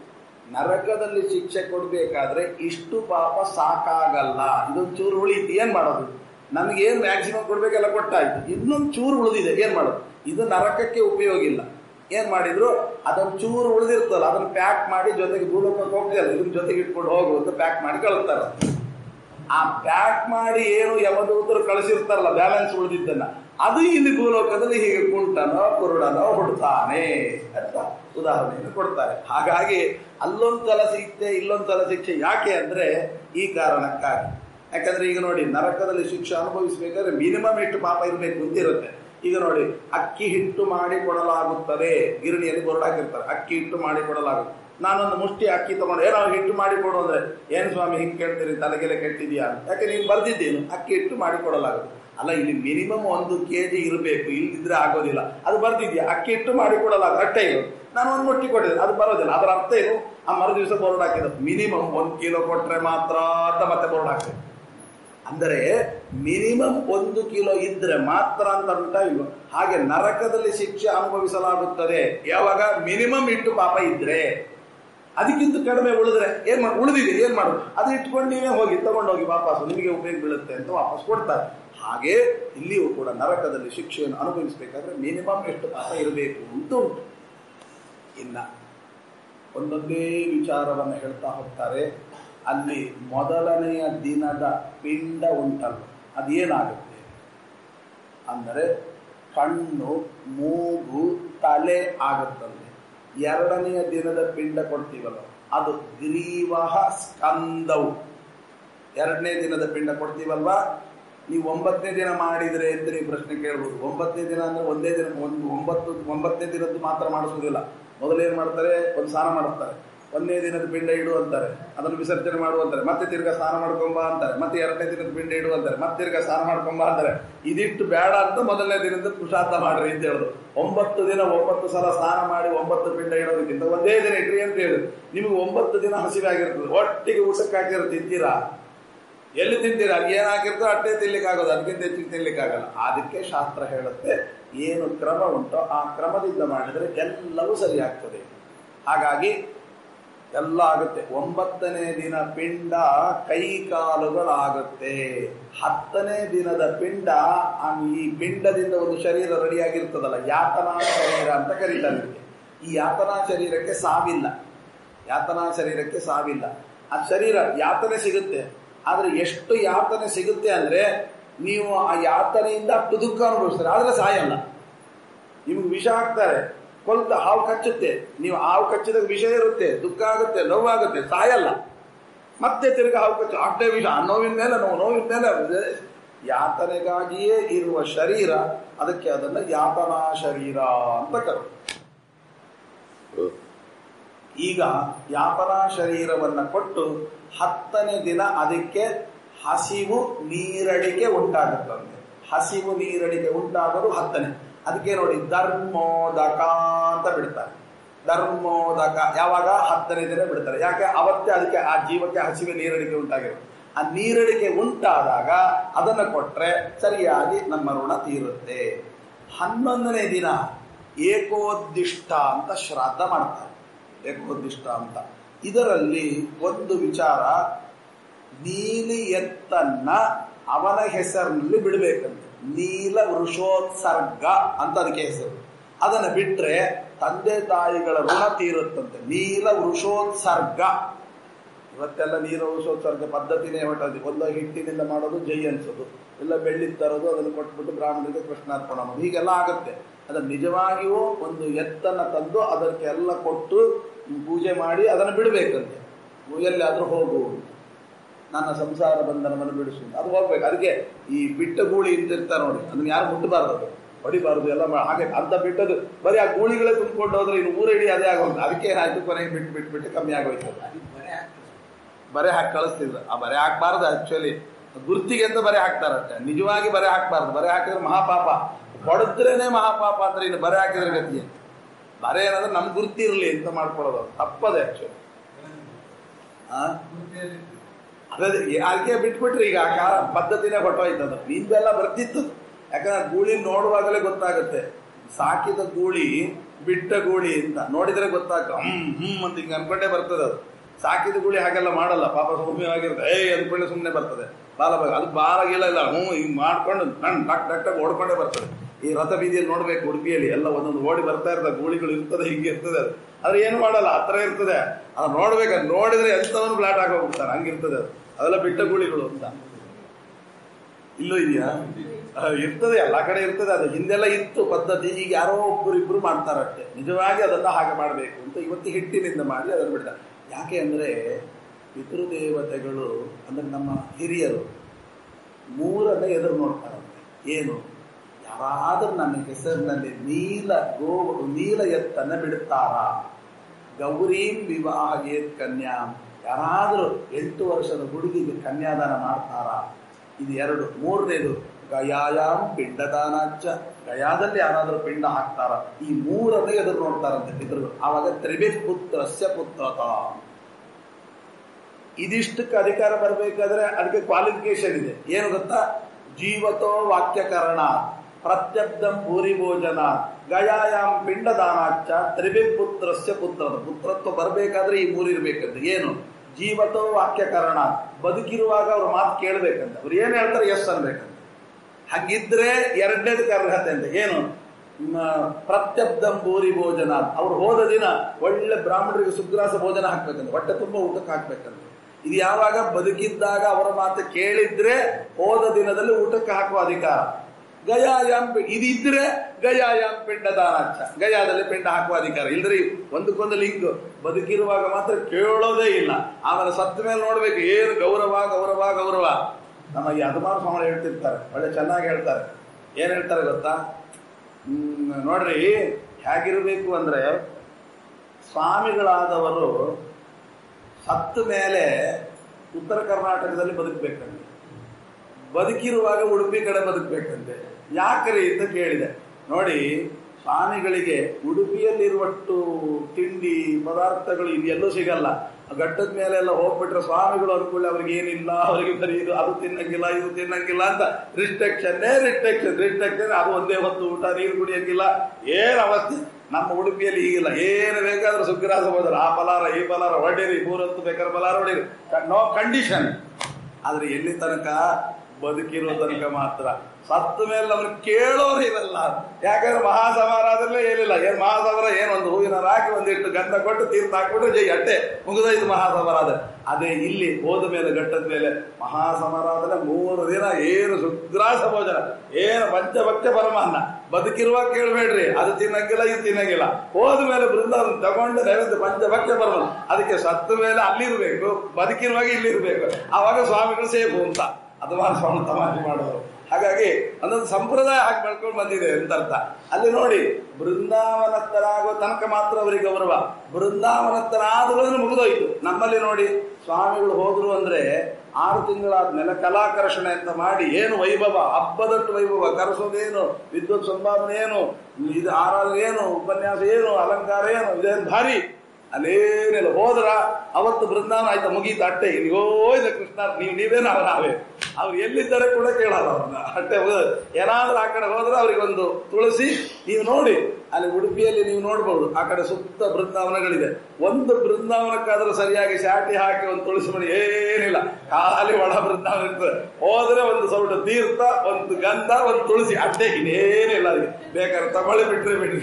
ನರಕದಲ್ಲಿ ಶಿಕ್ಷೆ ಕೊಡ್ಬೇಕಾದ್ರೆ ಇಷ್ಟು ಪಾಪ ಸಾಕಾಗಲ್ಲ ಇದೊಂದು ಚೂರು ಉಳಿತು ಏನ್ ಮಾಡೋದು ನಮ್ಗೆ ಏನ್ ಮ್ಯಾಕ್ಸಿಮಮ್ ಕೊಡ್ಬೇಕೆಲ್ಲ ಕೊಟ್ಟಾಯ್ತು ಇನ್ನೊಂದು ಚೂರು ಉಳಿದಿದೆ ಏನ್ ಮಾಡೋದು ಇದು ನರಕಕ್ಕೆ ಉಪಯೋಗ ಇಲ್ಲ ಏನ್ ಮಾಡಿದ್ರು ಅದೊಂದು ಚೂರು ಉಳಿದಿರ್ತಲ್ಲ ಅದನ್ನ ಪ್ಯಾಕ್ ಮಾಡಿ ಜೊತೆಗೆ ಭೂಲೋಕಕ್ಕೆ ಹೋಗ್ತಿಲ್ಲ ಇದನ್ನ ಜೊತೆಗೆ ಇಟ್ಕೊಂಡು ಹೋಗು ಅಂತ ಪ್ಯಾಕ್ ಮಾಡಿ ಕಳಿಸ್ತಾರ ಆ ಪ್ಯಾಕ್ ಮಾಡಿ ಏನು ಯಮದೂತರು ಕಳಿಸಿರ್ತಾರಲ್ಲ ಬ್ಯಾಲೆನ್ಸ್ ಉಳಿದಿದ್ದನ್ನ ಅದು ಇಲ್ಲಿ ಭೂಲೋಕದಲ್ಲಿ ಹೀಗೆ ಕುಂಟನೋ ಕುರುಡನೋ ಹುಡ್ತಾನೆ ಅಂತ ಉದಾಹರಣೆಯನ್ನು ಕೊಡ್ತಾರೆ ಹಾಗಾಗಿ ಅಲ್ಲೊಂದು ಸಲ ಶಿಕ್ಷೆ ಇಲ್ಲೊಂದು ಸಲ ಶಿಕ್ಷೆ ಯಾಕೆ ಅಂದ್ರೆ ಈ ಕಾರಣಕ್ಕಾಗಿ ಯಾಕಂದ್ರೆ ಈಗ ನೋಡಿ ನರಕದಲ್ಲಿ ಶಿಕ್ಷೆ ಅನುಭವಿಸಬೇಕಾದ್ರೆ ಮಿನಿಮಮ್ ಎಷ್ಟು ಪಾಪ ಇರಬೇಕು ಅಂತ ಇರುತ್ತೆ ಈಗ ನೋಡಿ ಅಕ್ಕಿ ಹಿಟ್ಟು ಮಾಡಿ ಕೊಡಲಾಗುತ್ತದೆ ಗಿರಣಿಯಲ್ಲಿ ಬೋರ್ಡ್ ಹಾಕಿರ್ತಾರೆ ಅಕ್ಕಿ ಹಿಟ್ಟು ಮಾಡಿ ಕೊಡಲಾಗುತ್ತೆ ನಾನೊಂದು ಮುಷ್ಟಿ ಅಕ್ಕಿ ತಗೊಂಡು ಏನೋ ಹಿಟ್ಟು ಮಾಡಿ ಕೊಡು ಅಂದ್ರೆ ಏನು ಸ್ವಾಮಿ ಹಿಂಗೆ ಕೇಳ್ತೀರಿ ತಲೆಗೆಲೆ ಕೆಟ್ಟಿದ್ಯಾ ಅಂತ. ಯಾಕೆ ನೀನು ಬರ್ದಿದ್ದೇನು ಅಕ್ಕಿ ಹಿಟ್ಟು ಮಾಡಿ ಕೊಡಲಾಗುತ್ತೆ ಅಲ್ಲ ಇಲ್ಲಿ ಮಿನಿಮಮ್ ಒಂದು ಕೆ ಜಿ ಇರಬೇಕು ಇಲ್ದಿದ್ರೆ ಆಗೋದಿಲ್ಲ ಅದು ಬರ್ದಿದ್ಯಾ ಅಕ್ಕಿ ಹಿಟ್ಟು ಮಾಡಿ ಕೊಡಲಾಗ ಅಷ್ಟೇ ಇದು ನಾನು ಒಂದು ಮುಟ್ಟಿ ಕೊಟ್ಟಿದ್ದೆ ಅದು ಬರೋದಿಲ್ಲ ಅದರ ಅರ್ಥ ಏನು ಆ ಮರು ದಿವಸ ಬೋರ್ಡ್ ಹಾಕಿದ್ದು ಮಿನಿಮಮ್ ಒಂದು ಕಿಲೋ ಕೊಟ್ರೆ ಮಾತ್ರ ಅಂತ ಮತ್ತೆ ಬೋರ್ಡ್ ಹಾಕ್ತೇವೆ ಅಂದರೆ ಮಿನಿಮಮ್ ಒಂದು ಕಿಲೋ ಇದ್ರೆ ಮಾತ್ರ ಅಂತ ಉಂಟಾ ಇಲ್ವ ಹಾಗೆ ನರಕದಲ್ಲಿ ಶಿಕ್ಷೆ ಅನುಭವಿಸಲಾಗುತ್ತದೆ ಯಾವಾಗ ಮಿನಿಮಮ್ ಇಟ್ಟು ಪಾಪ ಇದ್ರೆ ಅದಕ್ಕಿಂತ ಕಡಿಮೆ ಉಳಿದ್ರೆ ಏನ್ ಮಾಡಿ ಉಳಿದಿದೆ ಏನ್ ಮಾಡುದು ಅದು ಇಟ್ಕೊಂಡು ನೀವೇ ಹೋಗಿ ತಗೊಂಡೋಗಿ ವಾಪಸ್ ನಿಮಗೆ ಉಪಯೋಗ ಬೀಳುತ್ತೆ ಅಂತ ವಾಪಸ್ ಕೊಡ್ತಾರೆ ಹಾಗೆ ಇಲ್ಲಿಯೂ ಕೂಡ ನರಕದಲ್ಲಿ ಶಿಕ್ಷೆಯನ್ನು ಅನುಭವಿಸಬೇಕಾದ್ರೆ ಮಿನಿಮಮ್ ಎಷ್ಟು ಪಾಪ ಇರಬೇಕು ಅಂತ ಉಂಟು ಇನ್ನ ಒಂದೊಂದೇ ವಿಚಾರವನ್ನು ಹೇಳ್ತಾ ಹೋಗ್ತಾರೆ ಅಲ್ಲಿ ಮೊದಲನೆಯ ದಿನದ ಪಿಂಡ ಉಂಟಲ್ಲ ಅದೇನಾಗುತ್ತೆ ಅಂದರೆ ಕಣ್ಣು ಮೂಗು ತಲೆ ಆಗುತ್ತಲ್ಲಿ ಎರಡನೆಯ ದಿನದ ಪಿಂಡ ಕೊಡ್ತೀವಲ್ಲ ಅದು ಗ್ರೀವಹ ಸ್ಕಂದವು ಎರಡನೇ ದಿನದ ಪಿಂಡ ಕೊಡ್ತೀವಲ್ವಾ ನೀವು ಒಂಬತ್ತನೇ ದಿನ ಮಾಡಿದ್ರೆ ಅಂತ ನೀವು ಪ್ರಶ್ನೆ ಕೇಳ್ಬೋದು ಒಂಬತ್ತನೇ ದಿನ ಅಂದ್ರೆ ಒಂದೇ ದಿನ ಒಂದು ಒಂಬತ್ತು ಒಂಬತ್ತನೇ ದಿನದ್ದು ಮಾತ್ರ ಮಾಡಿಸೋದಿಲ್ಲ ಮೊದಲೇನು ಮಾಡ್ತಾರೆ ಒಂದು ಸ್ನಾನ ಮಾಡ್ತಾರೆ ಒಂದನೇ ದಿನದ ಪಿಂಡ ಇಡು ಅಂತಾರೆ ಅದನ್ನು ವಿಸರ್ಜನೆ ಮಾಡು ಅಂತಾರೆ ಮತ್ತೆ ತಿರ್ಗಾ ಸ್ನಾನ ಮಾಡ್ಕೊಂಬ ಅಂತಾರೆ ಮತ್ತೆ ಎರಡನೇ ದಿನದ ಪಿಂಡ ಇಡು ಅಂತಾರೆ ಮತ್ತೆ ತಿರ್ಗಾ ಸ್ನಾನ ಮಾಡ್ಕೊಂಬ ಅಂತಾರೆ ಇದಿಟ್ಟು ಬೇಡ ಅಂತ ಮೊದಲನೇ ದಿನದ ಪುರುಷಾರ್ಥ ಮಾಡ್ರಿ ಅಂತ ಹೇಳುದು ಒಂಬತ್ತು ದಿನ ಒಂಬತ್ತು ಸಲ ಸ್ನಾನ ಮಾಡಿ ಒಂಬತ್ತು ಪಿಂಡ ಇಡೋದಕ್ಕಿಂತ ಒಂದೇ ದಿನ ಇಟ್ರಿ ಅಂತ ಹೇಳುದು ನಿಮಗೆ ಒಂಬತ್ತು ದಿನ ಹಸಿವೆ ಆಗಿರ್ತದೆ ಒಟ್ಟಿಗೆ ಊಟಕ್ಕೆ ಹಾಕಿರೋ ತಿಂತೀರಾ ಎಲ್ಲಿ ತಿಂತೀರಾ ಅಲ್ಲಿ ಏನ್ ಹಾಕಿರ್ತೋ ಅಟ್ಟೆ ತಿನ್ಲಿಕ್ಕೆ ಆಗೋದು ಅದಕ್ಕಿಂತ ಹೆಚ್ಚಿಗೆ ತಿನ್ಲಿಕ್ಕೆ ಆಗಲ್ಲ ಅದಕ್ಕೆ ಶಾಸ್ತ್ರ ಹೇಳುತ್ತೆ ಏನು ಕ್ರಮ ಉಂಟೋ ಆ ಕ್ರಮದಿಂದ ಮಾಡಿದರೆ ಎಲ್ಲವೂ ಸರಿ ಆಗ್ತದೆ ಹಾಗಾಗಿ ಎಲ್ಲ ಆಗುತ್ತೆ ಒಂಬತ್ತನೇ ದಿನ ಪಿಂಡ ಕೈ ಕಾಲುಗಳಾಗುತ್ತೆ ಹತ್ತನೇ ದಿನದ ಪಿಂಡ ಆ ಈ ಪಿಂಡದಿಂದ ಒಂದು ಶರೀರ ರೆಡಿಯಾಗಿರ್ತದಲ್ಲ ಯಾತನಾ ಶರೀರ ಅಂತ ಕರೀತಾರೆ ಇದಕ್ಕೆ. ಈ ಯಾತನಾ ಶರೀರಕ್ಕೆ ಸಾವಿಲ್ಲ ಯಾತನಾ ಶರೀರಕ್ಕೆ ಸಾವಿಲ್ಲ ಆ ಶರೀರ ಯಾತನೆ ಸಿಗುತ್ತೆ ಆದ್ರೆ ಎಷ್ಟು ಯಾತನೆ ಸಿಗುತ್ತೆ ಅಂದ್ರೆ ನೀವು ಆ ಯಾತನೆಯಿಂದ ಅಷ್ಟು ದುಃಖ ಅನುಭವಿಸ್ತಾರೆ ಆದ್ರೆ ಸಾಯಲ್ಲ ನಿಮ್ಗೆ ವಿಷ ಹಾಕ್ತಾರೆ ಕೊಲ್ತ ಹಾವು ಕಚ್ಚುತ್ತೆ ನೀವು ಹಾವು ಕಚ್ಚಿದಾಗ ವಿಷ ಇರುತ್ತೆ ದುಃಖ ಆಗುತ್ತೆ ನೋವಾಗುತ್ತೆ ಸಾಯಲ್ಲ ಮತ್ತೆ ತಿರ್ಗಾ ಹಾವು ಕಚ್ಚು ಅಷ್ಟೇ ವಿಷ ಆ ನೋವಿನ ಮೇಲೆ ನೋವು ನೋವಿನ ಮೇಲೆ ಅದು ಯಾತನೆಗಾಗಿಯೇ ಇರುವ ಶರೀರ ಅದಕ್ಕೆ ಅದನ್ನ ಯಾತನಾ ಶರೀರ ಅಂತ ಕರು ಈಗ ಯಾತನಾ ಶರೀರವನ್ನ ಕೊಟ್ಟು ಹತ್ತನೇ ದಿನ ಅದಕ್ಕೆ ಹಸಿವು ನೀರಡಿಕೆ ಉಂಟಾಗುತ್ತಂತೆ ಹಸಿವು ನೀರಡಿಕೆ ಉಂಟಾಗೋದು ಹತ್ತನೇ ಅದಕ್ಕೆ ನೋಡಿ ಧರ್ಮೋದಕ ಅಂತ ಬಿಡ್ತಾರೆ ಧರ್ಮೋದಕ ಯಾವಾಗ ಹತ್ತನೇ ದಿನ ಬಿಡ್ತಾರೆ ಯಾಕೆ ಅವತ್ತೇ ಅದಕ್ಕೆ ಆ ಜೀವಕ್ಕೆ ಹಸಿವೆ ನೀರಡಿಕೆ ಉಂಟಾಗಿರುತ್ತೆ ಆ ನೀರಡಿಕೆ ಉಂಟಾದಾಗ ಅದನ್ನು ಕೊಟ್ರೆ ಸರಿಯಾಗಿ ನಮ್ಮ ಋಣ ತೀರುತ್ತೆ ಹನ್ನೊಂದನೇ ದಿನ ಏಕೋದ್ದಿಷ್ಟ ಅಂತ ಶ್ರಾದ್ದ ಮಾಡ್ತಾರೆ ಏಕೋದ್ದಿಷ್ಟ ಅಂತ ಇದರಲ್ಲಿ ಒಂದು ವಿಚಾರ ನೀಲಿ ಎತ್ತನ್ನ ಅವನ ಹೆಸರಿನಲ್ಲಿ ಬಿಡಬೇಕಂತೆ ನೀಲ ವೃಷೋತ್ಸರ್ಗ ಅಂತ ಅದಕ್ಕೆ ಹೆಸರು ಅದನ್ನು ಬಿಟ್ರೆ ತಂದೆ ತಾಯಿಗಳ ಋಣ ತೀರುತ್ತಂತೆ ನೀಲ ವೃಷೋತ್ಸರ್ಗ ಇವತ್ತೆಲ್ಲ ನೀಲ ವೃಷೋತ್ಸರ್ಗ ಪದ್ಧತಿನೇ ಹೊಟ್ಟದು ಒಂದು ಹಿಟ್ಟಿನಿಂದ ಮಾಡೋದು ಜೈ ಅನ್ಸೋದು ಎಲ್ಲ ಬೆಳ್ಳಿ ತರೋದು ಅದನ್ನು ಕೊಟ್ಬಿಟ್ಟು ಬ್ರಾಹ್ಮಣರಿಗೆ ಕೃಷ್ಣಾರ್ಪಣ ಮಾಡೋದು ಹೀಗೆಲ್ಲ ಆಗುತ್ತೆ ಅದನ್ನು ನಿಜವಾಗಿಯೂ ಒಂದು ಎತ್ತನ್ನು ತಂದು ಅದಕ್ಕೆ ಎಲ್ಲ ಕೊಟ್ಟು ಪೂಜೆ ಮಾಡಿ ಅದನ್ನು ಬಿಡಬೇಕಂತೆ ಎಲ್ಲಾದ್ರೂ ಹೋಗು ನನ್ನ ಸಂಸಾರ ಬಂಧನವನ್ನು ಬಿಡಿಸು ಅದು ಹೋಗ್ಬೇಕು ಅದಕ್ಕೆ ಈ ಬಿಟ್ಟ ಗೂಳಿ ಇಂತಿರ್ತಾರೆ ನೋಡಿ ಅದನ್ನ ಯಾರು ಮುಟ್ಟಬಾರದು ಅದು ಹೊಡಿಬಾರದು ಎಲ್ಲ ಮಾ- ಹಾಗೆ ಅಂತ ಬಿಟ್ಟದು ಬರೀ ಆ ಗೂಳಿಗಳೇ ತುಂಬಿಕೊಂಡು ಹೋದ್ರೆ ಇನ್ನು ಊರ ಇಡೀ ಅದೇ ಆಗೋದು ಅದಕ್ಕೆ ಏನಾಯ್ತು ಕೊನೆಗೆ ಬಿಟ್ಟು ಬಿಟ್ಟು ಬಿಟ್ಟು ಕಮ್ಮಿ ಆಗೋಯ್ತು ಅದು. ಬರೆ ಹಾಕಿ ಕಳಿಸ್ತಿದ್ರು ಆ ಬರೆ ಹಾಕ್ಬಾರ್ದು ಆಕ್ಚುಲಿ ಗುರ್ತಿಗೆ ಅಂತ ಬರೆ ಹಾಕ್ತಾರಷ್ಟೇ ನಿಜವಾಗಿ ಬರೆ ಹಾಕ್ಬಾರ್ದು ಬರೆ ಹಾಕಿದ್ರೆ ಮಹಾಪಾಪ ಹೊಡೆದ್ರೇನೆ ಮಹಾಪಾಪ ಅಂದ್ರೆ ಇನ್ನು ಬರೆ ಹಾಕಿದ್ರೆ ಗತಿ ಬರೆ ಏನಂದ್ರೆ ನಮ್ ಗುರ್ತಿ ಇರ್ಲಿ ಅಂತ ಮಾಡ್ಕೊಳ್ಳೋದು ಅದು. ತಪ್ಪದೆ ಆಕ್ಚುಲಿ ಆ ಅದೇ ಅದಕ್ಕೆ ಬಿಟ್ಬಿಟ್ರಿ ಈಗ ಆ ಕಾಲ ಪದ್ಧತಿನೇ ಹೊಟ್ಟೋಯ್ತದ ನಿಂದೆಲ್ಲ ಬರ್ತಿತ್ತು ಯಾಕಂದ್ರೆ ಗೂಳಿ ನೋಡುವಾಗಲೇ ಗೊತ್ತಾಗುತ್ತೆ ಸಾಕಿದ ಗೂಳಿ ಬಿಟ್ಟ ಗೂಳಿ ಅಂತ ನೋಡಿದ್ರೆ ಗೊತ್ತಾಗ ಹ್ಮ್ ಹ್ಮ್ ಅಂತ ಹಿಂಗೆ ಅನ್ಕೊಂಡೇ ಬರ್ತದೆ ಅದು ಸಾಕಿದ ಗೂಳಿ ಹಾಗೆಲ್ಲ ಮಾಡಲ್ಲ ಪಾಪ ಸೌಮ್ಯವಾಗಿರುತ್ತೆ ಏ ಅಂದ್ಕೊಳ್ಳಿ ಸುಮ್ಮನೆ ಬರ್ತದೆ ಬಾಲ ಬಾಲ ಅದು ಬಾಲ ಗೀಲ ಇಲ್ಲ ಹ್ಞೂ ಹಿಂಗೆ ಮಾಡ್ಕೊಂಡು ನನ್ ಟಕ್ ಟಕ್ ಟಕ್ ಓಡ್ಕೊಂಡೇ ಬರ್ತದೆ ಈ ರಥ ಬೀದಿಯಲ್ಲಿ ನೋಡ್ಬೇಕು ಉಡುಪಿಯಲ್ಲಿ ಎಲ್ಲ ಒಂದೊಂದು ಓಡಿ ಬರ್ತಾ ಇರ್ತದೆ ಗೂಳಿಗಳು ಇರ್ತದೆ ಹಿಂಗೆ ಇರ್ತದೆ ಅದು ಆದ್ರೆ ಏನು ಮಾಡಲ್ಲ ಹತ್ರ ಇರ್ತದೆ ಅದು ನೋಡ್ಬೇಕು ಅದು ನೋಡಿದ್ರೆ ಎಂಥವನು ಬ್ಲಾಟ್ ಆಗಿ ಹೋಗ್ಬಿಡ್ತಾನೆ ಹಂಗಿರ್ತದೆ ಅದು ಅದೆಲ್ಲ ಬಿಟ್ಟ ಗೂಳಿಗಳು ಅಂತ ಇಲ್ಲೂ ಇದೆಯಾ ಆ, ಇರ್ತದೆ ಎಲ್ಲ ಕಡೆ ಇರ್ತದೆ ಅದು ಹಿಂದೆಲ್ಲ ಇತ್ತು ಪದ್ಧತಿ ಈಗ ಯಾರೋ ಒಬ್ಬರು ಇಬ್ರು ಮಾಡ್ತಾರಷ್ಟೇ ನಿಜವಾಗಿ ಅದನ್ನ ಹಾಗೆ ಮಾಡಬೇಕು ಅಂತ ಇವತ್ತು ಹಿಟ್ಟಿನಿಂದ ಮಾಡಿ ಅದನ್ನು ಬಿಡ್ತಾರೆ ಯಾಕೆ ಅಂದ್ರೆ ಪಿತೃದೇವತೆಗಳು ಅಂದ್ರೆ ನಮ್ಮ ಹಿರಿಯರು ಮೂರನ್ನ ಎದುರು ನೋಡ್ತಾರಂತೆ ಏನು ಯಾರಾದರೂ ನನ್ನ ಹೆಸರಿನಲ್ಲಿ ನೀಲ ಗೋ ನೀಲ ಎತ್ತನ್ನ ಬಿಡುತ್ತಾರಾ ಗೌರೀಂ ವಿವಾಹಗೇತ್ ಕನ್ಯಾ ಯಾರಾದರೂ ಎಂಟು ವರ್ಷದ ಹುಡುಗಿಗೆ ಕನ್ಯಾದಾನ ಮಾಡ್ತಾರಾ ಇದು ಎರಡು ಮೂರನೇದು ಗಯಾಯಾಮ್ ಪಿಂಡದಾನಾಚ ಗಯಾದಲ್ಲಿ ಯಾರಾದರೂ ಪಿಂಡ ಹಾಕ್ತಾರ ಈ ಮೂರನ್ನೇ ಎದುರು ನೋಡ್ತಾರಂತೆ ಪಿತೃಗಳು ಆವಾಗ ತ್ರಿಭಿತ್ ಪುತ್ರಸ್ಯ ಪುತ್ರತ ಇದಿಷ್ಟಕ್ಕೆ ಅಧಿಕಾರ ಬರಬೇಕಾದ್ರೆ ಅದಕ್ಕೆ ಕ್ವಾಲಿಫಿಕೇಶನ್ ಇದೆ ಏನು ಗೊತ್ತಾ ಜೀವತೋ ವಾಕ್ಯಕರಣ ಪ್ರತ್ಯಬ್ಧಂ ಭೂರಿ ಭೋಜನ ಗಯಾಯಾಮ್ ಪಿಂಡದಾನಾಚ ತ್ರಿಭಿತ್ ಪುತ್ರಸ್ಯ ಪುತ್ರದ ಪುತ್ರತ್ವ ಬರಬೇಕಾದ್ರೆ ಈ ಮೂರಿರ್ಬೇಕಂತ ಏನು ಜೀವತೋ ವಾಕ್ಯಕರಣ ಬದುಕಿರುವಾಗ ಅವ್ರ ಮಾತು ಕೇಳಬೇಕಂತ ಅವ್ರು ಏನು ಹೇಳ್ತಾರೆ ಎಸ್ ಅನ್ಬೇಕಂತ ಹಾಗಿದ್ರೆ ಎರಡನೇದಕ್ಕೆ ಅರ್ಹತೆ ಅಂತ ಏನು ಮ, ಪ್ರತ್ಯಬ್ಧಂ ಭೂರಿ ಭೋಜನ ಅವ್ರು ಹೋದ ದಿನ ಒಳ್ಳೆ ಬ್ರಾಹ್ಮಣರಿಗೆ ಸುಗ್ರಾಸ ಭೋಜನ ಹಾಕ್ಬೇಕಂತ ಹೊಟ್ಟೆ ತುಂಬ ಊಟಕ್ಕೆ ಹಾಕ್ಬೇಕಂತ ಇದು ಯಾವಾಗ ಬದುಕಿದ್ದಾಗ ಅವರ ಮಾತು ಕೇಳಿದ್ರೆ ಹೋದ ದಿನದಲ್ಲಿ ಊಟಕ್ಕೆ ಹಾಕುವ ಅಧಿಕಾರ ಗಯಾಯಾಮ್ ಪಿ- ಇದಿದ್ರೆ ಗಯಾಯಾಮ್ ಪಿಂಡ ದಾನಾಚ ಗಯಾದಲ್ಲಿ ಪಿಂಡ ಹಾಕುವ ಅಧಿಕಾರ ಇಲ್ದ್ರಿ ಒಂದಕ್ಕೊಂದು ಲಿಂಕ್ ಬದುಕಿರುವಾಗ ಮಾತ್ರ ಕೇಳೋದೇ ಇಲ್ಲ ಆಮೇಲೆ ಸತ್ತ ಮೇಲೆ ನೋಡ್ಬೇಕು ಏನು ಗೌರವ ಗೌರವ ಗೌರವ ನಮ್ಮ ಈ ಹದಿಮಾರು ಸ್ವಾಮಿ ಹೇಳ್ತಿರ್ತಾರೆ ಒಳ್ಳೆ ಚೆನ್ನಾಗಿ ಹೇಳ್ತಾರೆ ಏನ್ ಹೇಳ್ತಾರೆ ಗೊತ್ತಾ ಹ್ಮ್, ನೋಡ್ರಿ ಹೇಗಿರ್ಬೇಕು ಅಂದ್ರೆ ಸ್ವಾಮಿಗಳಾದವರು ಸತ್ತ ಮೇಲೆ ಉತ್ತರ ಕರ್ನಾಟಕದಲ್ಲಿ ಬದುಕಬೇಕಂತೆ ಬದುಕಿರುವಾಗ ಉಡುಪಿ ಕಡೆ ಬದುಕಬೇಕಂತೆ ಯಾಕ್ರಿ ಅಂತ ಕೇಳಿದೆ ನೋಡಿ ಸ್ವಾಮಿಗಳಿಗೆ ಉಡುಪಿಯಲ್ಲಿರುವಷ್ಟು ತಿಂಡಿ ಪದಾರ್ಥಗಳು ಇದೆಲ್ಲೂ ಸಿಗಲ್ಲ ಘಟ್ಟದ ಮೇಲೆಲ್ಲ ಹೋಗ್ಬಿಟ್ರೆ ಸ್ವಾಮಿಗಳು ಅನ್ಕೊಳ್ಳಿ ಅವ್ರಿಗೆ ಏನಿಲ್ಲ ಅವರಿಗೆ ಬರೀ ಇದು ಅದು ತಿನ್ನಂಗಿಲ್ಲ ಇದು ತಿನ್ನಂಗಿಲ್ಲ ಅಂತ ರಿಸ್ಟ್ರಿಕ್ಷನ್ನೇ ರಿಸ್ಟ್ರಿಕ್ಷನ್ ರಿಸ್ಟ್ರಿಕ್ಷನ್ ಅದು ಒಂದೇ ಹೊತ್ತು ಊಟ ನೀರು ಕುಡಿಯಂಗಿಲ್ಲ ಏನ್ ಅವಸ್ಥೆ ನಮ್ಮ ಉಡುಪಿಯಲ್ಲಿ ಈಗಿಲ್ಲ ಏನು ಬೇಕಾದ್ರೂ ಸುಗ್ರಾಸ ಹೋದ್ರೆ ಆ ಪಲಾರ ಈ ಪಲಾರ ಹೊಡೀರಿ ಮೂರೊತ್ತು ಬೇಕಾದ್ರೆ ಪಲಾರ ಹೊಡೀರಿ ನೋ ಕಂಡೀಷನ್ ಆದ್ರೆ ಎಲ್ಲಿ ತನಕ ಬದುಕಿರೋ ತನಕ ಮಾತ್ರ ಸತ್ತ ಮೇಲೆ ಅವ್ರು ಕೇಳೋರು ಇರಲ್ಲ ಯಾಕಂದ್ರೆ ಮಹಾಸಮಾರಾಧನೆ ಏನಿಲ್ಲ ಏನ್ ಮಹಾಸಮರ ಏನ್ ಒಂದು ಹೂವಿನ ರಾಕಿ ಒಂದಿಟ್ಟು ಗಂಧ ಕೊಟ್ಟು ತೀರ್ಥ ಹಾಕ್ಬಿಟ್ರೆ ಜೈ ಅಟ್ಟೆ ಮುಗಿದೈದು ಮಹಾಸಮಾರಾಧನೆ ಅದೇ ಇಲ್ಲಿ ಹೋದ ಮೇಲೆ ಘಟ್ಟದ ಮೇಲೆ ಮಹಾಸಮಾರಾಧನೆ ಮೂರು ದಿನ ಏನು ಸುಗ್ರಾಸ ಭೋಜನ ಏನು ಪಂಚಭಕ್ತ ಪರಮಾನ್ನ ಬದುಕಿರುವಾಗ ಕೇಳಬೇಡ್ರಿ ಅದು ತಿನ್ನಂಗಿಲ್ಲ ಇದು ತಿನ್ನಂಗಿಲ್ಲ ಹೋದ ಮೇಲೆ ಬೃಂದಾವನ ತಗೊಂಡು ನೈವೇದ್ಯ ಪಂಚಭಕ್ತ ಪರಮ ಅದಕ್ಕೆ ಸತ್ತ ಮೇಲೆ ಅಲ್ಲಿರ್ಬೇಕು ಬದುಕಿರುವಾಗ ಇಲ್ಲಿರ್ಬೇಕು ಆವಾಗ ಸ್ವಾಮಿಗಳು ಸೇಫು ಅಂತ ಅದು ಸ್ವಾಮಿ ತಮಾಷೆ ಮಾಡೋರು ಹಾಗಾಗಿ ಅದೊಂದು ಸಂಪ್ರದಾಯ ಹಾಕಿ ಬೆಳ್ಕೊಂಡು ಬಂದಿದೆ ಅಂತ ಅರ್ಥ ಅಲ್ಲಿ ನೋಡಿ ಬೃಂದಾವನಸ್ಥರಾಗೋ ತನಕ ಮಾತ್ರ ಅವರಿಗೆ ಗೌರವ ಬೃಂದಾವನಸ್ಥರಾದ್ರೆ ಮುಗಿದೋಯ್ತು ನಮ್ಮಲ್ಲಿ ನೋಡಿ ಸ್ವಾಮಿಗಳು ಹೋದ್ರು ಅಂದ್ರೆ ಆರು ತಿಂಗಳಾದ್ಮೇಲೆ ಕಲಾಕರ್ಷಣೆ ಅಂತ ಮಾಡಿ ಏನು ವೈಭವ ಹಬ್ಬದಟ್ಟು ವೈಭವ ಕರೆಸೋದೇನು ವಿದ್ವತ್ ಸಂಭಾವನೆ ಏನು ಇದು ಆರಾಧನೆ ಏನು ಉಪನ್ಯಾಸ ಏನು ಅಲಂಕಾರ ಏನು ಇದೇನು ಭಾರಿ ಅಲ್ಲೇನಿಲ್ಲ ಹೋದ್ರ ಅವತ್ತು ಬೃಂದಾವನ ಆಯ್ತಾ ಮುಗೀತು ಅಟ್ಟೆ ಇಲ್ಲಿಗೋ ಇದೆ ಕೃಷ್ಣ ನೀವು ನೀವೇ ನಾವು ನಾವೇ ಅವ್ರು ಎಲ್ಲಿದ್ದಾರೆ ಕೂಡ ಕೇಳಲ್ಲ ಅವ್ರನ್ನ ಅಟ್ಟೆ ಹೋಗೋದು ಏನಾದ್ರೂ ಆ ಕಡೆ ಹೋದ್ರೆ ಅವ್ರಿಗೊಂದು ತುಳಸಿ ನೀವು ನೋಡಿ ಅಲ್ಲಿ ಉಡುಪಿಯಲ್ಲಿ ನೀವು ನೋಡ್ಬೋದು ಆ ಕಡೆ ಸುತ್ತ ಬೃಂದಾವನಗಳಿದೆ ಒಂದು ಬೃಂದಾವನಕ್ಕಾದ್ರೂ ಸರಿಯಾಗಿ ಶಾಟಿ ಹಾಕಿ ಒಂದು ತುಳಸಿ ಮಣಿ ಏನಿಲ್ಲ ಖಾಲಿ ಒಳ ಬೃಂದಾವನ ಇರ್ತದೆ ಹೋದ್ರೆ ಒಂದು ಸೌಟ ತೀರ್ಥ ಒಂದು ಗಂಧ ಒಂದು ತುಳಸಿ ಅಟ್ಟೆ ಇನ್ನೇನಿಲ್ಲ ಅದಕ್ಕೆ ಬೇಕಾದ್ರೆ ತಗೊಳ್ಳಿ ಬಿಟ್ರೆ ಬಿಡ್ರಿ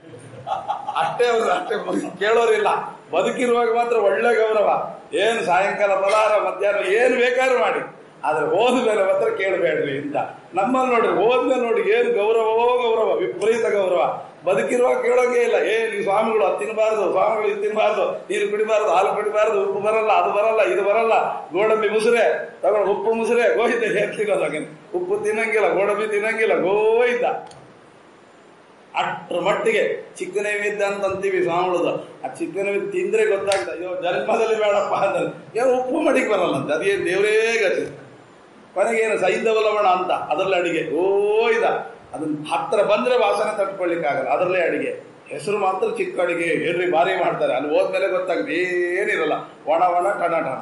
ಅಷ್ಟೇ ಅವ್ರು ಅಷ್ಟೇ ಕೇಳೋರಿಲ್ಲ ಬದುಕಿರುವಾಗ ಮಾತ್ರ ಒಳ್ಳೆ ಗೌರವ ಏನು ಸಾಯಂಕಾಲ ಪಲಾರ ಮಧ್ಯಾಹ್ನ ಏನು ಬೇಕಾದ್ರೂ ಮಾಡಿ ಆದ್ರೆ ಹೋದ ಮೇಲೆ ಮಾತ್ರ ಕೇಳಬೇಡ್ರಿ ಅಂತ ನಮ್ಮಲ್ಲಿ ನೋಡ್ರಿ ಹೋದ್ಮೇಲೆ ನೋಡಿ ಏನು ಗೌರವವೋ ಗೌರವ ವಿಪರೀತ ಗೌರವ ಬದುಕಿರುವಾಗ ಕೇಳೋಂಗೇ ಇಲ್ಲ ಏ ನೀವು ಸ್ವಾಮಿಗಳು ಅದು ತಿನ್ನಬಾರ್ದು ಸ್ವಾಮಿಗಳು ಇದು ತಿನ್ನಬಾರ್ದು ನೀರು ಕುಡಿಬಾರ್ದು ಹಾಲು ಕುಡಿಬಾರ್ದು ಉಪ್ಪು ಬರಲ್ಲ ಅದು ಬರಲ್ಲ ಇದು ಬರಲ್ಲ ಗೋಡಂಬಿ ಮುಸುರೆ ತಗೊಂಡು ಉಪ್ಪು ಮುಸುರೆ ಗೋಹಿದ್ದ ಹೇಗೆ ತಿನ್ನೋದು ಹಾಗೆ ಉಪ್ಪು ತಿನ್ನಂಗಿಲ್ಲ ಗೋಡಂಬಿ ತಿನ್ನಂಗಿಲ್ಲ ಗೋಯ್ದ ಅಷ್ಟ್ರ ಮಟ್ಟಿಗೆ ಚಿಕ್ಕ ನೈವೇದ್ಯ ಅಂತ ಅಂತೀವಿ ಸ್ವಾಮಿಗಳದ ಆ ಚಿಕ್ಕ ನೈವೇದ್ಯ ತಿಂದ್ರೆ ಗೊತ್ತಾಗ್ತದೆ ಅಯ್ಯೋ ಜನ್ಮದಲ್ಲಿ ಬೇಡಪ್ಪ ಅಂತ ಏನು ಉಪ್ಪು ಮಡಿಗೆ ಬರಲ್ಲ ಅಂತ ಅದೇನು ದೇವರೇ ಗತಿ ಕೊನೆಗೇನು ಸೈಂಧವ ಲವಣ ಅಂತ ಅದರಲ್ಲಿ ಅಡಿಗೆ ಓ ಇದ ಅದನ್ನ ಹತ್ರ ಬಂದ್ರೆ ವಾಸನೆ ತಟ್ಕೊಳ್ಳಿಕ್ಕಾಗಲ್ಲ ಅದರಲ್ಲೇ ಅಡಿಗೆ ಹೆಸರು ಮಾತ್ರ ಚಿಕ್ಕ ಅಡಿಗೆ ಏನ್ರಿ ಭಾರಿ ಮಾಡ್ತಾರೆ ಅಲ್ಲಿ ಹೋದ್ಮೇಲೆ ಗೊತ್ತಾಗುತ್ತೆ ಏನಿರಲ್ಲ ಒಣ ಒಣ ಟಣ ಟಣ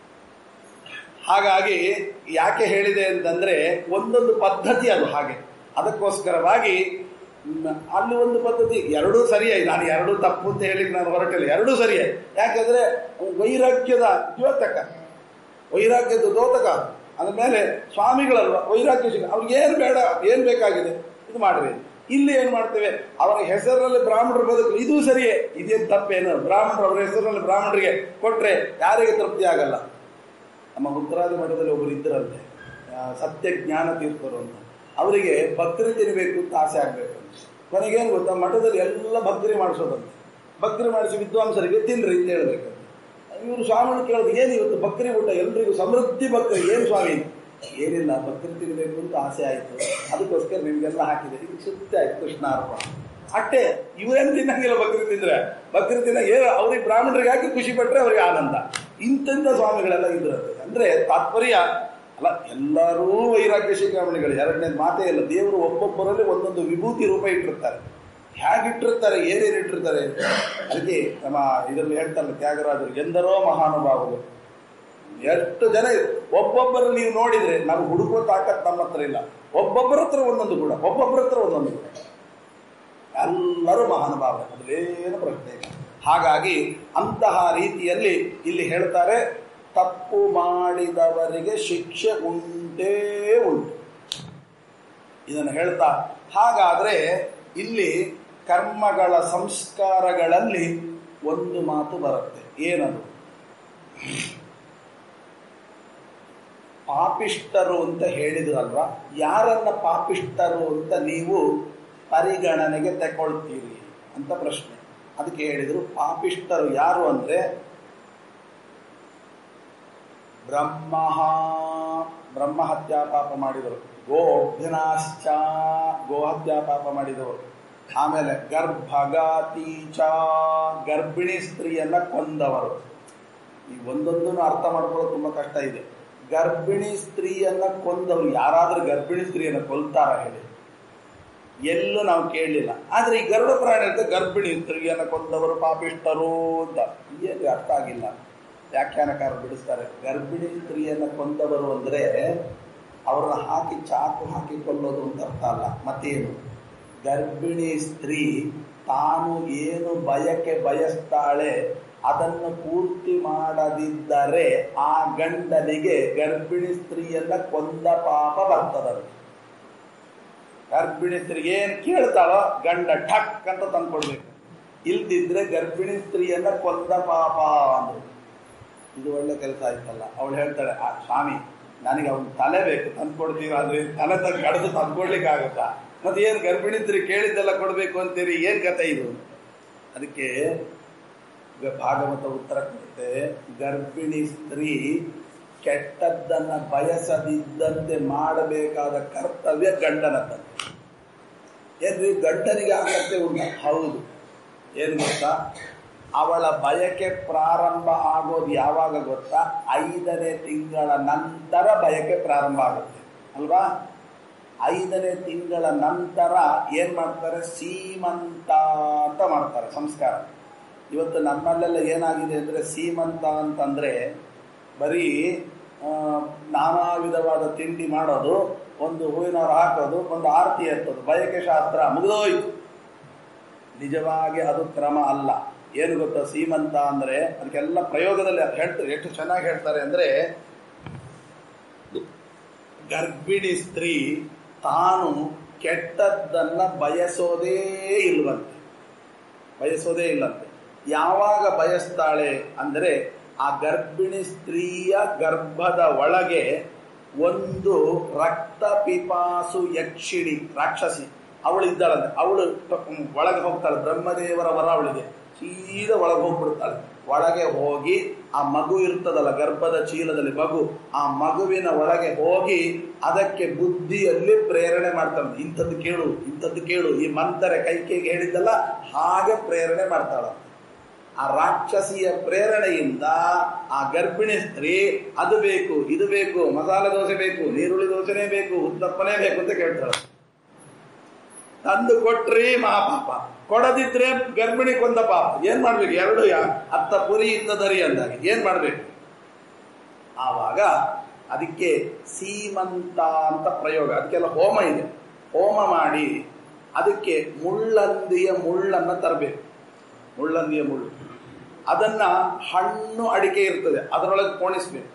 ಹಾಗಾಗಿ ಯಾಕೆ ಹೇಳಿದೆ ಅಂತಂದ್ರೆ ಒಂದೊಂದು ಪದ್ಧತಿ ಅದು ಹಾಗೆ ಅದಕ್ಕೋಸ್ಕರವಾಗಿ ಮ್, ಅಲ್ಲಿ ಒಂದು ಪದ್ಧತಿ ಎರಡೂ ಸರಿಯೇ ನಾನು ಎರಡೂ ತಪ್ಪು ಅಂತ ಹೇಳಿ ನಾನು ಹೊರಟಿಲ್ಲ ಎರಡೂ ಸರಿಯೇ ಯಾಕೆಂದ್ರೆ ವೈರಾಗ್ಯದ ದ್ಯೋತಕ ವೈರಾಗ್ಯದ ದ್ಯೋತಕ ಮೇಲೆ ಸ್ವಾಮಿಗಳಲ್ವ ವೈರಾಗ್ಯ ಸಿಗ ಅವ್ರಿಗೆ ಏನು ಬೇಡ ಏನು ಬೇಕಾಗಿದೆ ಇದು ಮಾಡ್ರಿ ಇಲ್ಲಿ ಏನು ಮಾಡ್ತೇವೆ ಅವರ ಹೆಸರಲ್ಲಿ ಬ್ರಾಹ್ಮಣರ ಬದುಕು ಇದು ಸರಿಯೇ ಇದೇನು ತಪ್ಪೇನು ಬ್ರಾಹ್ಮಣರು ಅವರ ಹೆಸರಲ್ಲಿ ಬ್ರಾಹ್ಮಣರಿಗೆ ಕೊಟ್ರೆ ಯಾರಿಗೆ ತೃಪ್ತಿ ಆಗಲ್ಲ ನಮ್ಮ ಉತ್ತರಾದಿ ಮಠದಲ್ಲಿ ಒಬ್ಬರು ಇದ್ದರಂತೆ ಆ, ಸತ್ಯ ಜ್ಞಾನ ತೀರ್ಥರು ಅಂತ ಅವರಿಗೆ ಭಕ್ತರಿ ತಿನ್ನಬೇಕು ಅಂತ ಆಸೆ ಆಗಬೇಕು ಕೊನೆಗೇನು ಗೊತ್ತಾ ಮಠದಲ್ಲಿ ಎಲ್ಲ ಭಕ್ತರಿ ಮಾಡಿಸೋದಂತೆ ಭಕ್ತರಿ ಮಾಡಿಸಿ ವಿದ್ವಾಂಸರಿಗೆ ತಿನ್ರಿ ಅಂತ ಹೇಳ್ಬೇಕಂತೆ ಇವರು ಸ್ವಾಮಿಗಳು ಕೇಳೋದು ಏನು ಇವತ್ತು ಬಕ್ರಿ ಊಟ ಎಲ್ರಿಗೂ ಸಮೃದ್ಧಿ ಬಕ್ರಿ ಏನು ಸ್ವಾಮಿ ಏನಿಲ್ಲ ಬಕ್ರಿ ತಿನ್ನಬೇಕು ಅಂತ ಆಸೆ ಆಯಿತು ಅದಕ್ಕೋಸ್ಕರ ನಿಮಗೆಲ್ಲ ಹಾಕಿದೆ ಇದು ಸುತ್ತಿ ಆಯ್ತು ಕೃಷ್ಣ ಅರ್ಪಣ ಅಟ್ಟೆ ಇವೇನು ತಿನ್ನಂಗಿಲ್ಲ ಬಕ್ರಿ ತಿಂದ್ರೆ ಬಕ್ರಿ ತಿನ್ನ ಏನು ಅವ್ರಿಗೆ ಬ್ರಾಹ್ಮಣರಿಗೆ ಹಾಕಿ ಖುಷಿ ಪಟ್ರೆ ಅವ್ರಿಗೆ ಆನಂದ ಇಂಥಂಥ ಸ್ವಾಮಿಗಳೆಲ್ಲ ಇದ್ರಂತೆ ಅಂದ್ರೆ ತಾತ್ಪರ್ಯ ಅಲ್ಲ ಎಲ್ಲರೂ ವೈರಾಗ್ಯ ಶಿಖಾಮಣಿಗಳು ಎರಡನೇದು ಮಾತೇ ಇಲ್ಲ ದೇವರು ಒಬ್ಬೊಬ್ಬರಲ್ಲಿ ಒಂದೊಂದು ವಿಭೂತಿ ರೂಪ ಇಟ್ಟಿರ್ತಾರೆ ಹೇಗಿಟ್ಟಿರ್ತಾರೆ ಏನೇನು ಇಟ್ಟಿರ್ತಾರೆ ಅದಕ್ಕೆ ನಮ್ಮ ಇದರಲ್ಲಿ ಹೇಳ್ತಾರಲ್ಲ ತ್ಯಾಗರಾಜರು ಎಂದರೋ ಮಹಾನುಭಾವರು ಎಷ್ಟು ಜನ ಇದೆ. ಒಬ್ಬೊಬ್ಬರು ನೀವು ನೋಡಿದ್ರೆ ನಾವು ಹುಡುಕೋ ತಾಕತ್ ನಮ್ಮ ಹತ್ರ ಇಲ್ಲ ಒಬ್ಬೊಬ್ಬರ ಹತ್ರ ಒಂದೊಂದು ಗುಣ ಒಬ್ಬೊಬ್ಬರ ಹತ್ರ ಒಂದೊಂದು ಗುಣ ಎಲ್ಲರೂ ಮಹಾನುಭಾವ ಅದ್ರೇನು ಪ್ರಶ್ನೆ ಇಲ್ಲ ಹಾಗಾಗಿ ಅಂತಹ ರೀತಿಯಲ್ಲಿ ಇಲ್ಲಿ ಹೇಳ್ತಾರೆ ತಪ್ಪು ಮಾಡಿದವರಿಗೆ ಶಿಕ್ಷೆ ಉಂಟೇ ಉಂಟು ಇದನ್ನು ಹೇಳ್ತಾ ಹಾಗಾದ್ರೆ ಇಲ್ಲಿ ಕರ್ಮಗಳ ಸಂಸ್ಕಾರಗಳಲ್ಲಿ ಒಂದು ಮಾತು ಬರುತ್ತೆ ಏನದು ಪಾಪಿಷ್ಟರು ಅಂತ ಹೇಳಿದ್ರಲ್ವಾ ಯಾರನ್ನ ಪಾಪಿಷ್ಟರು ಅಂತ ನೀವು ಪರಿಗಣನೆಗೆ ತಗೊಳ್ತೀರಿ ಅಂತ ಪ್ರಶ್ನೆ ಅದಕ್ಕೆ ಹೇಳಿದ್ರು ಪಾಪಿಷ್ಟರು ಯಾರು ಅಂದ್ರೆ ಬ್ರಹ್ಮ ಬ್ರಹ್ಮ ಹತ್ಯಾ ಪಾಪ ಮಾಡಿದರು ಗೋಭ್ಯನಾಶ್ಚ ಗೋಹತ್ಯಾ ಪಾಪ ಮಾಡಿದವರು ಆಮೇಲೆ ಗರ್ಭಗಾತೀಚ ಗರ್ಭಿಣಿ ಸ್ತ್ರೀಯನ್ನ ಕೊಂದವರು ಈ ಒಂದೊಂದನ್ನು ಅರ್ಥ ಮಾಡ್ಕೊಳ್ಳೋದು ತುಂಬಾ ಕಷ್ಟ ಇದೆ ಗರ್ಭಿಣಿ ಸ್ತ್ರೀಯನ್ನ ಕೊಂದವರು ಯಾರಾದ್ರೂ ಗರ್ಭಿಣಿ ಸ್ತ್ರೀಯನ್ನ ಕೊಲ್ತಾರ ಹೇಳಿ ಎಲ್ಲೂ ನಾವು ಕೇಳಲಿಲ್ಲ ಆದ್ರೆ ಈ ಗರುಡ ಪ್ರಾಣಿ ಅಂತ ಗರ್ಭಿಣಿ ಸ್ತ್ರೀಯನ್ನ ಕೊಂದವರು ಪಾಪಿಷ್ಟರು ಅಂತ ಏನು ಅರ್ಥ ಆಗಿಲ್ಲ ವ್ಯಾಖ್ಯಾನಕಾರರು ಬಿಡಿಸ್ತಾರೆ ಗರ್ಭಿಣಿ ಸ್ತ್ರೀಯನ್ನ ಕೊಂದವರು ಅಂದ್ರೆ ಅವ್ರನ್ನ ಹಾಕಿ ಚಾಕು ಹಾಕಿ ಕೊಲ್ಲೋದು ಅಂತ ಅರ್ಥ ಅಲ್ಲ ಮತ್ತೇನು ಗರ್ಭಿಣಿ ಸ್ತ್ರೀ ತಾನು ಏನು ಬಯಕೆ ಬಯಸ್ತಾಳೆ ಅದನ್ನು ಪೂರ್ತಿ ಮಾಡದಿದ್ದರೆ ಆ ಗಂಡನಿಗೆ ಗರ್ಭಿಣಿ ಸ್ತ್ರೀಯನ್ನ ಕೊಂದ ಪಾಪ ಬರ್ತದಂತೆ ಗರ್ಭಿಣಿ ಸ್ತ್ರೀ ಏನ್ ಕೇಳ್ತಾಳೋ ಗಂಡ ಠಕ್ ಅಂತ ತಂದ್ಕೊಡ್ಬೇಕು ಇಲ್ದಿದ್ರೆ ಗರ್ಭಿಣಿ ಸ್ತ್ರೀಯನ್ನ ಕೊಂದ ಪಾಪ ಅಂದ್ರು ಇದು ಒಳ್ಳೆ ಕೆಲಸ ಆಯ್ತಲ್ಲ ಅವಳು ಹೇಳ್ತಾಳೆ ಆ ಸ್ವಾಮಿ ನನಗೆ ಅವ್ನ ತಲೆ ಬೇಕು ತಂದ್ಕೊಡ್ತೀರಾ ಅಂದ್ರೆ ತಲೆ ತಂದು ಕಡ್ದು ತಂದ್ಕೊಡ್ಲಿಕ್ಕೆ ಆಗುತ್ತಾ ಮತ್ತೆ ಏನ್ ಗರ್ಭಿಣಿ ಸ್ತ್ರೀ ಕೇಳಿದ್ದೆಲ್ಲ ಕೊಡ್ಬೇಕು ಅಂತೀರಿ ಏನ್ ಕತೆ ಇದು ಅದಕ್ಕೆ ಈಗ ಭಾಗವತ ಉತ್ತರ ಕೊಡುತ್ತೆ ಗರ್ಭಿಣಿ ಸ್ತ್ರೀ ಕೆಟ್ಟದ್ದನ್ನ ಬಯಸದಿದ್ದಂತೆ ಮಾಡಬೇಕಾದ ಕರ್ತವ್ಯ ಗಂಡನದ್ದು ಏನ್ರಿ ಗಂಡನಿಗೆ ಆಗತ್ತೆ ಉಂಟ ಹೌದು ಏನು ಗೊತ್ತಾ ಅವಳ ಬಯಕೆ ಪ್ರಾರಂಭ ಆಗೋದು ಯಾವಾಗ ಗೊತ್ತಾ ಐದನೇ ತಿಂಗಳ ನಂತರ ಬಯಕೆ ಪ್ರಾರಂಭ ಆಗುತ್ತೆ ಅಲ್ವಾ ಐದನೇ ತಿಂಗಳ ನಂತರ ಏನ್ ಮಾಡ್ತಾರೆ ಸೀಮಂತ ಅಂತ ಮಾಡ್ತಾರೆ ಸಂಸ್ಕಾರ ಇವತ್ತು ನಮ್ಮಲ್ಲೆಲ್ಲ ಏನಾಗಿದೆ ಅಂದ್ರೆ ಸೀಮಂತ ಅಂತಂದ್ರೆ ಬರೀ ಆ, ನಾನಾ ವಿಧವಾದ ತಿಂಡಿ ಮಾಡೋದು ಒಂದು ಹೂವಿನವರ ಹಾಕೋದು ಒಂದು ಆರತಿ ಎತ್ತೋದು ಬಯಕೆ ಶಾಸ್ತ್ರ ಮುಗಿದೋಯ್ತು ನಿಜವಾಗಿ ಅದು ಕ್ರಮ ಅಲ್ಲ ಏನು ಗೊತ್ತಾ ಸೀಮಂತ ಅಂದ್ರೆ ಅದಕ್ಕೆಲ್ಲ ಪ್ರಯೋಗದಲ್ಲಿ ಅದು ಹೇಳ್ತಾರೆ ಎಷ್ಟು ಚೆನ್ನಾಗಿ ಹೇಳ್ತಾರೆ ಅಂದ್ರೆ ಗರ್ಭಿಣಿ ಸ್ತ್ರೀ ತಾನು ಕೆಟ್ಟದ್ದನ್ನ ಬಯಸೋದೇ ಇಲ್ವಂತೆ ಬಯಸೋದೇ ಇಲ್ಲಂತೆ ಯಾವಾಗ ಬಯಸ್ತಾಳೆ ಅಂದರೆ ಆ ಗರ್ಭಿಣಿ ಸ್ತ್ರೀಯ ಗರ್ಭದ ಒಳಗೆ ಒಂದು ರಕ್ತ ಪಿಪಾಸು ಯಕ್ಷಿಣಿ ರಾಕ್ಷಸಿ ಅವಳು ಇದ್ದಾಳಂತೆ ಅವಳು ಒಳಗೆ ಹೋಗ್ತಾಳೆ ಬ್ರಹ್ಮದೇವರ ವರ ಅವಳಿಗೆ ಸೀದಾ ಒಳಗೆ ಹೋಗ್ಬಿಡ್ತಾಳೆ ಒಳಗೆ ಹೋಗಿ ಆ ಮಗು ಇರ್ತದಲ್ಲ ಗರ್ಭದ ಚೀಲದಲ್ಲಿ ಮಗು ಆ ಮಗುವಿನ ಒಳಗೆ ಹೋಗಿ ಅದಕ್ಕೆ ಬುದ್ಧಿಯಲ್ಲಿ ಪ್ರೇರಣೆ ಮಾಡ್ತಾಳೆ ಇಂಥದ್ದು ಕೇಳು ಇಂಥದ್ದು ಕೇಳು ಈ ಮಂತರೆ ಕೈಕೇಗೆ ಹೇಳಿದ್ದಲ್ಲ ಹಾಗೆ ಪ್ರೇರಣೆ ಮಾಡ್ತಾಳ ಆ ರಾಕ್ಷಸಿಯ ಪ್ರೇರಣೆಯಿಂದ ಆ ಗರ್ಭಿಣಿ ಸ್ತ್ರೀ ಅದು ಬೇಕು ಇದು ಬೇಕು ಮಸಾಲೆ ದೋಸೆ ಬೇಕು ನೀರುಳ್ಳಿ ದೋಸೆನೇ ಬೇಕು ಉತ್ತಪ್ಪನೇ ಬೇಕು ಅಂತ ಕೇಳ್ತಾಳೆ ತಂದು ಕೊಟ್ರಿ ಮಹಾಪಾಪ ಕೊಡದಿದ್ರೆ ಗರ್ಭಿಣಿ ಕೊಂದ ಪಾಪ ಏನ್ ಮಾಡ್ಬೇಕು ಎರಡು ಯಾ ಅತ್ತ ಪುರಿ ಇತ್ತ ದರಿ ಅಂದಾಗ ಏನ್ ಮಾಡ್ಬೇಕು ಆವಾಗ ಅದಕ್ಕೆ ಸೀಮಂತ ಅಂತ ಪ್ರಯೋಗ ಅದಕ್ಕೆಲ್ಲ ಹೋಮ ಇದೆ ಹೋಮ ಮಾಡಿ ಅದಕ್ಕೆ ಮುಳ್ಳಂದಿಯ ಮುಳ್ಳನ್ನ ತರಬೇಕು ಮುಳ್ಳಂದಿಯ ಮುಳ್ಳು ಅದನ್ನ ಹಣ್ಣು ಅಡಿಕೆ ಇರ್ತದೆ ಅದರೊಳಗೆ ಪೋಣಿಸ್ಬೇಕು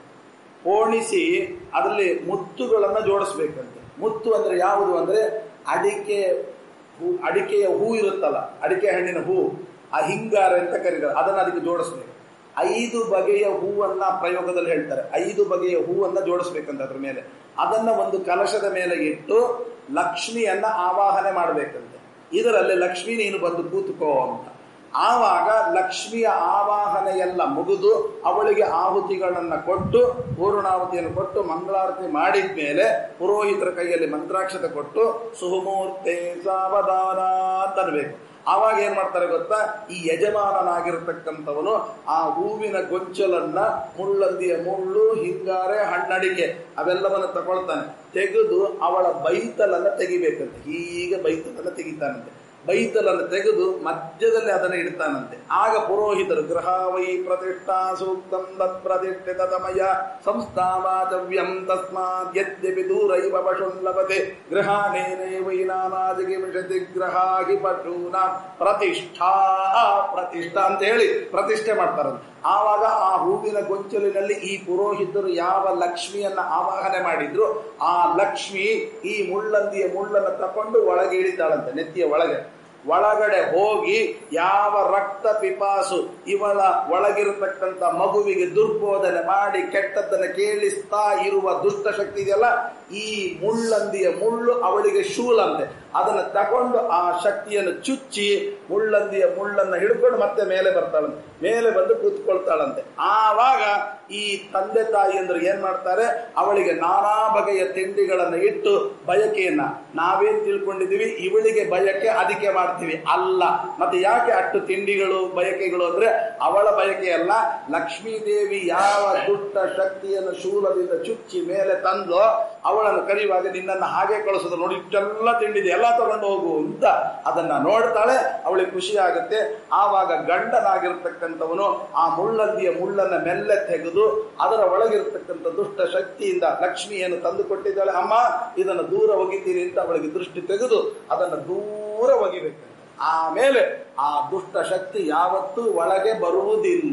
ಪೋಣಿಸಿ ಅದರಲ್ಲಿ ಮುತ್ತುಗಳನ್ನು ಜೋಡಿಸ್ಬೇಕಂತೆ ಮುತ್ತು ಅಂದ್ರೆ ಯಾವುದು ಅಂದ್ರೆ ಅಡಿಕೆ ಹೂ ಅಡಿಕೆಯ ಹೂ ಇರುತ್ತಲ್ಲ ಅಡಿಕೆ ಹಣ್ಣಿನ ಹೂ ಆ ಹಿಂಗಾರ ಅಂತ ಕರೀತಾರೆ ಅದನ್ನ ಅದಕ್ಕೆ ಜೋಡಿಸ್ಬೇಕು ಐದು ಬಗೆಯ ಹೂವನ್ನ ಪ್ರಯೋಗದಲ್ಲಿ ಹೇಳ್ತಾರೆ ಐದು ಬಗೆಯ ಹೂವನ್ನ ಜೋಡಿಸ್ಬೇಕಂತ ಅದ್ರ ಮೇಲೆ ಅದನ್ನ ಒಂದು ಕಲಶದ ಮೇಲೆ ಇಟ್ಟು ಲಕ್ಷ್ಮಿಯನ್ನ ಆವಾಹನೆ ಮಾಡಬೇಕಂತೆ ಇದರಲ್ಲಿ ಲಕ್ಷ್ಮಿ ನೀನು ಬಂದು ಕೂತ್ಕೋ ಅಂತ ಆವಾಗ ಲಕ್ಷ್ಮಿಯ ಆವಾಹನೆಯೆಲ್ಲ ಮುಗಿದು ಅವಳಿಗೆ ಆಹುತಿಗಳನ್ನ ಕೊಟ್ಟು ಪೂರ್ಣಾಹುತಿಯನ್ನು ಕೊಟ್ಟು ಮಂಗಳಾರತಿ ಮಾಡಿದ ಮೇಲೆ ಪುರೋಹಿತರ ಕೈಯಲ್ಲಿ ಮಂತ್ರಾಕ್ಷತೆ ಕೊಟ್ಟು ಸುಹುಮೂರ್ತೆ ಸಾವಧಾನ ಅಂತನ್ಬೇಕು ಆವಾಗ ಏನ್ ಮಾಡ್ತಾರೆ ಗೊತ್ತಾ ಈ ಯಜಮಾನನಾಗಿರ್ತಕ್ಕಂಥವನು ಆ ಹೂವಿನ ಗೊಂಚಲನ್ನ ಮುಳ್ಳಂದಿಯ ಮುಳ್ಳು ಹಿಂಗಾರೆ ಹಣ್ಣಡಿಕೆ ಅವೆಲ್ಲವನ್ನ ತಗೊಳ್ತಾನೆ ತೆಗೆದು ಅವಳ ಬೈತಲನ್ನ ತೆಗಿಬೇಕಂತೆ ಹೀಗೆ ಬೈತಲನ್ನ ತೆಗಿತಾನಂತೆ ಬೈತಲನ್ನು ತೆಗೆದು ಮಧ್ಯದಲ್ಲಿ ಅದನ್ನು ಇಡ್ತಾನಂತೆ ಆಗ ಪುರೋಹಿತರು ಗೃಹ ವೈ ಪ್ರತಿಷ್ಠಾ ಸೂಕ್ತಂ ತತ್ ಪ್ರತಿಷ್ಠಿತ ತಮಯ ಸಂಸ್ಥಾವಾಚವ್ಯಂ ತಸ್ಮಾತ್ ಯದ್ಯಪಿ ದೂರೈವ ಪಶುನ್ ಲಭತೆ ಗೃಹಾನೇನೈವೈ ನಾನಾಜಿಗೆ ವಿಶತಿ ಗೃಹಾಗಿ ಪಶೂನ ಪ್ರತಿಷ್ಠಾ ಪ್ರತಿಷ್ಠಾ ಅಂತ ಹೇಳಿ ಪ್ರತಿಷ್ಠೆ ಮಾಡ್ತಾರಂತೆ ಆವಾಗ ಆ ಹೂವಿನ ಗೊಂಚಲಿನಲ್ಲಿ ಈ ಪುರೋಹಿತರು ಯಾವ ಲಕ್ಷ್ಮಿಯನ್ನ ಆವಾಹನೆ ಮಾಡಿದ್ರು ಆ ಲಕ್ಷ್ಮಿ ಈ ಮುಳ್ಳಂದಿಯ ಮುಳ್ಳನ್ನು ತಕೊಂಡು ಒಳಗೆ ಇಳಿತಾಳಂತೆ ನೆತ್ತಿಯ ಒಳಗೆ ಒಳಗಡೆ ಹೋಗಿ ಯಾವ ರಕ್ತ ಪಿಪಾಸು ಇವಳ ಒಳಗಿರತಕ್ಕಂಥ ಮಗುವಿಗೆ ದುರ್ಬೋಧನೆ ಮಾಡಿ ಕೆಟ್ಟದ್ದನ್ನ ಕೇಳಿಸ್ತಾ ಇರುವ ದುಷ್ಟಶಕ್ತಿ ಇದೆಯಲ್ಲ ಈ ಮುಳ್ಳಂದಿಯ ಮುಳ್ಳು ಅವಳಿಗೆ ಶೂಲಂತೆ ಅದನ್ನು ತಕೊಂಡು ಆ ಶಕ್ತಿಯನ್ನು ಚುಚ್ಚಿ ಮುಳ್ಳಂದಿಯ ಮುಳ್ಳನ್ನ ಹಿಡ್ಕೊಂಡು ಮತ್ತೆ ಮೇಲೆ ಬರ್ತಾಳಂತೆ ಮೇಲೆ ಬಂದು ಕೂತ್ಕೊಳ್ತಾಳಂತೆ ಆವಾಗ ಈ ತಂದೆ ತಾಯಿ ಅಂದ್ರೆ ಏನ್ ಮಾಡ್ತಾರೆ ಅವಳಿಗೆ ನಾನಾ ಬಗೆಯ ತಿಂಡಿಗಳನ್ನ ಇಟ್ಟು ಬಯಕೆಯನ್ನ ನಾವೇನ್ ತಿಳ್ಕೊಂಡಿದೀವಿ ಇವಳಿಗೆ ಬಯಕೆ ಅದಕ್ಕೆ ಮಾಡ್ತೀವಿ ಅಲ್ಲ ಮತ್ತೆ ಯಾಕೆ ಅಷ್ಟು ತಿಂಡಿಗಳು ಬಯಕೆಗಳು ಅಂದ್ರೆ ಅವಳ ಬಯಕೆ ಅಲ್ಲ ಲಕ್ಷ್ಮೀ ದೇವಿ ಯಾವ ದುಷ್ಟ ಶಕ್ತಿಯನ್ನು ಶೂಲದಿಂದ ಚುಚ್ಚಿ ಮೇಲೆ ತಂದು ಅವಳನ್ನು ಕರೆಯುವಾಗ ನಿನ್ನನ್ನು ಹಾಗೆ ಕಳಿಸೋದು ನೋಡಿ ಇಷ್ಟೆಲ್ಲ ತಿಂಡಿದೆ ಎಲ್ಲ ತಗೊಂಡು ಹೋಗು ಅಂತ ಅದನ್ನ ನೋಡ್ತಾಳೆ ಅವಳಿಗೆ ಖುಷಿ ಆಗುತ್ತೆ ಆವಾಗ ಗಂಡನಾಗಿರ್ತಕ್ಕಂಥವನು ಆ ಮುಳ್ಳಂದಿಯ ಮುಳ್ಳನ್ನ ಮೆಲ್ಲೆ ತೆಗೆದು ಅದರ ಒಳಗಿರ್ತಕ್ಕಂಥ ದುಷ್ಟ ಶಕ್ತಿಯಿಂದ ಲಕ್ಷ್ಮಿಯನ್ನು ತಂದು ಕೊಟ್ಟಿದ್ದಾಳೆ ಅಮ್ಮ ಇದನ್ನು ದೂರ ಒಗಿತೀನಿ ಅಂತ ಅವಳಿಗೆ ದೃಷ್ಟಿ ತೆಗೆದು ಅದನ್ನು ದೂರ ಒಗಿಬೇಕು ಆಮೇಲೆ ಆ ದುಷ್ಟ ಶಕ್ತಿ ಯಾವತ್ತೂ ಒಳಗೆ ಬರುವುದಿಲ್ಲ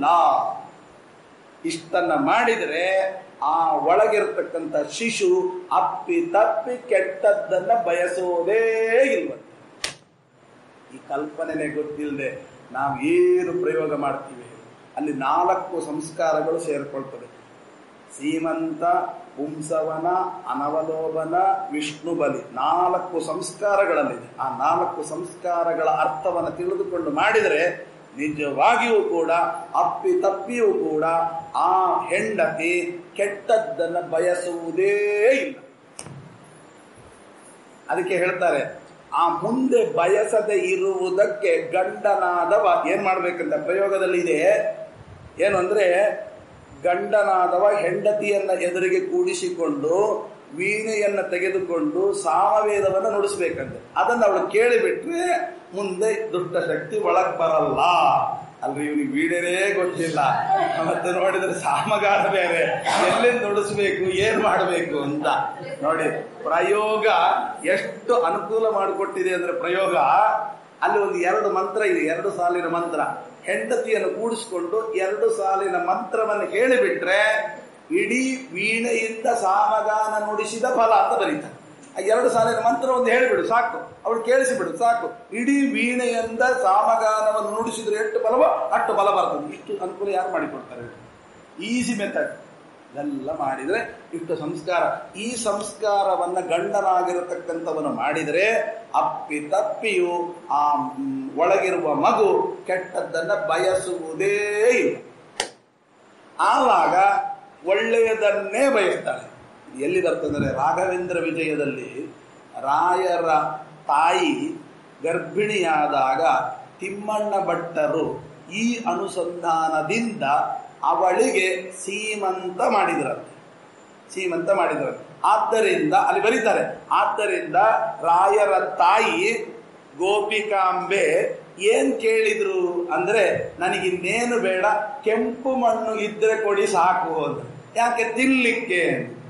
ಇಷ್ಟನ್ನ ಮಾಡಿದರೆ ಆ ಒಳಗಿರ್ತಕ್ಕಂಥ ಶಿಶು ಅಪ್ಪಿ ತಪ್ಪಿ ಕೆಟ್ಟದ್ದನ್ನ ಬಯಸೋದೇ ಇಲ್ವಂತೆ ಈ ಕಲ್ಪನೆನೇ ಗೊತ್ತಿಲ್ಲದೆ ನಾವು ಏನು ಪ್ರಯೋಗ ಮಾಡ್ತೀವಿ ಅಲ್ಲಿ ನಾಲ್ಕು ಸಂಸ್ಕಾರಗಳು ಸೇರ್ಕೊಳ್ತದೆ ಸೀಮಂತ ಪುಂಸವನ ಅನವಲೋಬನ ವಿಷ್ಣು ಬಲಿ ನಾಲ್ಕು ಸಂಸ್ಕಾರಗಳಲ್ಲಿದೆ ಆ ನಾಲ್ಕು ಸಂಸ್ಕಾರಗಳ ಅರ್ಥವನ್ನು ತಿಳಿದುಕೊಂಡು ಮಾಡಿದರೆ ನಿಜವಾಗಿಯೂ ಕೂಡ ಅಪ್ಪಿ ತಪ್ಪಿಯೂ ಕೂಡ ಆ ಹೆಂಡತಿ ಕೆಟ್ಟದ್ದನ್ನು ಬಯಸುವುದೇ ಇಲ್ಲ ಅದಕ್ಕೆ ಹೇಳ್ತಾರೆ ಆ ಮುಂದೆ ಬಯಸದೆ ಇರುವುದಕ್ಕೆ ಗಂಡನಾದವ ಏನ್ ಮಾಡ್ಬೇಕಂತ ಪ್ರಯೋಗದಲ್ಲಿ ಇದೆ ಏನು ಅಂದ್ರೆ ಗಂಡನಾದವ ಹೆಂಡತಿಯನ್ನ ಎದುರಿಗೆ ಕೂಡಿಸಿಕೊಂಡು ವೀಣೆಯನ್ನ ತೆಗೆದುಕೊಂಡು ಸಾಮವೇದವನ್ನ ನುಡಿಸ್ಬೇಕಂತೆ ಅದನ್ನ ಅವಳು ಕೇಳಿಬಿಟ್ರೆ ಮುಂದೆ ದುಷ್ಟ ಶಕ್ತಿ ಒಳಗ್ ಬರಲ್ಲ ಅಲ್ರಿ ಇವನಿಗೆ ವೀಣೆನೇ ಗೊತ್ತಿಲ್ಲ ಮತ್ತೆ ನೋಡಿದ್ರೆ ಸಾಮಗಾನ ಬೇರೆ ಎಲ್ಲಿಂದ ನುಡಿಸ್ಬೇಕು ಏನ್ ಮಾಡಬೇಕು ಅಂತ ನೋಡಿ ಪ್ರಯೋಗ ಎಷ್ಟು ಅನುಕೂಲ ಮಾಡಿಕೊಟ್ಟಿದೆ ಅಂದ್ರೆ ಪ್ರಯೋಗ ಅಲ್ಲಿ ಒಂದು ಎರಡು ಮಂತ್ರ ಇದೆ ಎರಡು ಸಾಲಿನ ಮಂತ್ರ ಹೆಂಡತಿಯನ್ನು ಕೂಡಿಸ್ಕೊಂಡು ಎರಡು ಸಾಲಿನ ಮಂತ್ರವನ್ನು ಹೇಳಿಬಿಟ್ರೆ ಇಡೀ ವೀಣೆಯಿಂದ ಸಾಮಗಾನ ನುಡಿಸಿದ ಫಲ ಅಂತ ಬರೀತಾರೆ ಆ ಎರಡು ಸಾಲಿನ ಮಂತ್ರ ಒಂದು ಹೇಳಿಬಿಡು ಸಾಕು ಅವಳು ಕೇಳಿಸಿಬಿಡು ಸಾಕು ಇಡೀ ವೀಣೆಯಿಂದ ಸಾಮಗಾನವನ್ನು ನುಡಿಸಿದ್ರೆ ಎಷ್ಟು ಫಲವೋ ಅಷ್ಟು ಫಲ ಬರ್ತದೆ ಇಷ್ಟು ಅನುಕೂಲ ಯಾರು ಮಾಡಿಕೊಡ್ತಾರೆ ಈಸಿ ಮೆಥಡ್ ಇದೆಲ್ಲ ಮಾಡಿದ್ರೆ ಇಷ್ಟು ಸಂಸ್ಕಾರ ಈ ಸಂಸ್ಕಾರವನ್ನ ಗಂಡನಾಗಿರತಕ್ಕಂಥವನು ಮಾಡಿದರೆ ಅಪ್ಪಿ ತಪ್ಪಿಯು ಆ ಮ್, ಒಳಗಿರುವ ಮಗು ಕೆಟ್ಟದ್ದನ್ನ ಬಯಸುವುದೇ ಇಲ್ಲ ಆವಾಗ ಒಳ್ಳೆಯದನ್ನೇ ಬಯಸ್ತಾಳೆ ಎಲ್ಲಿ ಬರ್ತಂದ್ರೆ ರಾಘವೇಂದ್ರ ವಿಜಯದಲ್ಲಿ ರಾಯರ ತಾಯಿ ಗರ್ಭಿಣಿಯಾದಾಗ ತಿಮ್ಮಣ್ಣ ಭಟ್ಟರು ಈ ಅನುಸಂಧಾನದಿಂದ ಅವಳಿಗೆ ಸೀಮಂತ ಮಾಡಿದ್ರಂತೆ ಸೀಮಂತ ಮಾಡಿದ್ರಂತೆ ಆದ್ದರಿಂದ ಅಲ್ಲಿ ಬರೀತಾರೆ ಆದ್ದರಿಂದ ರಾಯರ ತಾಯಿ ಗೋಪಿಕಾಂಬೆ ಏನ್ ಕೇಳಿದ್ರು ಅಂದ್ರೆ ನನಗಿನ್ನೇನು ಬೇಡ ಕೆಂಪು ಮಣ್ಣು ಇದ್ರೆ ಕೊಡಿ ಸಾಕು ಅಂತ ಯಾಕೆ ತಿನ್ಲಿಕ್ಕೆ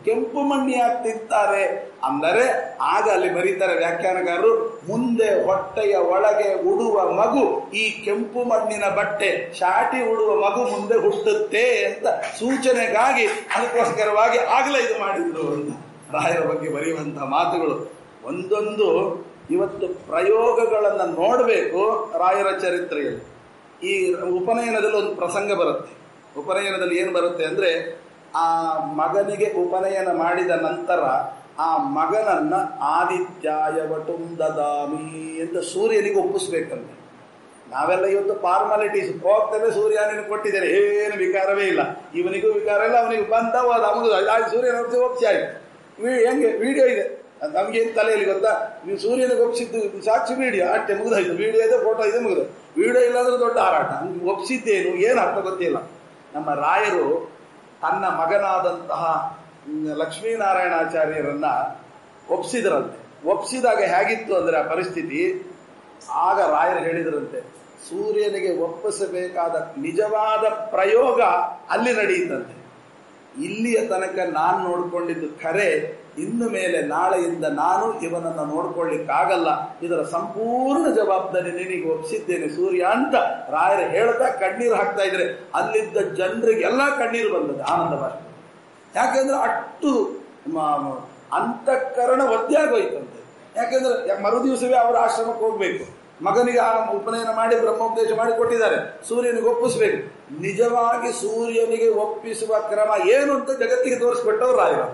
ಕೆಂಪು ಮಣ್ಣಿ ಯಾಕೆ ತಿಂತಾರೆ ಅಂದರೆ ಆಗ ಅಲ್ಲಿ ಬರೀತಾರೆ ವ್ಯಾಖ್ಯಾನಕಾರರು ಮುಂದೆ ಹೊಟ್ಟೆಯ ಒಳಗೆ ಉಡುವ ಮಗು ಈ ಕೆಂಪು ಮಣ್ಣಿನ ಬಟ್ಟೆ ಶಾಟಿ ಉಡುವ ಮಗು ಮುಂದೆ ಹುಟ್ಟುತ್ತೆ ಅಂತ ಸೂಚನೆಗಾಗಿ ಅದಕ್ಕೋಸ್ಕರವಾಗಿ ಆಗಲೇ ಇದು ಮಾಡಿದ್ರು ಅಂತ ರಾಯರ ಬಗ್ಗೆ ಬರೆಯುವಂತಹ ಮಾತುಗಳು ಒಂದೊಂದು ಇವತ್ತು ಪ್ರಯೋಗಗಳನ್ನು ನೋಡಬೇಕು ರಾಯರ ಚರಿತ್ರೆಯಲ್ಲಿ ಈ ಉಪನಯನದಲ್ಲಿ ಒಂದು ಪ್ರಸಂಗ ಬರುತ್ತೆ ಉಪನಯನದಲ್ಲಿ ಏನು ಬರುತ್ತೆ ಅಂದ್ರೆ ಆ ಮಗನಿಗೆ ಉಪನಯನ ಮಾಡಿದ ನಂತರ ಆ ಮಗನನ್ನ ಆದಿತ್ಯಾಯ ವಟುಂ ದದಾಮಿ ಅಂತ ಸೂರ್ಯನಿಗೆ ಒಪ್ಪಿಸ್ಬೇಕಂತೆ ನಾವೆಲ್ಲ ಇವತ್ತು ಫಾರ್ಮಾಲಿಟೀಸ್ ಹೋಗ್ತೇವೆ ಸೂರ್ಯ ನಿನಗೆ ಕೊಟ್ಟಿದ್ದಾರೆ ಏನು ವಿಕಾರವೇ ಇಲ್ಲ ಇವನಿಗೂ ವಿಕಾರ ಇಲ್ಲ ಅವನಿಗೆ ಬಂದ ಹೋದ ಅವನು ಸೂರ್ಯನ ಒಪ್ಸಿ ಒಪ್ಸಿ ಆಯ್ತು ವಿ- ಹೆಂಗೆ ವಿಡಿಯೋ ಇದೆ ನಮ್ಗೆ ಏನು ತಲೆಯಲ್ಲಿ ಗೊತ್ತಾ ನೀವು ಸೂರ್ಯನಿಗೆ ಒಪ್ಸಿದ್ದು ಸಾಕ್ಷಿ ವಿಡಿಯೋ ಅಷ್ಟೇ ಮುಗಿದಾಯ್ತು ವಿಡಿಯೋ ಇದೆ ಫೋಟೋ ಇದೆ ಮುಗಿದು ವಿಡಿಯೋ ಇಲ್ಲಾಂದ್ರೆ ದೊಡ್ಡ ಹಾರಾಟ ಹಂಗೆ ಒಪ್ಸಿದ್ದೇನು ಏನು ಅರ್ಥ ಗೊತ್ತಿಲ್ಲ ನಮ್ಮ ರಾಯರು ತನ್ನ ಮಗನಾದಂತಹ ಹ್ಮ್, ಲಕ್ಷ್ಮೀನಾರಾಯಣಾಚಾರ್ಯರನ್ನ ಒಪ್ಸಿದ್ರಂತೆ ಒಪ್ಸಿದಾಗ ಹೇಗಿತ್ತು ಅಂದ್ರೆ ಆ ಪರಿಸ್ಥಿತಿ ಆಗ ರಾಯರು ಹೇಳಿದ್ರಂತೆ ಸೂರ್ಯನಿಗೆ ಒಪ್ಪಿಸಬೇಕಾದ ನಿಜವಾದ ಪ್ರಯೋಗ ಅಲ್ಲಿ ನಡೆಯುತ್ತಂತೆ ಇಲ್ಲಿಯ ತನಕ ನಾನು ನೋಡ್ಕೊಂಡಿದ್ದು ಖರೆ ಇನ್ನು ಮೇಲೆ ನಾಳೆಯಿಂದ ನಾನು ಇವನನ್ನ ನೋಡ್ಕೊಳ್ಳಿಕ್ಕಾಗಲ್ಲ ಇದರ ಸಂಪೂರ್ಣ ಜವಾಬ್ದಾರಿ ನಿನಗೆ ಒಪ್ಪಿಸಿದ್ದೇನೆ ಸೂರ್ಯ ಅಂತ ರಾಯರು ಹೇಳ್ತಾ ಕಣ್ಣೀರು ಹಾಕ್ತಾ ಇದ್ರೆ ಅಲ್ಲಿದ್ದ ಜನರಿಗೆಲ್ಲ ಕಣ್ಣೀರು ಬಂದದ್ದು ಆನಂದ ಭಾಷೆ ಯಾಕೆಂದ್ರೆ ಅಷ್ಟು ಮ- ಮ- ಅಂತಃಕರಣ ಒದ್ದೆ ಆಗೋಯ್ತಂತೆ ಯಾಕೆಂದ್ರೆ ಯಾ- ಮರು ದಿವಸವೇ ಅವರ ಆಶ್ರಮಕ್ಕೆ ಹೋಗ್ಬೇಕು ಮಗನಿಗೆ ಆ ಉಪನಯನ ಮಾಡಿ ಬ್ರಹ್ಮೋಪದೇಶ ಮಾಡಿ ಕೊಟ್ಟಿದ್ದಾರೆ ಸೂರ್ಯನಿಗೆ ಒಪ್ಪಿಸ್ಬೇಕು ನಿಜವಾಗಿ ಸೂರ್ಯನಿಗೆ ಒಪ್ಪಿಸುವ ಕ್ರಮ ಏನು ಅಂತ ಜಗತ್ತಿಗೆ ತೋರಿಸ್ಬಿಟ್ಟವ್ರು ರಾಯರು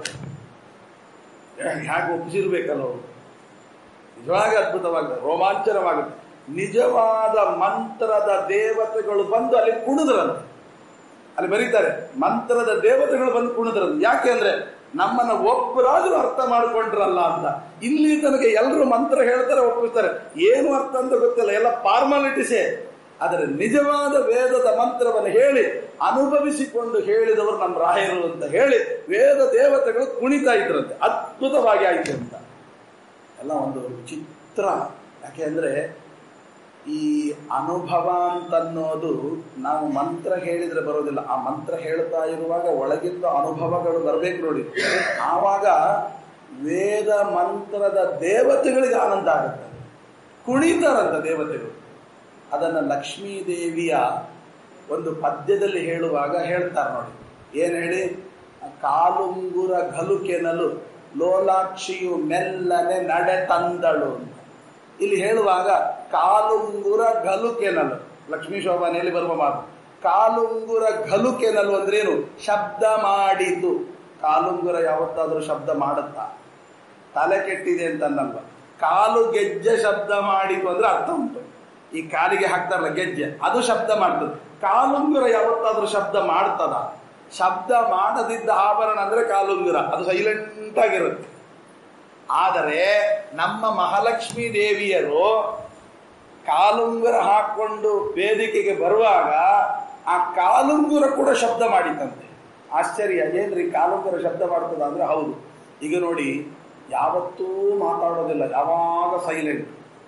ಹೇಗೆ ಒಪ್ಪಿಸಿರ್ಬೇಕಲ್ಲ ಅವರು ನಿಜವಾಗಿ ಅದ್ಭುತವಾಗಿದೆ ರೋಮಾಂಚನವಾಗುತ್ತೆ ನಿಜವಾದ ಮಂತ್ರದ ದೇವತೆಗಳು ಬಂದು ಅಲ್ಲಿ ಕುಣಿದ್ರಂತೆ ಅಲ್ಲಿ ಬರೀತಾರೆ ಮಂತ್ರದ ದೇವತೆಗಳು ಬಂದು ಕುಣಿದ್ರಂತೆ ಯಾಕೆ ಅಂದ್ರೆ ನಮ್ಮನ್ನ ಒಬ್ಬರಾದ್ರೂ ಅರ್ಥ ಮಾಡ್ಕೊಂಡ್ರಲ್ಲ ಅಂತ ಇಲ್ಲಿ ತನಕ ಎಲ್ಲರೂ ಮಂತ್ರ ಹೇಳ್ತಾರೆ ಒಪ್ಪಿಸ್ತಾರೆ ಏನು ಅರ್ಥ ಅಂತ ಗೊತ್ತಿಲ್ಲ ಎಲ್ಲ ಫಾರ್ಮಾಲಿಟೀಸೇ ಆದರೆ ನಿಜವಾದ ವೇದದ ಮಂತ್ರವನ್ನು ಹೇಳಿ ಅನುಭವಿಸಿಕೊಂಡು ಹೇಳಿದವರು ನಮ್ಮ ರಾಯರು ಅಂತ ಹೇಳಿ ವೇದ ದೇವತೆಗಳು ಕುಣಿತಾ ಇದ್ರಂತೆ ಅದ್ಭುತವಾಗಿ ಆಯ್ತು ಅಂತ ಎಲ್ಲ ಒಂದು ಚಿತ್ರ ಯಾಕೆ ಅಂದ್ರೆ ಈ ಅನುಭವ ಅಂತನ್ನೋದು ನಾವು ಮಂತ್ರ ಹೇಳಿದ್ರೆ ಬರೋದಿಲ್ಲ ಆ ಮಂತ್ರ ಹೇಳ್ತಾ ಇರುವಾಗ ಒಳಗಿಂದ ಅನುಭವಗಳು ಬರ್ಬೇಕು ನೋಡಿ ಆವಾಗ ವೇದ ಮಂತ್ರದ ದೇವತೆಗಳಿಗೆ ಆನಂದ ಆಗುತ್ತೆ ಕುಣಿತಾರಂತ ದೇವತೆಗಳು ಅದನ್ನ ಲಕ್ಷ್ಮೀ ದೇವಿಯ ಒಂದು ಪದ್ಯದಲ್ಲಿ ಹೇಳುವಾಗ ಹೇಳ್ತಾರೆ ನೋಡಿ ಏನ್ ಹೇಳಿ ಕಾಲುಂಗುರ ಘಲುಕೆನಲು ಲೋಲಾಕ್ಷಿಯು ಮೆಲ್ಲನೆ ನಡೆ ತಂದಳು ಅಂತ ಇಲ್ಲಿ ಹೇಳುವಾಗ ಕಾಲುಂಗುರ ಘಲುಕೆನಲು ಲಕ್ಷ್ಮೀ ಶೋಭಾನೆಯಲ್ಲಿ ಬರುವ ಮಾತು ಕಾಲುಂಗುರ ಘಲುಕೆನಲು ಅಂದ್ರೇನು ಶಬ್ದ ಮಾಡಿತು ಕಾಲುಂಗುರ ಯಾವತ್ತಾದ್ರೂ ಶಬ್ದ ಮಾಡುತ್ತಾ ತಲೆ ಕೆಟ್ಟಿದೆ ಅಂತನ್ನಲ್ವ ಕಾಲು ಗೆಜ್ಜೆ ಶಬ್ದ ಮಾಡಿತು ಅಂದ್ರೆ ಅರ್ಥ ಉಂಟು ಈ ಕಾಲಿಗೆ ಹಾಕ್ತಾರಲ್ಲ ಗೆಜ್ಜೆ ಅದು ಶಬ್ದ ಮಾಡ್ತದೆ ಕಾಲುಂಗುರ ಯಾವತ್ತಾದ್ರೂ ಶಬ್ದ ಮಾಡ್ತದ ಶಬ್ದ ಮಾಡದಿದ್ದ ಆಭರಣ ಅಂದ್ರೆ ಕಾಲುಂಗುರ ಅದು ಸೈಲೆಂಟ್ ಆಗಿರುತ್ತೆ ಆದರೆ ನಮ್ಮ ಮಹಾಲಕ್ಷ್ಮೀ ದೇವಿಯರು ಕಾಲುಂಗುರ ಹಾಕೊಂಡು ವೇದಿಕೆಗೆ ಬರುವಾಗ ಆ ಕಾಲುಂಗುರ ಕೂಡ ಶಬ್ದ ಮಾಡಿತಂತೆ ಆಶ್ಚರ್ಯ ಏನ್ರಿ ಕಾಲುಂಗುರ ಶಬ್ದ ಮಾಡ್ತದ ಅಂದ್ರೆ ಹೌದು ಈಗ ನೋಡಿ ಯಾವತ್ತೂ ಮಾತಾಡೋದಿಲ್ಲ ಯಾವಾಗ ಸೈಲೆಂಟ್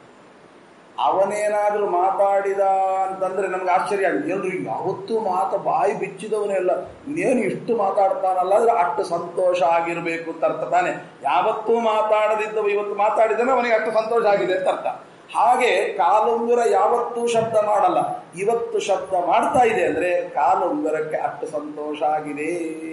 ಅವನೇನಾದ್ರೂ ಮಾತಾಡಿದ ಅಂತಂದ್ರೆ ನಮ್ಗೆ ಆಶ್ಚರ್ಯ ಆಗುತ್ತೆ ಎಲ್ರು ಯಾವತ್ತೂ ಮಾತ ಬಾಯಿ ಬಿಚ್ಚಿದವನೆಲ್ಲ ಇನ್ನೇನು ಇಷ್ಟು ಮಾತಾಡ್ತಾನಲ್ಲ ಅಂದ್ರೆ ಅಷ್ಟು ಸಂತೋಷ ಆಗಿರ್ಬೇಕು ಅಂತ ಅರ್ಥ ತಾನೆ ಯಾವತ್ತೂ ಮಾತಾಡದಿದ್ದವ ಇವತ್ತು ಮಾತಾಡಿದಾನೆ ಅವನಿಗೆ ಅಷ್ಟು ಸಂತೋಷ ಆಗಿದೆ ಅಂತ ಅರ್ಥ ಹಾಗೆ ಕಾಲುಂಗುರ ಯಾವತ್ತೂ ಶಬ್ದ ಮಾಡಲ್ಲ ಇವತ್ತು ಶಬ್ದ ಮಾಡ್ತಾ ಇದೆ ಅಂದ್ರೆ ಕಾಲುಂಗುರಕ್ಕೆ ಅಷ್ಟು ಸಂತೋಷ ಆಗಿದೆ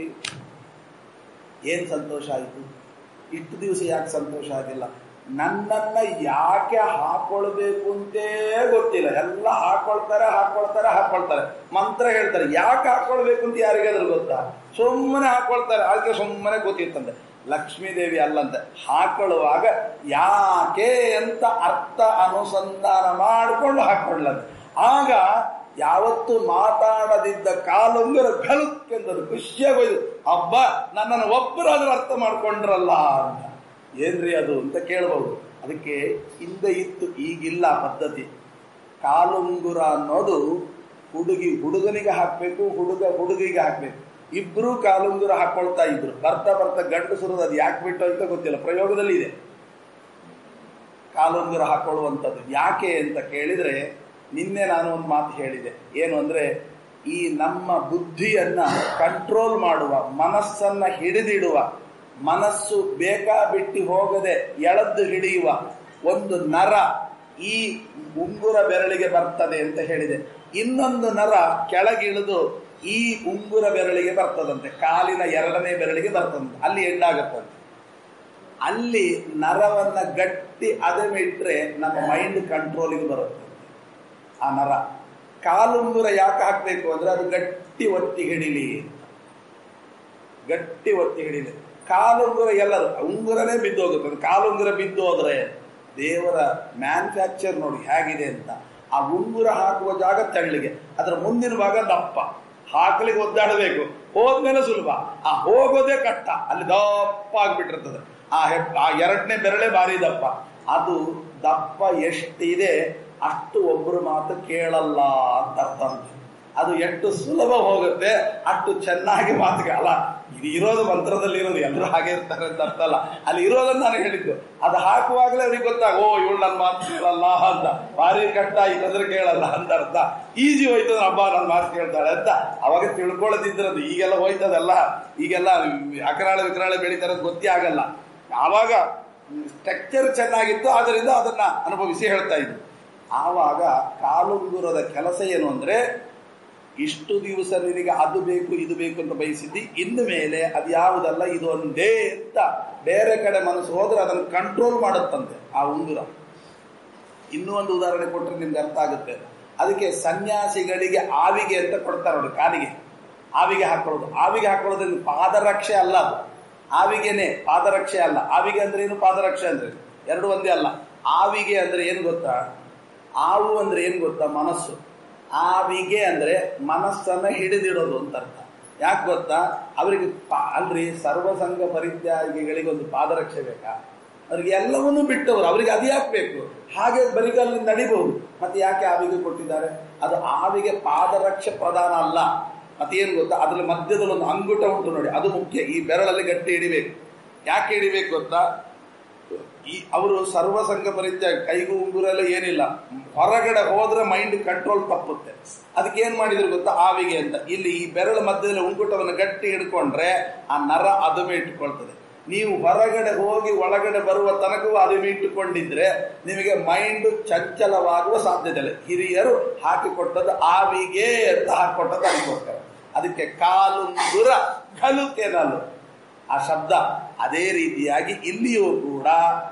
ಏನ್ ಸಂತೋಷ ಆಯಿತು ಇಷ್ಟು ದಿವಸ ಯಾಕೆ ಸಂತೋಷ ಆಗಿಲ್ಲ ನನ್ನನ್ನ ಯಾಕೆ ಹಾಕೊಳ್ಬೇಕು ಅಂತೇ ಗೊತ್ತಿಲ್ಲ ಎಲ್ಲ ಹಾಕೊಳ್ತಾರೆ ಹಾಕೊಳ್ತಾರೆ ಹಾಕೊಳ್ತಾರೆ ಮಂತ್ರ ಹೇಳ್ತಾರೆ ಯಾಕೆ ಹಾಕೊಳ್ಬೇಕು ಅಂತ ಯಾರಿಗಾದ್ರೂ ಗೊತ್ತಾ ಸುಮ್ಮನೆ ಹಾಕೊಳ್ತಾರೆ ಅದಕ್ಕೆ ಸುಮ್ಮನೆ ಗೊತ್ತಿತ್ತಂತೆ ಲಕ್ಷ್ಮೀದೇವಿ ಅಲ್ಲಂತೆ ಹಾಕೊಳ್ಳುವಾಗ ಯಾಕೆ ಅಂತ ಅರ್ಥ ಅನುಸಂಧಾನ ಮಾಡಿಕೊಂಡು ಹಾಕೊಳ್ಳಂತೆ ಆಗ ಯಾವತ್ತು ಮಾತಾಡದಿದ್ದ ಕಾಲುಂಗರ ಘಲುಕ್ಕೆಂದರು ಖುಷಿಯಾಗೋಯ್ತು ಹಬ್ಬ ನನ್ನನ್ನು ಒಬ್ಬರಾದ್ರೂ ಅರ್ಥ ಮಾಡ್ಕೊಂಡ್ರಲ್ಲ ಅಂತ ಏನ್ರಿ ಅದು ಅಂತ ಕೇಳಬಹುದು ಅದಕ್ಕೆ ಹಿಂದೆ ಇತ್ತು ಈಗಿಲ್ಲ ಆ ಪದ್ಧತಿ ಕಾಲುಂಗುರ ಅನ್ನೋದು ಹುಡುಗಿ ಹುಡುಗನಿಗೆ ಹಾಕ್ಬೇಕು ಹುಡುಗ ಹುಡುಗಿಗೆ ಹಾಕ್ಬೇಕು ಇಬ್ರು ಕಾಲುಂಗುರ ಹಾಕೊಳ್ತಾ ಇದ್ರು ಬರ್ತಾ ಬರ್ತಾ ಗಂಡಸರದು ಅದು ಯಾಕೆ ಬಿಟ್ಟು ಅಂತ ಗೊತ್ತಿಲ್ಲ ಪ್ರಯೋಗದಲ್ಲಿ ಇದೆ ಕಾಲುಂಗುರ ಹಾಕೊಳ್ಳುವಂಥದ್ದು ಯಾಕೆ ಅಂತ ಕೇಳಿದ್ರೆ ನಿನ್ನೆ ನಾನು ಒಂದು ಮಾತು ಹೇಳಿದೆ ಏನು ಅಂದ್ರೆ ಈ ನಮ್ಮ ಬುದ್ಧಿಯನ್ನ ಕಂಟ್ರೋಲ್ ಮಾಡುವ ಮನಸ್ಸನ್ನ ಹಿಡಿದಿಡುವ ಮನಸ್ಸು ಬೇಕಾ ಬಿಟ್ಟು ಹೋಗದೆ ಎಳೆದು ಹಿಡಿಯುವ ಒಂದು ನರ ಈ ಉಂಗುರ ಬೆರಳಿಗೆ ಬರ್ತದೆ ಅಂತ ಹೇಳಿದೆ ಇನ್ನೊಂದು ನರ ಕೆಳಗಿಳಿದು ಈ ಉಂಗುರ ಬೆರಳಿಗೆ ಬರ್ತದಂತೆ ಕಾಲಿನ ಎರಡನೇ ಬೆರಳಿಗೆ ಬರ್ತದಂತೆ ಅಲ್ಲಿ ಎಂಡಾಗುತ್ತಂತೆ ಅಲ್ಲಿ ನರವನ್ನ ಗಟ್ಟಿ ಅದಮಿಟ್ರೆ ನಮ್ಮ ಮೈಂಡ್ ಕಂಟ್ರೋಲಿಗೆ ಬರುತ್ತೆ ಆ ನರ ಕಾಲುಂಗುರ ಯಾಕೆ ಹಾಕ್ಬೇಕು ಅಂದ್ರೆ ಅದು ಗಟ್ಟಿ ಒತ್ತಿ ಹಿಡಿಲಿ ಗಟ್ಟಿ ಒತ್ತಿ ಹಿಡಿಲಿ ಕಾಲುಂಗುರ ಎಲ್ಲರೂ ಉಂಗುರನೇ ಬಿದ್ದು ಹೋಗುತ್ತೆ ಅದು ಕಾಲುಂಗುರ ಬಿದ್ದು ಹೋದ್ರೆ ದೇವರ ಮ್ಯಾನುಫ್ಯಾಕ್ಚರ್ ನೋಡಿ ಹೇಗಿದೆ ಅಂತ ಆ ಉಂಗುರ ಹಾಕುವ ಜಾಗ ತೆಳ್ಳಿಗೆ ಅದರ ಮುಂದಿನ ಭಾಗ ದಪ್ಪ ಹಾಕ್ಲಿಕ್ಕೆ ಒದ್ದಾಡಬೇಕು ಹೋದ್ಮೇಲೆ ಸುಲಭ ಆ ಹೋಗೋದೇ ಕಷ್ಟ ಅಲ್ಲಿ ದಪ್ಪ ಆಗ್ಬಿಟ್ಟಿರ್ತದೆ ಆ ಹೆಪ್ ಆ ಎರಡನೇ ಬೆರಳೆ ಭಾರಿ ದಪ್ಪ ಅದು ದಪ್ಪ ಎಷ್ಟಿದೆ ಅಷ್ಟು ಒಬ್ಬರು ಮಾತು ಕೇಳಲ್ಲ ಅಂತ ಅರ್ಥ ಉಂಟು ಅದು ಎಷ್ಟು ಸುಲಭ ಹೋಗುತ್ತೆ ಅಷ್ಟು ಚೆನ್ನಾಗಿ ಮಾತಿಗೆ ಅಲ್ಲ ಇದು ಇರೋದು ಮಂತ್ರದಲ್ಲಿ ಇರೋದು ಎಲ್ಲರೂ ಹಾಗೆ ಇರ್ತಾರೆ ಅಂತ ಅರ್ಥ ಅಲ್ಲ ಅಲ್ಲಿ ಇರೋದನ್ನ ನಾನು ಹೇಳಿದ್ದು ಅದು ಹಾಕುವಾಗಲೇ ಅವ್ರಿಗೆ ಗೊತ್ತಾಗ ಓ ಇವಳು ನನ್ನ ಮಾತು ಕೇಳಲ್ಲ ಅಂತ ಭಾರಿ ಕಷ್ಟ ಇಲ್ಲಂದ್ರೆ ಕೇಳಲ್ಲ ಅಂತ ಅರ್ಥ ಈಸಿ ಹೋಯ್ತದ ಹಬ್ಬ ನನ್ನ ಮಾತು ಕೇಳ್ತಾಳೆ ಅಂತ ಅವಾಗ ತಿಳ್ಕೊಳ್ಳೋದಿದ್ರದ್ದು ಈಗೆಲ್ಲ ಹೋಯ್ತದಲ್ಲ ಈಗೆಲ್ಲ ಅಕರಾಳ ವಿಕರಾಳ ಬೆಳಿತಾರೆ ಗೊತ್ತೇ ಆಗಲ್ಲ ಆವಾಗ ಸ್ಟ್ರಕ್ಚರ್ ಚೆನ್ನಾಗಿತ್ತು ಆದ್ದರಿಂದ ಅದನ್ನ ಅನುಭವಿಸಿ ಹೇಳ್ತಾ ಇದ್ರು ಆವಾಗ ಕಾಲುಂಗುರದ ಕೆಲಸ ಏನು ಅಂದ್ರೆ ಇಷ್ಟು ದಿವಸ ನಿನಗೆ ಅದು ಬೇಕು ಇದು ಬೇಕು ಅಂತ ಬಯಸಿದ್ದಿ ಇನ್ನು ಮೇಲೆ ಅದು ಯಾವುದಲ್ಲ ಇದು ಒಂದೇ ಅಂತ ಬೇರೆ ಕಡೆ ಮನಸ್ಸು ಹೋದ್ರೆ ಅದನ್ನು ಕಂಟ್ರೋಲ್ ಮಾಡುತ್ತಂತೆ ಆ ಉಂಗುರ ಇನ್ನೂ ಒಂದು ಉದಾಹರಣೆ ಕೊಟ್ಟರೆ ನಿಮ್ಗೆ ಅರ್ಥ ಆಗುತ್ತೆ ಅದಕ್ಕೆ ಸನ್ಯಾಸಿಗಳಿಗೆ ಆವಿಗೆ ಅಂತ ಕೊಡ್ತಾರೆ ನೋಡಿ ಕಾಲಿಗೆ ಆವಿಗೆ ಹಾಕೊಳ್ಳೋದು ಆವಿಗೆ ಹಾಕೊಳ್ಳೋದ್ರಿಂದ ಪಾದರಕ್ಷೆ ಅಲ್ಲ ಅದು ಆವಿಗೆನೆ ಪಾದರಕ್ಷೆ ಅಲ್ಲ ಆವಿಗೆ ಅಂದ್ರೆ ಏನು ಪಾದರಕ್ಷೆ ಅಂದ್ರೆ ಎರಡು ಒಂದೇ ಅಲ್ಲ ಆವಿಗೆ ಅಂದ್ರೆ ಏನು ಗೊತ್ತಾ ಆವು ಅಂದ್ರೆ ಏನು ಗೊತ್ತಾ ಮನಸ್ಸು ಆವಿಗೆ ಅಂದ್ರೆ ಮನಸ್ಸನ್ನ ಹಿಡಿದಿಡೋದು ಅಂತ ಅರ್ಥ ಯಾಕೆ ಗೊತ್ತಾ ಅವರಿಗೆ ಪಾ- ಅಲ್ರಿ ಸರ್ವಸಂಗ ಪರಿತ್ಯಾಗಿಗಳಿಗೆ ಒಂದು ಪಾದರಕ್ಷೆ ಬೇಕಾ ಅವ್ರಿಗೆ ಎಲ್ಲವನ್ನೂ ಬಿಟ್ಟವರು ಅವರಿಗೆ ಅದು ಯಾಕೆ ಬೇಕು ಹಾಗೆ ಬರಿಗಲ್ಲಿ ನಡಿಬಹುದು ಮತ್ತೆ ಯಾಕೆ ಆವಿಗೆ ಕೊಟ್ಟಿದ್ದಾರೆ ಅದು ಆವಿಗೆ ಪಾದರಕ್ಷೆ ಪ್ರಧಾನ ಅಲ್ಲ ಮತ್ತೇನು ಗೊತ್ತಾ ಅದ್ರಲ್ಲಿ ಮಧ್ಯದಲ್ಲಿ ಒಂದು ಅಂಗುಟ ಉಂಟು ನೋಡಿ ಅದು ಮುಖ್ಯ ಈ ಬೆರಳಲ್ಲಿ ಗಟ್ಟಿ ಹಿಡಿಬೇಕು ಯಾಕೆ ಹಿಡಿಬೇಕು ಗೊತ್ತಾ ಈ ಅವರು ಸರ್ವಸಂಗ ಪರಿತ್ಯಾಗ ಕೈಗೂ ಉಂಗುರೆಲ್ಲ ಏನಿಲ್ಲ ಹೊರಗಡೆ ಹೋದ್ರೆ ಮೈಂಡ್ ಕಂಟ್ರೋಲ್ ತಪ್ಪುತ್ತೆ ಅದಕ್ಕೆ ಏನ್ ಮಾಡಿದ್ರು ಗೊತ್ತಾ ಆವಿಗೆ ಅಂತ ಇಲ್ಲಿ ಈ ಬೆರಳ ಮಧ್ಯದಲ್ಲಿ ಉಂಗುಟವನ್ನು ಗಟ್ಟಿ ಹಿಡ್ಕೊಂಡ್ರೆ ಆ ನರ ಅದುಮೆ ಇಟ್ಟುಕೊಳ್ತದೆ ನೀವು ಹೊರಗಡೆ ಹೋಗಿ ಒಳಗಡೆ ಬರುವ ತನಕವೂ ಅದುಮೆ ಇಟ್ಟುಕೊಂಡಿದ್ರೆ ನಿಮಗೆ ಮೈಂಡ್ ಚಂಚಲವಾಗುವ ಸಾಧ್ಯತೆ ಇಲ್ಲ ಹಿರಿಯರು ಹಾಕಿಕೊಟ್ಟದ್ದು ಆವಿಗೆ ಅಂತ ಹಾಕಿಕೊಟ್ಟದ್ದು ಅದಕ್ಕೋಸ್ಕರ ಅದಕ್ಕೆ ಕಾಲುಂಗುರ ಕಲುಕೆನಲು ಆ ಶಬ್ದ ಅದೇ ರೀತಿಯಾಗಿ ಇಲ್ಲಿಯೂ ಕೂಡ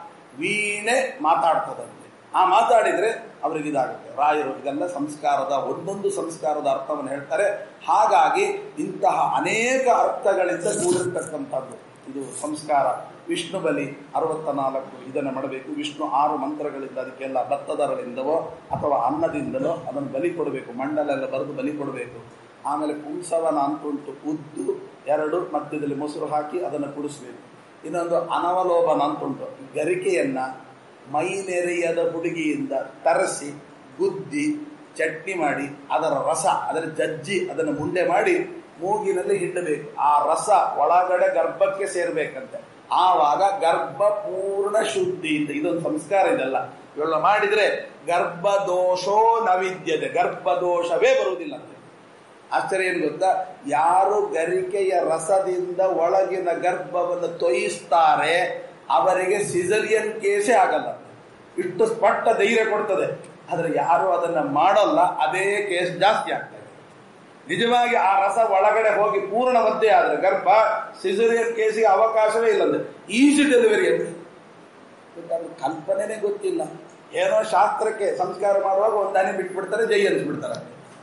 ವೀಣೆ ಮಾತಾಡ್ತದಂತೆ ಆ ಮಾತಾಡಿದ್ರೆ ಅವರಿಗೆ ಇದಾಗುತ್ತೆ ರಾಯರು ಇದೆಲ್ಲ ಸಂಸ್ಕಾರದ ಒಂದೊಂದು ಸಂಸ್ಕಾರದ ಅರ್ಥವನ್ನು ಹೇಳ್ತಾರೆ ಹಾಗಾಗಿ ಇಂತಹ ಅನೇಕ ಅರ್ಥಗಳಿಂದ ಕೂಡಿರ್ತಕ್ಕಂಥದ್ದು ಇದು ಸಂಸ್ಕಾರ ವಿಷ್ಣು ಬಲಿ ಅರವತ್ತ ನಾಲ್ಕು ಇದನ್ನು ಮಾಡಬೇಕು ವಿಷ್ಣು ಆರು ಮಂತ್ರಗಳಿಂದ ಅದಕ್ಕೆಲ್ಲ ಭತ್ತದರಳಿಂದವೋ ಅಥವಾ ಅನ್ನದಿಂದಲೋ ಅದನ್ನು ಬಲಿ ಕೊಡಬೇಕು ಮಂಡಲೆಲ್ಲ ಬರೆದು ಬಲಿ ಕೊಡಬೇಕು ಆಮೇಲೆ ಪುಂಸವನ ಅಂತುಂಟು ಉದ್ದು ಎರಡು ಮಧ್ಯದಲ್ಲಿ ಮೊಸರು ಹಾಕಿ ಅದನ್ನು ಕುಡಿಸ್ಬೇಕು ಇನ್ನೊಂದು ಅನವಲೋಭನ ಅಂತುಂಟು ಗರಿಕೆಯನ್ನ ಮೈ ನೆರೆಯದ ಹುಡುಗಿಯಿಂದ ತರಸಿ ಗುದ್ದಿ ಚಟ್ನಿ ಮಾಡಿ ಅದರ ರಸ ಅದರ ಜಜ್ಜಿ ಅದನ್ನು ಮುಂಡೆ ಮಾಡಿ ಮೂಗಿನಲ್ಲಿ ಹಿಂಡಬೇಕು ಆ ರಸ ಒಳಗಡೆ ಗರ್ಭಕ್ಕೆ ಸೇರ್ಬೇಕಂತೆ ಆವಾಗ ಗರ್ಭ ಪೂರ್ಣ ಶುದ್ಧಿ ಅಂತ ಇದೊಂದು ಸಂಸ್ಕಾರ ಇದೆಲ್ಲ ಇವೆಲ್ಲ ಮಾಡಿದ್ರೆ ಗರ್ಭದೋಷೋ ನವಿದ್ಯತೆ ಗರ್ಭದೋಷವೇ ಬರುವುದಿಲ್ಲ ಅಂತೆ ಆಶ್ಚರ್ಯ ಏನು ಗೊತ್ತಾ ಯಾರು ಗರಿಕೆಯ ರಸದಿಂದ ಒಳಗಿನ ಗರ್ಭವನ್ನು ತೊಯಿಸ್ತಾರೆ ಅವರಿಗೆ ಸಿಸರಿಯನ್ ಕೇಸೇ ಆಗಲ್ಲ ಇಷ್ಟು ಸ್ಪಷ್ಟ ಧೈರ್ಯ ಕೊಡ್ತದೆ ಆದ್ರೆ ಯಾರು ಅದನ್ನ ಮಾಡಲ್ಲ ಅದೇ ಕೇಸ್ ಜಾಸ್ತಿ ಆಗ್ತದೆ ನಿಜವಾಗಿ ಆ ರಸ ಒಳಗಡೆ ಹೋಗಿ ಪೂರ್ಣ ಒದ್ದೆ ಆದ್ರೆ ಗರ್ಭ ಸಿಸರಿಯನ್ ಕೇಸಿಗೆ ಅವಕಾಶವೇ ಇಲ್ಲ ಅಂದ್ರೆ ಈಸಿ ಡೆಲಿವರಿ ಅಂತ ಅದು ಕಲ್ಪನೆನೇ ಗೊತ್ತಿಲ್ಲ ಏನೋ ಶಾಸ್ತ್ರಕ್ಕೆ ಸಂಸ್ಕಾರ ಮಾಡುವಾಗ ಒಂದಾನೆ ಬಿಟ್ಬಿಡ್ತಾರೆ ಜೈ ಅನ್ಸ್ಬಿಡ್ತಾರೆ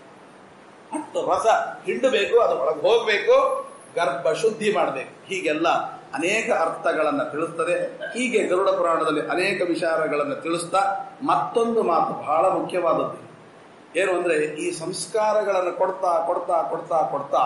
ಅಷ್ಟು ರಸ ಹಿಂಡಬೇಕು ಅದು ಒಳಗೆ ಹೋಗಬೇಕು ಗರ್ಭ ಶುದ್ಧಿ ಮಾಡಬೇಕು ಹೀಗೆಲ್ಲ ಅನೇಕ ಅರ್ಥಗಳನ್ನು ತಿಳಿಸ್ತದೆ ಹೀಗೆ ಗರುಡ ಪುರಾಣದಲ್ಲಿ ಅನೇಕ ವಿಚಾರಗಳನ್ನು ತಿಳಿಸ್ತಾ ಮತ್ತೊಂದು ಮಾತು ಬಹಳ ಮುಖ್ಯವಾದದ್ದು ಏನು ಅಂದ್ರೆ ಈ ಸಂಸ್ಕಾರಗಳನ್ನು ಕೊಡ್ತಾ ಕೊಡ್ತಾ ಕೊಡ್ತಾ ಕೊಡ್ತಾ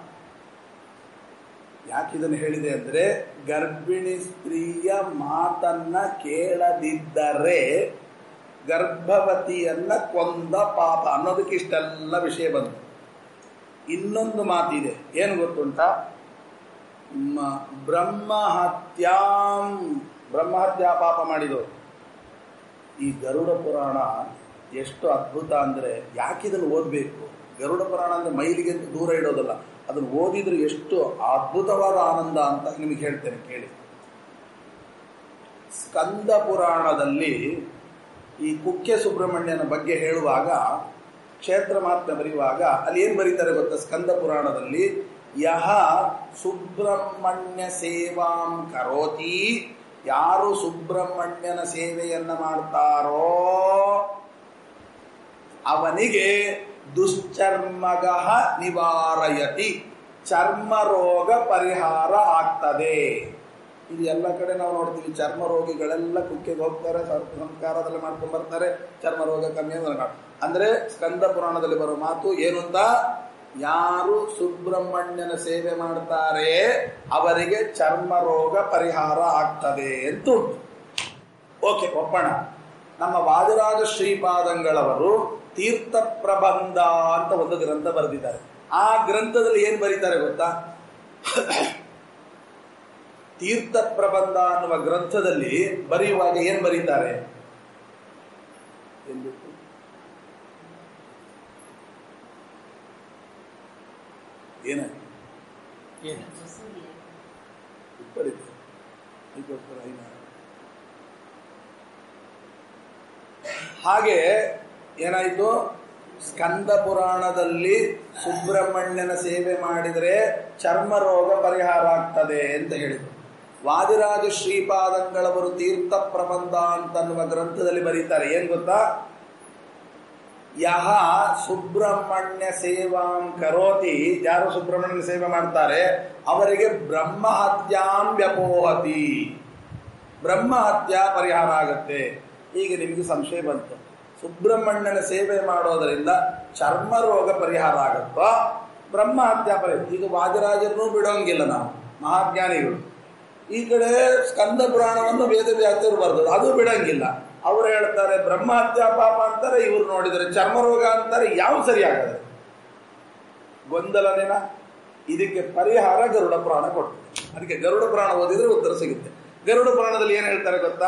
ಯಾಕೆ ಇದನ್ನು ಹೇಳಿದೆ ಅಂದ್ರೆ ಗರ್ಭಿಣಿ ಸ್ತ್ರೀಯ ಮಾತನ್ನ ಕೇಳದಿದ್ದರೆ ಗರ್ಭವತಿಯನ್ನ ಕೊಂದ ಪಾಪ ಅನ್ನೋದಕ್ಕೆ ಇಷ್ಟೆಲ್ಲ ವಿಷಯ ಬಂತು ಇನ್ನೊಂದು ಮಾತಿದೆ ಏನು ಗೊತ್ತುಂಟಾ ಮ- ಬ್ರಹ್ಮಹತ್ಯಾಂ ಬ್ರಹ್ಮಹತ್ಯಾ ಪಾಪ ಮಾಡಿದವರು ಈ ಗರುಡ ಪುರಾಣ ಎಷ್ಟು ಅದ್ಭುತ ಅಂದ್ರೆ ಯಾಕೆ ಇದನ್ನು ಓದಬೇಕು ಗರುಡ ಪುರಾಣ ಅಂದ್ರೆ ಮೈಲಿಗೆ ದೂರ ಇಡೋದಲ್ಲ ಅದನ್ನು ಓದಿದ್ರೆ ಎಷ್ಟು ಅದ್ಭುತವಾದ ಆನಂದ ಅಂತ ನಿಮಗೆ ಹೇಳ್ತೇನೆ ಕೇಳಿ ಸ್ಕಂದ ಪುರಾಣದಲ್ಲಿ ಈ ಕುಕ್ಕೆ ಸುಬ್ರಹ್ಮಣ್ಯನ ಬಗ್ಗೆ ಹೇಳುವಾಗ ಕ್ಷೇತ್ರ ಮಾತ್ರ ಬರೆಯುವಾಗ ಅಲ್ಲಿ ಏನು ಬರೀತಾರೆ ಗೊತ್ತಾ ಸ್ಕಂದ ಪುರಾಣದಲ್ಲಿ ಯಹ ಸುಬ್ರಹ್ಮಣ್ಯ ಸೇವಾಂ ಕರೋತಿ ಯಾರು ಸುಬ್ರಹ್ಮಣ್ಯನ ಸೇವೆಯನ್ನ ಮಾಡ್ತಾರೋ ಅವನಿಗೆ ದುಶ್ಚರ್ಮಗ ನಿವಾರಯತಿ ಚರ್ಮ ರೋಗ ಪರಿಹಾರ ಆಗ್ತದೆ ಇದು ಎಲ್ಲ ಕಡೆ ನಾವು ನೋಡ್ತೀವಿ ಚರ್ಮ ರೋಗಿಗಳೆಲ್ಲ ಕುಕ್ಕೆಗೆ ಹೋಗ್ತಾರೆ ಸರ್ಪ ಸಂಸ್ಕಾರದಲ್ಲಿ ಮಾಡ್ಕೊಂಡು ಬರ್ತಾರೆ ಚರ್ಮ ರೋಗ ಕಮ್ಮಿ ಅಂದ್ರೆ ಅಂದ್ರೆ ಸ್ಕಂದ ಪುರಾಣದಲ್ಲಿ ಬರೋ ಮಾತು ಏನು ಅಂತ ಯಾರು ಸುಬ್ರಹ್ಮಣ್ಯನ ಸೇವೆ ಮಾಡ್ತಾರೆ ಅವರಿಗೆ ಚರ್ಮ ರೋಗ ಪರಿಹಾರ ಆಗ್ತದೆ ಅಂತ ಉಂಟು ಓಕೆ ಒಪ್ಪಣ ನಮ್ಮ ವಾದಿರಾಜ ಶ್ರೀಪಾದಂಗಳವರು ತೀರ್ಥ ಪ್ರಬಂಧ ಅಂತ ಒಂದು ಗ್ರಂಥ ಬರೆದಿದ್ದಾರೆ ಆ ಗ್ರಂಥದಲ್ಲಿ ಏನ್ ಬರೀತಾರೆ ಗೊತ್ತಾ ತೀರ್ಥ ಪ್ರಬಂಧ ಅನ್ನುವ ಗ್ರಂಥದಲ್ಲಿ ಬರೆಯುವಾಗ ಏನ್ ಬರೀತಾರೆ ಏನ್ ಬೇಕು? ಏನಾಯ್ತು ಬರೀತಾರೆ ಅದಕ್ಕೋಸ್ಕರ ಐನ ಹಾಗೆ ಏನಾಯ್ತು ಸ್ಕಂದ ಪುರಾಣದಲ್ಲಿ ಸುಬ್ರಹ್ಮಣ್ಯನ ಸೇವೆ ಮಾಡಿದರೆ ಚರ್ಮ ರೋಗ ಪರಿಹಾರ ಆಗ್ತದೆ ಅಂತ ಹೇಳಿದರು ವಾದಿರಾಜ ಶ್ರೀಪಾದಂಗಳವರು ತೀರ್ಥ ಪ್ರಬಂಧ ಅಂತನ್ನುವ ಗ್ರಂಥದಲ್ಲಿ ಬರೀತಾರೆ ಏನ್ ಗೊತ್ತಾ ಯಹ ಸುಬ್ರಹ್ಮಣ್ಯ ಸೇವಾಂ ಕರೋತಿ ಯಾರು ಸುಬ್ರಹ್ಮಣ್ಯನ ಸೇವೆ ಮಾಡ್ತಾರೆ ಅವರಿಗೆ ಬ್ರಹ್ಮಹತ್ಯಾಂ ವ್ಯಪೋಹತಿ ಬ್ರಹ್ಮಹತ್ಯ ಪರಿಹಾರ ಆಗುತ್ತೆ ಈಗ ನಿಮಗೆ ಸಂಶಯ ಬಂತು ಸುಬ್ರಹ್ಮಣ್ಯನ ಸೇವೆ ಮಾಡೋದರಿಂದ ಚರ್ಮ ರೋಗ ಪರಿಹಾರ ಆಗುತ್ತೋ ಬ್ರಹ್ಮಹತ್ಯ ಪರಿಹಾರ ಈಗ ವಾದಿರಾಜರನ್ನೂ ಬಿಡೋಂಗಿಲ್ಲ ನಾವು ಮಹಾಜ್ಞಾನಿಗಳು ಈ ಕಡೆ ಸ್ಕಂದ ಪುರಾಣವನ್ನು ವೇದ ವ್ಯಾಸರು ಬರೆದದ್ದು ಅದು ಬಿಡಂಗಿಲ್ಲ ಅವ್ರು ಹೇಳ್ತಾರೆ ಬ್ರಹ್ಮಹತ್ಯ ಪಾಪ ಅಂತಾರೆ ಇವ್ರು ನೋಡಿದರೆ ಚರ್ಮ ರೋಗ ಅಂತಾರೆ ಯಾವ ಸರಿಯಾಗದೆ ಗೊಂದಲನೇನ ಇದಕ್ಕೆ ಪರಿಹಾರ ಗರುಡ ಪುರಾಣ ಕೊಟ್ಟು ಅದಕ್ಕೆ ಗರುಡ ಪುರಾಣ ಓದಿದ್ರೆ ಉತ್ತರ ಸಿಗುತ್ತೆ ಗರುಡ ಪುರಾಣದಲ್ಲಿ ಏನು ಹೇಳ್ತಾರೆ ಗೊತ್ತಾ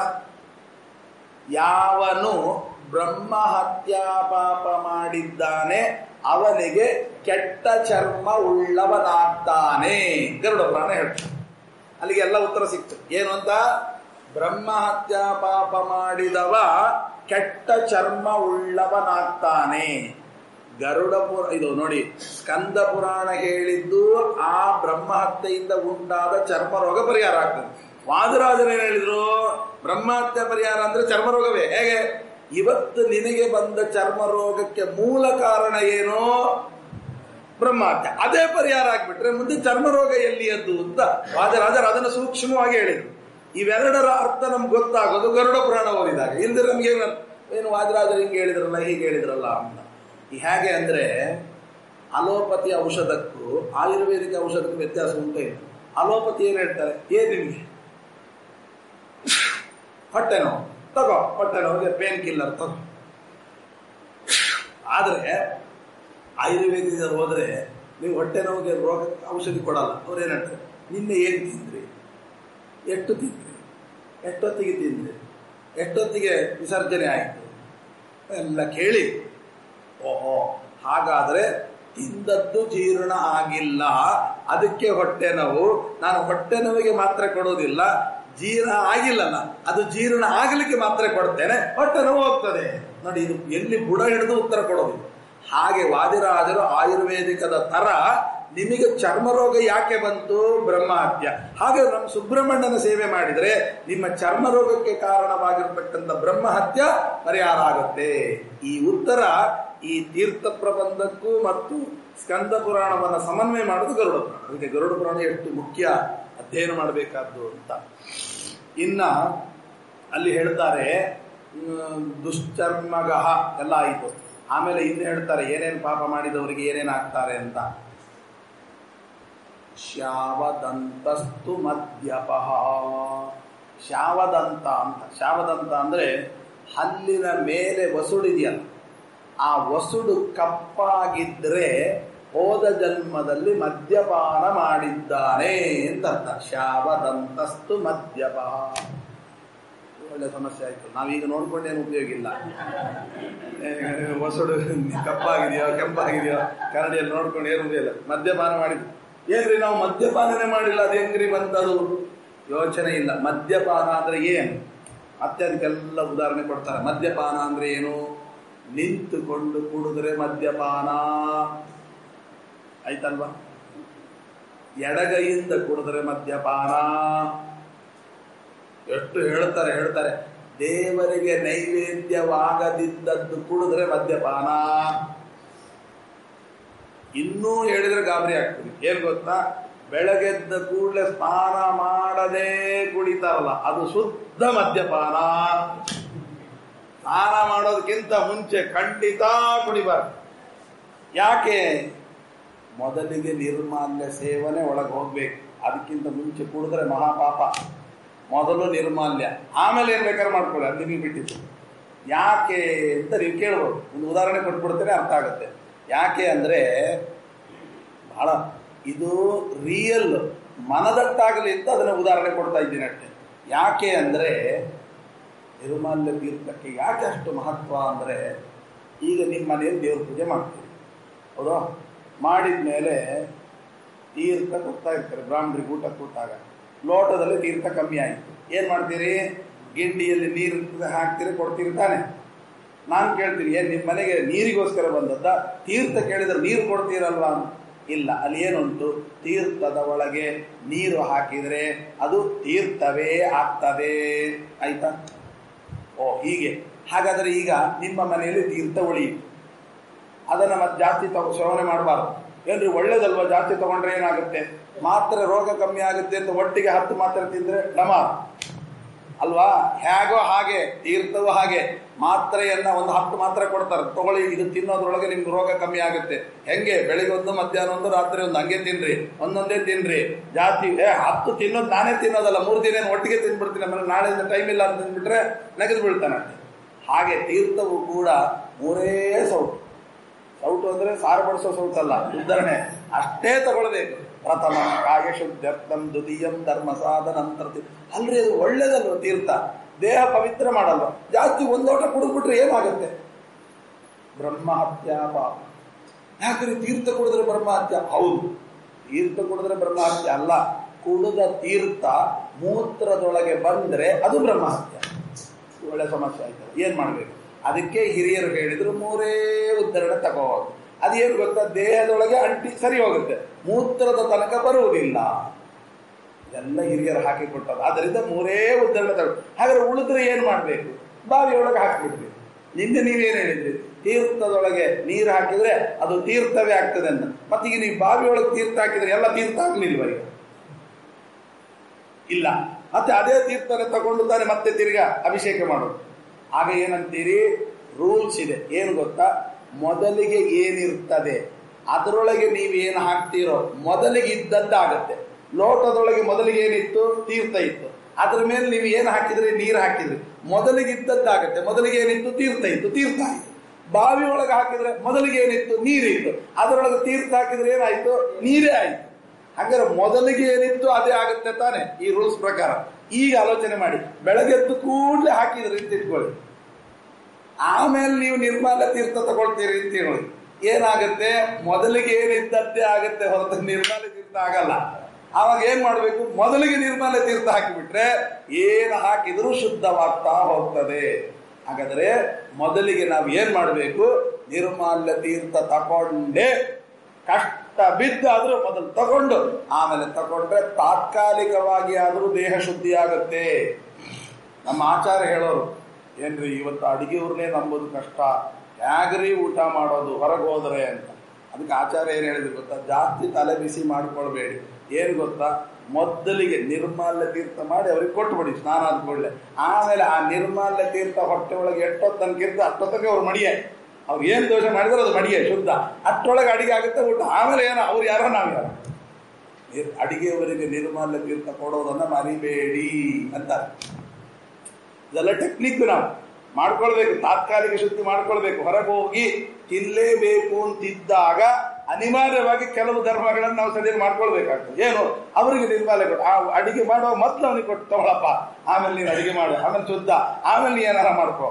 ಯಾವನು ಬ್ರಹ್ಮ ಹತ್ಯಾ ಪಾಪ ಮಾಡಿದ್ದಾನೆ ಅವನಿಗೆ ಕೆಟ್ಟ ಚರ್ಮ ಉಳ್ಳವನಾಗ್ತಾನೆ ಗರುಡ ಪುರಾಣ ಹೇಳ್ತಾರೆ ಅಲ್ಲಿಗೆ ಎಲ್ಲ ಉತ್ತರ ಸಿಕ್ತು ಏನು ಅಂತ ಬ್ರಹ್ಮ ಹತ್ಯಾ ಪಾಪ ಮಾಡಿದವ ಕೆಟ್ಟ ಚರ್ಮ ಉಳ್ಳವನಾಗ್ತಾನೆ ಗರುಡ ಪುರ ಇದು ನೋಡಿ ಸ್ಕಂದ ಪುರಾಣ ಹೇಳಿದ್ದು ಆ ಬ್ರಹ್ಮ ಹತ್ಯೆಯಿಂದ ಉಂಟಾದ ಚರ್ಮ ರೋಗ ಪರಿಹಾರ ಆಗ್ತದೆ ವಾದರಾಜರು ಏನ್ ಹೇಳಿದ್ರು ಬ್ರಹ್ಮಹತ್ಯೆ ಪರಿಹಾರ ಅಂದ್ರೆ ಚರ್ಮ ರೋಗವೇ ಹೇಗೆ ಇವತ್ತು ನಿನಗೆ ಬಂದ ಚರ್ಮ ರೋಗಕ್ಕೆ ಮೂಲ ಕಾರಣ ಏನು ಬ್ರಹ್ಮಹತ್ಯೆ ಅದೇ ಪರಿಹಾರ ಆಗ್ಬಿಟ್ರೆ ಮುಂದೆ ಚರ್ಮ ರೋಗ ಎಲ್ಲಿಯದ್ದು ಅಂತ ವಾದರಾಜರು ಅದನ್ನು ಸೂಕ್ಷ್ಮವಾಗಿ ಹೇಳಿದ್ರು ಇವೆರಡರ ಅರ್ಥ ನಮ್ಗೆ ಗೊತ್ತಾಗೋದು ಗರುಡ ಪುರಾಣ ಓದಿದಾಗ ಇಲ್ದಿರ ನಮ್ಗೆ ಏನು ಏನು ವಾದರಾಜರು ಹಿಂಗೆ ಹೇಳಿದ್ರಲ್ಲ ಹೀಗೆ ಹೇಳಿದ್ರಲ್ಲ ಅಂತ ಈ ಹೇಗೆ ಅಂದ್ರೆ ಅಲೋಪತಿ ಔಷಧಕ್ಕೂ ಆಯುರ್ವೇದಿಕ ಔಷಧಕ್ಕೂ ವ್ಯತ್ಯಾಸ ಉಂಟೇ ಇಲ್ಲ ಅಲೋಪತಿ ಏನು ಹೇಳ್ತಾರೆ ಏನ್ ನಿಮಗೆ ಹೊಟ್ಟೆ ನೋವು ತಗೋ ಹೊಟ್ಟೆ ನೋವಿಗೆ ಪೇನ್ ಕಿಲ್ಲರ್ ತಗೋ ಆದ್ರೆ ಆಯುರ್ವೇದಿಕದಲ್ಲಿ ಹೋದ್ರೆ ನೀವು ಹೊಟ್ಟೆ ನೋವಿಗೆ ರೋಗ ಔಷಧಿ ಕೊಡಲ್ಲ ಅವ್ರು ಏನ್ ಹೇಳ್ತಾರೆ ನಿನ್ನೆ ಏನ್ ತಿಂದ್ರಿ ಎಷ್ಟು ತಿಂದ್ರಿ ಎಷ್ಟೊತ್ತಿಗೆ ತಿಂದ್ರಿ ಎಷ್ಟೊತ್ತಿಗೆ ವಿಸರ್ಜನೆ ಆಯಿತು ಎಲ್ಲ ಕೇಳಿ ಓಹೋ ಹಾಗಾದ್ರೆ ತಿಂದದ್ದು ಜೀರ್ಣ ಆಗಿಲ್ಲ ಅದಕ್ಕೆ ಹೊಟ್ಟೆ ನೋವು ನಾನು ಹೊಟ್ಟೆ ನೋವಿಗೆ ಮಾತ್ರ ಕೊಡೋದಿಲ್ಲ ಜೀರ್ಣ ಆಗಿಲ್ಲಲ್ಲ ಅದು ಜೀರ್ಣ ಆಗಲಿಕ್ಕೆ ಮಾತ್ರ ಕೊಡ್ತೇನೆ ಹೊಟ್ಟೆ ನೋವು ಹೋಗ್ತದೆ ನೋಡಿ ಇದು ಎಲ್ಲಿ ಬುಡ ಹಿಡಿದು ಉತ್ತರ ಕೊಡೋದು ಹಾಗೆ ವಾದಿರಾಜರು ಆಯುರ್ವೇದಿಕದ ತರ ನಿಮಗೆ ಚರ್ಮ ರೋಗ ಯಾಕೆ ಬಂತು ಬ್ರಹ್ಮಹತ್ಯ ಹಾಗೆ ನಮ್ಮ ಸುಬ್ರಹ್ಮಣ್ಯನ ಸೇವೆ ಮಾಡಿದರೆ ನಿಮ್ಮ ಚರ್ಮ ರೋಗಕ್ಕೆ ಕಾರಣವಾಗಿರ್ತಕ್ಕಂಥ ಬ್ರಹ್ಮಹತ್ಯ ಪರಿಹಾರ ಆಗುತ್ತೆ ಈ ಉತ್ತರ ಈ ತೀರ್ಥ ಪ್ರಬಂಧಕ್ಕೂ ಮತ್ತು ಸ್ಕಂದ ಪುರಾಣವನ್ನು ಸಮನ್ವಯ ಮಾಡೋದು ಗರುಡ ಪುರಾಣ ಅದಕ್ಕೆ ಗರುಡ ಪುರಾಣ ಎಷ್ಟು ಮುಖ್ಯ ಅಧ್ಯಯನ ಮಾಡಬೇಕಾದ್ದು ಅಂತ ಇನ್ನ ಅಲ್ಲಿ ಹೇಳ್ತಾರೆ ಹ್ಮ್, ದುಶ್ಚರ್ಮಗಹ ಎಲ್ಲ ಆಯಿತು ಆಮೇಲೆ ಇನ್ನು ಹೇಳ್ತಾರೆ ಏನೇನು ಪಾಪ ಮಾಡಿದವರಿಗೆ ಏನೇನು ಆಗ್ತಾರೆ ಅಂತ ಶಾವದಂತಸ್ತು ಮದ್ಯಪಃ ಶಾವದಂತ ಅಂತ ಶಾವದಂತ ಅಂದ್ರೆ ಹಲ್ಲಿನ ಮೇಲೆ ವಸುಡಿದೆಯಲ್ಲ ಆ ವಸುಡು ಕಪ್ಪಾಗಿದ್ರೆ ಹೋದ ಜನ್ಮದಲ್ಲಿ ಮದ್ಯಪಾನ ಮಾಡಿದ್ದಾನೆ ಅಂತ ಅರ್ಥ ಶಾವದಂತಸ್ತು ಮದ್ಯಪ ಒಳ್ಳೆ ಸಮಸ್ಯೆ ಆಯ್ತು ನಾವೀಗ ನೋಡ್ಕೊಂಡೇನು ಉಪಯೋಗ ಇಲ್ಲ ಏ, ಹೊಸಡು ಕಪ್ಪಾಗಿದೆಯೋ ಕೆಂಪಾಗಿದೆಯೋ ಕರಡಿಯಲ್ಲಿ ನೋಡ್ಕೊಂಡು ಏನು ಉಪಯೋಗ ಇಲ್ಲ ಮದ್ಯಪಾನ ಮಾಡಿದ್ದು ಏನ್ರಿ ನಾವು ಮದ್ಯಪಾನನೇ ಮಾಡಿಲ್ಲ ಅದು ಹೆಂಗ್ರಿ ಬಂತದು ಯೋಚನೆ ಇಲ್ಲ ಮದ್ಯಪಾನ ಅಂದ್ರೆ ಏನು ಮತ್ತೆ ಅದಕ್ಕೆಲ್ಲ ಉದಾಹರಣೆ ಕೊಡ್ತಾರೆ ಮದ್ಯಪಾನ ಅಂದ್ರೆ ಏನು ನಿಂತುಕೊಂಡು ಕುಡಿದ್ರೆ ಮದ್ಯಪಾನ ಆಯ್ತಲ್ವಾ ಎಡಗೈಯಿಂದ ಕುಡಿದ್ರೆ ಮದ್ಯಪಾನ ಎಷ್ಟು ಹೇಳ್ತಾರೆ ಹೇಳ್ತಾರೆ ದೇವರಿಗೆ ನೈವೇದ್ಯವಾಗದಿದ್ದದ್ದು ಕುಡಿದ್ರೆ ಮದ್ಯಪಾನ ಇನ್ನೂ ಹೇಳಿದ್ರೆ ಗಾಬರಿ ಆಗ್ತದೆ ಏನ್ ಗೊತ್ತಾ ಬೆಳಗೆದ್ದ ಕೂಡಲೇ ಸ್ನಾನ ಮಾಡದೇ ಕುಡಿತಾರಲ್ಲ ಅದು ಶುದ್ಧ ಮದ್ಯಪಾನ ಸ್ನಾನ ಮಾಡೋದಕ್ಕಿಂತ ಮುಂಚೆ ಖಂಡಿತ ಕುಡಿಬಾರ್ದು ಯಾಕೆ ಮೊದಲಿಗೆ ನಿರ್ಮಾಲ್ಯ ಸೇವನೆ ಒಳಗೆ ಹೋಗ್ಬೇಕು ಅದಕ್ಕಿಂತ ಮುಂಚೆ ಕುಡಿದ್ರೆ ಮಹಾಪಾಪ ಮೊದಲು ನಿರ್ಮಾಲ್ಯ ಆಮೇಲೆ ಏನ್ ಬೇಕಾದ್ರೆ ಮಾಡ್ಕೊಳ್ಳಿ ಅದು ನಿಮಗೆ ಬಿಟ್ಟಿದ್ದು ಯಾಕೆ ಅಂತ ನೀವು ಕೇಳ್ಬೋದು ಒಂದು ಉದಾಹರಣೆ ಕೊಟ್ಬಿಡ್ತೇನೆ ಅರ್ಥ ಆಗುತ್ತೆ ಯಾಕೆ ಅಂದ್ರೆ ಬಹಳ ಇದು ರಿಯಲ್ ಮನದಟ್ಟಾಗಲಿ ಅಂತ ಅದನ್ನ ಉದಾಹರಣೆ ಕೊಡ್ತಾ ಇದ್ದೀನಿ ಅಷ್ಟೇ ಯಾಕೆ ಅಂದ್ರೆ ನಿರ್ಮಾಲ್ಯ ತೀರ್ಥಕ್ಕೆ ಯಾಕೆ ಅಷ್ಟು ಮಹತ್ವ ಅಂದ್ರೆ ಈಗ ನಿಮ್ಮ ಮನೆಯಲ್ಲಿ ದೇವ್ರ ಪೂಜೆ ಮಾಡ್ತೀವಿ ಹೌದಾ ಮಾಡಿದ ಮೇಲೆ ತೀರ್ಥ ಕೊಡ್ತಾ ಇರ್ತಾರೆ ಬ್ರಾಹ್ಮಣರಿಗೆ ಊಟ ಕೊಟ್ಟಾಗ ಲೋಟದಲ್ಲಿ ತೀರ್ಥ ಕಮ್ಮಿ ಆಯಿತು ಏನು ಮಾಡ್ತೀರಿ ಗಿಂಡಿಯಲ್ಲಿ ನೀರು ಹಾಕ್ತೀರಿ ಕೊಡ್ತೀರಿ ತಾನೆ ನಾನು ಕೇಳ್ತೀನಿ ಏನು ನಿಮ್ಮ ಮನೆಗೆ ನೀರಿಗೋಸ್ಕರ ಬಂದದ್ದ ತೀರ್ಥ ಕೇಳಿದ್ರೆ ನೀರು ಕೊಡ್ತೀರಲ್ವಾ ಅಂತ. ಇಲ್ಲ ಅಲ್ಲಿ ಏನುಂಟು ತೀರ್ಥದ ಒಳಗೆ ನೀರು ಹಾಕಿದರೆ ಅದು ತೀರ್ಥವೇ ಆಗ್ತದೆ ಆಯ್ತಾ ಓ ಹೀಗೆ ಹಾಗಾದರೆ ಈಗ ನಿಮ್ಮ ಮನೆಯಲ್ಲಿ ತೀರ್ಥ ಉಳಿಯಿತು ಅದನ್ನು ಮತ್ತೆ ಜಾಸ್ತಿ ತಗೋ ಸೇವನೆ ಮಾಡಬಾರ್ದು ಏನ್ರಿ ಒಳ್ಳೇದಲ್ವಾ ಜಾಸ್ತಿ ತಗೊಂಡ್ರೆ ಏನಾಗುತ್ತೆ ಮಾತ್ರೆ ರೋಗ ಕಮ್ಮಿ ಆಗುತ್ತೆ ಅಂತ ಒಟ್ಟಿಗೆ ಹತ್ತು ಮಾತ್ರೆ ತಿಂದ್ರೆ ಡಮ ಅಲ್ವಾ ಹೇಗೋ ಹಾಗೆ ತೀರ್ಥವೂ ಹಾಗೆ ಮಾತ್ರೆಯನ್ನ ಒಂದು ಹತ್ತು ಮಾತ್ರೆ ಕೊಡ್ತಾರೆ ತಗೊಳ್ಳಿ ಇದು ತಿನ್ನೋದ್ರೊಳಗೆ ನಿಮ್ಗೆ ರೋಗ ಕಮ್ಮಿ ಆಗುತ್ತೆ ಹೆಂಗೆ ಬೆಳಿಗ್ಗೆ ಒಂದು ಮಧ್ಯಾಹ್ನ ಒಂದು ರಾತ್ರಿ ಒಂದು ಹಂಗೆ ತಿನ್ರಿ ಒಂದೊಂದೇ ತಿನ್ರಿ ಜಾಸ್ತಿ ಏ ಹತ್ತು ತಿನ್ನೋದು ನಾನೇ ತಿನ್ನೋದಲ್ಲ ಮೂರು ದಿನ ಏನು ಒಟ್ಟಿಗೆ ತಿನ್ಬಿಡ್ತೀನಿ ಆಮೇಲೆ ನಾಳೆಯಿಂದ ಟೈಮ್ ಇಲ್ಲ ಅಂತ ತಿಂದ್ಬಿಟ್ರೆ ನೆಗೆದು ಬೀಳ್ತಾನೆ ಹಾಗೆ ತೀರ್ಥವು ಕೂಡ ಮೂರೇ ಸೌಟು ಸೌಟು ಅಂದ್ರೆ ಸಾರು ಬಡಿಸೋ ಸೌಟಲ್ಲ ಉದ್ಧರಣೆ ಅಷ್ಟೇ ತಗೊಳ್ಬೇಕು ಪ್ರಥಮ ಕಾಯ ಶುದ್ಧರ್ಥಂ ದ್ವಿತೀಯಂ ಧರ್ಮ ಸಾಧನಂತರ ಅಲ್ರಿ ಅದು ಒಳ್ಳೇದಲ್ವ ತೀರ್ಥ ದೇಹ ಪವಿತ್ರ ಮಾಡಲ್ವ ಜಾಸ್ತಿ ಒಂದು ಲೋಟ ಕುಡಿದ್ಬಿಟ್ರೆ ಏನಾಗುತ್ತೆ ಬ್ರಹ್ಮಹತ್ಯಾ ಪಾಪ ಯಾಕ್ರಿ ತೀರ್ಥ ಕುಡಿದ್ರೆ ಬ್ರಹ್ಮಹತ್ಯ ಹೌದು ತೀರ್ಥ ಕುಡಿದ್ರೆ ಬ್ರಹ್ಮಹತ್ಯ ಅಲ್ಲ ಕುಡಿದ ತೀರ್ಥ ಮೂತ್ರದೊಳಗೆ ಬಂದ್ರೆ ಅದು ಬ್ರಹ್ಮಹತ್ಯ ಒಳ್ಳೆ ಸಮಸ್ಯೆ ಆಯ್ತಲ್ಲ ಏನ್ ಮಾಡ್ಬೇಕು ಅದಕ್ಕೆ ಹಿರಿಯರು ಹೇಳಿದ್ರು ಮೂರೇ ಉದ್ಧರಣೆ ತಗೋದು ಅದೇನು ಗೊತ್ತಾ ದೇಹದೊಳಗೆ ಅಂಟಿ ಸರಿ ಹೋಗುತ್ತೆ ಮೂತ್ರದ ತನಕ ಬರುವುದಿಲ್ಲ ಇದೆಲ್ಲ ಹಿರಿಯರು ಹಾಕಿ ಕೊಟ್ಟದ್ದು ಅದರಿಂದ ಮೂರೇ ಉದ್ಧರಣೆ ತಗೋ ಹಾಗಾದ್ರೆ ಉಳಿದ್ರೆ ಏನ್ ಮಾಡ್ಬೇಕು ಬಾವಿಯೊಳಗೆ ಹಾಕ್ಬಿಡ್ರಿ ನಿನ್ನೆ ನೀವೇನು ಹೇಳಿದ್ರಿ ತೀರ್ಥದೊಳಗೆ ನೀರು ಹಾಕಿದ್ರೆ ಅದು ತೀರ್ಥವೇ ಆಗ್ತದೆ ಅಂತ ಮತ್ತೀಗ ನೀವು ಬಾವಿಯೊಳಗೆ ತೀರ್ಥ ಹಾಕಿದ್ರೆ ಎಲ್ಲ ತೀರ್ಥ ಆಗ್ಲಿಲ್ವ ಈಗ ಇಲ್ಲ ಮತ್ತೆ ಅದೇ ತೀರ್ಥನ ತಗೊಂಡು ತಾನೆ ಮತ್ತೆ ತಿರ್ಗಾ ಅಭಿಷೇಕ ಮಾಡೋದು ಆಗ ಏನಂತೀರಿ ರೂಲ್ಸ್ ಇದೆ ಏನು ಗೊತ್ತಾ ಮೊದಲಿಗೆ ಏನಿರ್ತದೆ ಅದರೊಳಗೆ ನೀವೇನು ಹಾಕ್ತೀರೋ ಮೊದಲಿಗೆ ಇದ್ದದ್ದಾಗತ್ತೆ ಲೋಟದೊಳಗೆ ಮೊದಲಿಗೆ ಏನಿತ್ತು ತೀರ್ಥ ಇತ್ತು ಅದ್ರ ಮೇಲೆ ನೀವು ಏನು ಹಾಕಿದ್ರಿ ನೀರು ಹಾಕಿದ್ರಿ ಮೊದಲಿಗೆ ಇದ್ದದ್ದಾಗತ್ತೆ ಮೊದಲಿಗೆ ಏನಿತ್ತು ತೀರ್ಥ ಇತ್ತು ತೀರ್ಥ ಆಯ್ತು ಬಾವಿ ಒಳಗೆ ಹಾಕಿದ್ರೆ ಮೊದಲಿಗೆ ಏನಿತ್ತು ನೀರಿತ್ತು ಅದರೊಳಗೆ ತೀರ್ಥ ಹಾಕಿದ್ರೆ ಏನಾಯ್ತು ನೀರೇ ಆಯ್ತು ಹಾಗಾದ್ರೆ ಮೊದಲಿಗೆ ಏನಿತ್ತು ಅದೇ ಆಗುತ್ತೆ ತಾನೆ ಈ ರೂಲ್ಸ್ ಪ್ರಕಾರ ಈಗ ಆಲೋಚನೆ ಮಾಡಿ ಬೆಳಗ್ಗೆದ್ದು ಕೂಡಲೇ ಹಾಕಿದ್ರಿ ಅಂತ ಇಟ್ಕೊಳ್ಳಿ ಆಮೇಲೆ ನೀವು ನಿರ್ಮಾಲ ತೀರ್ಥ ತಗೊಳ್ತೀರಿ ಅಂತ ಹೇಳಿ ಏನಾಗುತ್ತೆ ಮೊದಲಿಗೆ ಏನಿದ್ದದ್ದೇ ಆಗುತ್ತೆ ಹೊರತು ನಿರ್ಮಾಲ ತೀರ್ಥ ಆಗಲ್ಲ ಆವಾಗ ಏನ್ ಮಾಡ್ಬೇಕು ಮೊದಲಿಗೆ ನಿರ್ಮಾಲ ತೀರ್ಥ ಹಾಕಿಬಿಟ್ರೆ ಏನು ಹಾಕಿದರೂ ಶುದ್ಧವಾಗ್ತಾ ಹೋಗ್ತದೆ ಹಾಗಾದ್ರೆ ಮೊದಲಿಗೆ ನಾವು ಏನ್ ಮಾಡಬೇಕು ನಿರ್ಮಾಲ್ಯ ತೀರ್ಥ ತಗೊಂಡೇ ಕಷ್ಟ ಬಿದ್ದಾದ್ರೂ ಮೊದಲು ತಗೊಂಡು ಆಮೇಲೆ ತಗೊಂಡ್ರೆ ತಾತ್ಕಾಲಿಕವಾಗಿ ಆದರೂ ದೇಹ ಶುದ್ಧಿ ಆಗುತ್ತೆ ನಮ್ಮ ಆಚಾರ ಹೇಳೋರು ಏನ್ರಿ ಇವತ್ತು ಅಡಿಗೆಯವ್ರನ್ನೇ ನಂಬೋದು ಕಷ್ಟ ಹೇಗ್ರಿ ಊಟ ಮಾಡೋದು ಹೊರಗೆ ಹೋದ್ರೆ ಅಂತ ಅದಕ್ಕೆ ಆಚಾರ್ಯ ಏನು ಹೇಳಿದ್ರು ಗೊತ್ತಾ ಜಾಸ್ತಿ ತಲೆ ಬಿಸಿ ಮಾಡ್ಕೊಳ್ಬೇಡಿ ಏನು ಗೊತ್ತಾ ಮೊದಲಿಗೆ ನಿರ್ಮಾಲ್ಯ ತೀರ್ಥ ಮಾಡಿ ಅವ್ರಿಗೆ ಕೊಟ್ಬಿಡಿ ಸ್ನಾನ ಆದ ಕೂಡಲೇ ಆಮೇಲೆ ಆ ನಿರ್ಮಾಲ್ಯ ತೀರ್ಥ ಹೊಟ್ಟೆ ಒಳಗೆ ಎಷ್ಟೊತ್ತನಕಿರ್ತ ಅಷ್ಟೊತ್ತಿಗೆ ಅವ್ರು ಮಡಿಯೆ ಅವ್ರು ಏನು ದೋಷ ಮಾಡಿದ್ರೆ ಅದು ಮಡಿಯೆ ಶುದ್ಧ ಅಷ್ಟೊಳಗೆ ಅಡಿಗೆ ಆಗುತ್ತೆ ಊಟ ಆಮೇಲೆ ಏನೋ ಅವ್ರು ಯಾರೋ ನಾವು ಯಾರೋ ನಿರ್- ಅಡಿಗೆಯವರಿಗೆ ನಿರ್ಮಾಲ್ಯ ತೀರ್ಥ ಕೊಡೋದನ್ನ ಮರಿಬೇಡಿ ಅಂತಾರೆ ಇದೆಲ್ಲ ಟೆಕ್ನಿಕ್ ನಾವು ಮಾಡ್ಕೊಳ್ಬೇಕು ತಾತ್ಕಾಲಿಕ ಶುದ್ಧಿ ಮಾಡ್ಕೊಳ್ಬೇಕು ಹೊರಗೆ ಹೋಗಿ ತಿನ್ನಲೇಬೇಕು ಅಂತಿದ್ದಾಗ ಅನಿವಾರ್ಯವಾಗಿ ಕೆಲವು ಧರ್ಮಗಳನ್ನು ನಾವು ಸರಿಯಾಗಿ ಮಾಡ್ಕೊಳ್ಬೇಕಾಗ್ತದೆ ಏನು ಅವರಿಗೆ ನಿರ್ಮಾಲ್ಯ ಕೊಟ್ಟು ಆ ಅಡಿಗೆ ಮಾಡುವ ಮೊದಲು ಅವನಿಗೆ ಕೊಟ್ಟು ತಗೊಳಪ್ಪ ಆಮೇಲೆ ನೀನು ಅಡಿಗೆ ಮಾಡು ಆಮೇಲೆ ಶುದ್ಧ ಆಮೇಲೆ ನೀ ಏನಾರ ಮಾಡ್ಕೋ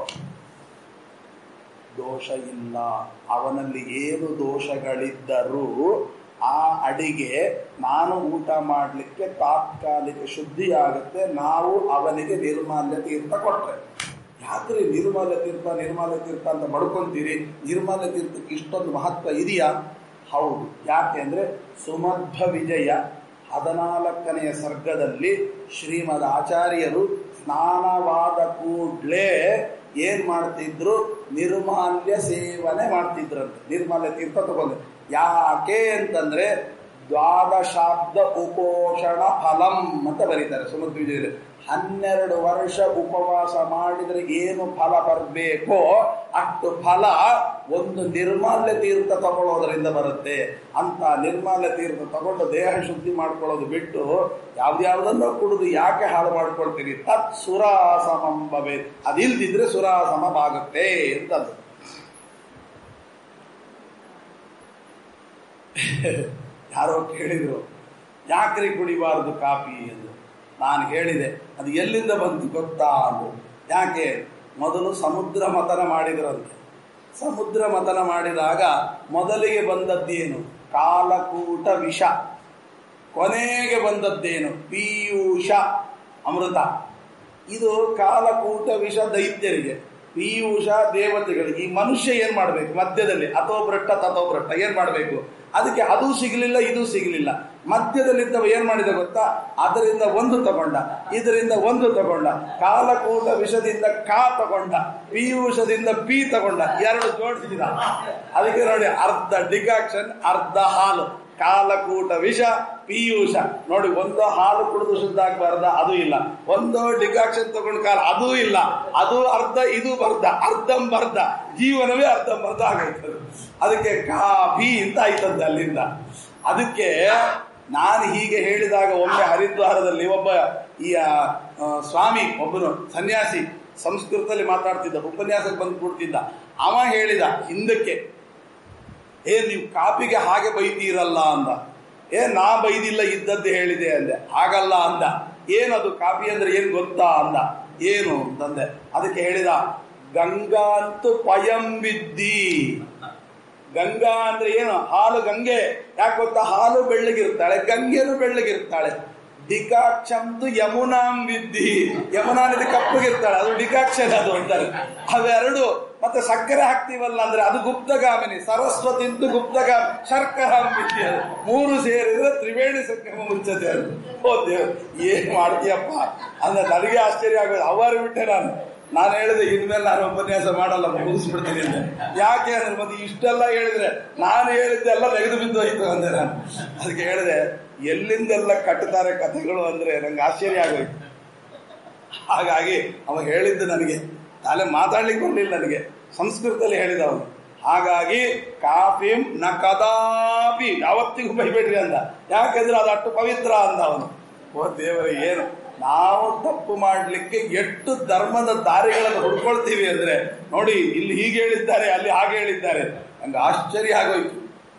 ದೋಷ ಇಲ್ಲ ಅವನಲ್ಲಿ ಏನು ದೋಷಗಳಿದ್ದರೂ ಆ ಅಡಿಗೆ ನಾನು ಊಟ ಮಾಡಲಿಕ್ಕೆ ತಾತ್ಕಾಲಿಕ ಶುದ್ಧಿಯಾಗುತ್ತೆ ನಾವು ಅವನಿಗೆ ನಿರ್ಮಾಲ್ಯ ತೀರ್ಥ ಕೊಟ್ರೆ ಯಾಕ್ರಿ ನಿರ್ಮಾಲ್ಯ ತೀರ್ಥ ನಿರ್ಮಾಲ್ಯ ತೀರ್ಥ ಅಂತ ಬಡ್ಕೊಂತೀರಿ ನಿರ್ಮಾಲ್ಯ ತೀರ್ಥಕ್ಕೆ ಇಷ್ಟೊಂದು ಮಹತ್ವ ಇದೆಯಾ ಹೌದು ಯಾಕೆ ಅಂದ್ರೆ ಸುಮಧ್ವ ವಿಜಯ ಹದಿನಾಲ್ಕನೆಯ ಸರ್ಗದಲ್ಲಿ ಶ್ರೀಮದ್ ಆಚಾರ್ಯರು ಸ್ನಾನವಾದ ಕೂಡ್ಲೇ ಏನ್ ಮಾಡ್ತಿದ್ರು ನಿರ್ಮಾಲ್ಯ ಸೇವನೆ ಮಾಡ್ತಿದ್ರಂತೆ ನಿರ್ಮಾಲ್ಯ ತೀರ್ಥ ತಗೊಂಡು ಯಾಕೆ ಅಂತಂದ್ರೆ ದ್ವಾದಶಾಬ್ದ ಉಪೋಷಣ ಫಲಂ ಅಂತ ಬರೀತಾರೆ ಸುಮಧ್ವ ವಿಜಯದಲ್ಲಿ ಹನ್ನೆರಡು ವರ್ಷ ಉಪವಾಸ ಮಾಡಿದ್ರೆ ಏನು ಫಲ ಬರಬೇಕೋ ಅಷ್ಟು ಫಲ ಒಂದು ನಿರ್ಮಾಲ್ಯ ತೀರ್ಥ ತಗೊಳ್ಳೋದ್ರಿಂದ ಬರುತ್ತೆ ಅಂತ ನಿರ್ಮಾಲ್ಯ ತೀರ್ಥ ತಗೊಂಡು ದೇಹ ಶುದ್ಧಿ ಮಾಡ್ಕೊಳ್ಳೋದು ಬಿಟ್ಟು ಯಾವ್ದ್ಯಾವ್ದನ್ನೋ ಕುಡಿದು ಯಾಕೆ ಹಾಳು ಮಾಡ್ಕೊಳ್ತೀರಿ ತತ್ ಸುರಾಸಮಂಬವೇ ಅದಿಲ್ದಿದ್ರೆ ಸುರಾಸಮವಾಗುತ್ತೆ ಅಂತಂದು ಯಾರೋ ಕೇಳಿದ್ರು ಯಾಕ್ರಿ ಕುಡಿಬಾರದು ಕಾಫಿ ಎಂದು ನಾನು ಹೇಳಿದೆ ಅದು ಎಲ್ಲಿಂದ ಬಂತು ಗೊತ್ತಾ ಅಂದು ಯಾಕೆ ಮೊದಲು ಸಮುದ್ರ ಮತನ ಮಾಡಿದ್ರಂತೆ ಸಮುದ್ರ ಮತನ ಮಾಡಿದಾಗ ಮೊದಲಿಗೆ ಬಂದದ್ದೇನು ಕಾಲಕೂಟ ವಿಷ ಕೊನೆಗೆ ಬಂದದ್ದೇನು ಪೀಯೂಷ ಅಮೃತ ಇದು ಕಾಲಕೂಟ ವಿಷ ದೈತ್ಯರಿಗೆ ಪೀಯೂಷ ದೇವತೆಗಳಿಗೆ ಈ ಮನುಷ್ಯ ಏನ್ ಮಾಡ್ಬೇಕು ಮಧ್ಯದಲ್ಲಿ ಅಥೋ ಭ್ರಷ್ಟ ತಥೋ ಭ್ರಷ್ಟ ಏನ್ ಮಾಡ್ಬೇಕು ಅದಕ್ಕೆ ಅದು ಸಿಗಲಿಲ್ಲ ಇದು ಸಿಗಲಿಲ್ಲ ಮಧ್ಯದಲ್ಲಿದ್ದವ ಏನ್ ಮಾಡಿದ ಗೊತ್ತಾ ಅದರಿಂದ ಒಂದು ತಗೊಂಡ ಇದರಿಂದ ಒಂದು ತಗೊಂಡ ಕಾಲಕೂಟ ವಿಷದಿಂದ ಕಾ ತಗೊಂಡ ಪೀಯೂಷದಿಂದ ಪಿ ತಗೊಂಡ ಎರಡು ಜೋಡಿಸಿದ ಅದಕ್ಕೆ ನೋಡಿ ಅರ್ಧ ಡಿಕಾಕ್ಷನ್ ಅರ್ಧ ಹಾಲು ಕಾಲಕೂಟ ವಿಷ ಪೀಯೂಷ ನೋಡಿ ಒಂದು ಹಾಲು ಕುಡಿದು ಶುದ್ಧ ಆಗ್ಬಾರ್ದ ಅದು ಇಲ್ಲ ಒಂದು ಡಿಕಾಕ್ಷನ್ ತಗೊಂಡು ಕಾಲ ಅದೂ ಇಲ್ಲ ಅದು ಅರ್ಧ ಇದು ಬರ್ಧ ಅರ್ಧಂಬರ್ಧ ಜೀವನವೇ ಅರ್ಧಂಬರ್ಧ ಆಗೈತದೆ ಅದಕ್ಕೆ ಕಾಫಿ ಅಂತ ಆಯ್ತಂತೆ ಅಲ್ಲಿಂದ ಅದಕ್ಕೆ ನಾನು ಹೀಗೆ ಹೇಳಿದಾಗ ಒಮ್ಮೆ ಹರಿದ್ವಾರದಲ್ಲಿ ಒಬ್ಬ ಈ ಆ, ಆ, ಸ್ವಾಮಿ ಒಬ್ಬನು ಸನ್ಯಾಸಿ ಸಂಸ್ಕೃತದಲ್ಲಿ ಮಾತಾಡ್ತಿದ್ದ ಉಪನ್ಯಾಸಕ್ಕೆ ಬಂದು ಕೂಡ್ತಿದ್ದ ಅವ ಹೇಳಿದ ಹಿಂದಕ್ಕೆ ಏ ನೀವು ಕಾಪಿಗೆ ಹಾಗೆ ಬೈತೀರಲ್ಲ ಅಂದ ಏ ನಾ ಬೈದಿಲ್ಲ ಇದ್ದದ್ದು ಹೇಳಿದೆ ಅಂದೆ ಹಾಗಲ್ಲ ಅಂದ ಏನದು ಕಾಪಿ ಅಂದ್ರೆ ಏನ್ ಗೊತ್ತಾ ಅಂದ ಏನು ಅಂತಂದೆ ಅದಕ್ಕೆ ಹೇಳಿದ ಗಂಗಾಂತು ಪಯಂ ಬಿದ್ದಿ ಗಂಗಾ ಅಂದ್ರೆ ಏನು ಹಾಲು ಗಂಗೆ ಯಾಕೆ ಗೊತ್ತಾ ಹಾಲು ಬೆಳ್ಳಗಿರ್ತಾಳೆ ಗಂಗೆನು ಬೆಳ್ಳಗಿರ್ತಾಳೆ ಡಿಕಾಕ್ಷಂತು ಯಮುನಾಂ ವಿದ್ದಿ ಯಮುನಾ ನದಿ ಕಪ್ಪಗಿರ್ತಾಳೆ ಅದು ಡಿಕಾಕ್ಷನ್ ಅದು ಅಂತಾರೆ ಅವೆರಡು ಮತ್ತೆ ಸಕ್ಕರೆ ಹಾಕ್ತೀವಲ್ಲ ಅಂದ್ರೆ ಅದು ಗುಪ್ತಗಾಮಿನಿ ಸರಸ್ವತಿಂತು ಗುಪ್ತಗಾಮಿ ಶರ್ಕರಾಂ ವಿದ್ಯೆ ಅದು ಮೂರು ಸೇರಿದ್ರೆ ತ್ರಿವೇಣಿ ಸಂಗಮ ಮುಚ್ಚತೆ ಅದು ಓ ದೇವ್ ಏನ್ ಮಾಡ್ತೀಯಪ್ಪ ಅಂದ್ರೆ ನನಗೆ ಆಶ್ಚರ್ಯ ಆಗೋದು ಅವರು ಬಿಟ್ಟೆ ನಾನು ನಾನು ಹೇಳಿದೆ ಇನ್ಮೇಲೆ ನಾನು ಉಪನ್ಯಾಸ ಮಾಡಲ್ಲ ಮುಗಿಸ್ಬಿಡ್ತೀನಿ ಅಂದೆ ಯಾಕೆ ಅಂದ್ರೆ ಮತ್ತೆ ಇಷ್ಟೆಲ್ಲ ಹೇಳಿದ್ರೆ ನಾನು ಹೇಳಿದ್ದೆಲ್ಲ ತೆಗೆದು ಬಿದ್ದು ಹೋಯ್ತು ಅಂದೆ ನಾನು ಅದಕ್ಕೆ ಹೇಳಿದೆ ಎಲ್ಲಿಂದೆಲ್ಲ ಕಟ್ಟುತ್ತಾರೆ ಕಥೆಗಳು ಅಂದ್ರೆ ನಂಗೆ ಆಶ್ಚರ್ಯ ಆಗೋಯ್ತು ಹಾಗಾಗಿ ಅವ ಹೇಳಿದ್ದು ನನಗೆ ತಲೆ ಮಾತಾಡ್ಲಿಕ್ಕೆ ಬರಲಿಲ್ಲ ನನಗೆ ಸಂಸ್ಕೃತದಲ್ಲಿ ಹೇಳಿದ ಅವನು ಹಾಗಾಗಿ ಕಾಫಿಂ ನ ಕದಾಪಿ ಯಾವತ್ತಿಗೂ ಬೈಬೇಡ್ರಿ ಅಂದ ಯಾಕೆಂದ್ರೆ ಅದು ಅಷ್ಟು ಪವಿತ್ರ ಅಂದ ಅವನು ಓ ದೇವರೇ ಏನು ನಾವು ತಪ್ಪು ಮಾಡಲಿಕ್ಕೆ ಎಷ್ಟು ಧರ್ಮದ ದಾರಿಗಳನ್ನು ಹುಡ್ಕೊಳ್ತೀವಿ ಅಂದ್ರೆ ನೋಡಿ ಇಲ್ಲಿ ಹೀಗೆ ಹೇಳಿದ್ದಾರೆ ಅಲ್ಲಿ ಹಾಗೆ ಹೇಳಿದ್ದಾರೆ ನಂಗೆ ಆಶ್ಚರ್ಯ ಆಗೋಯ್ತು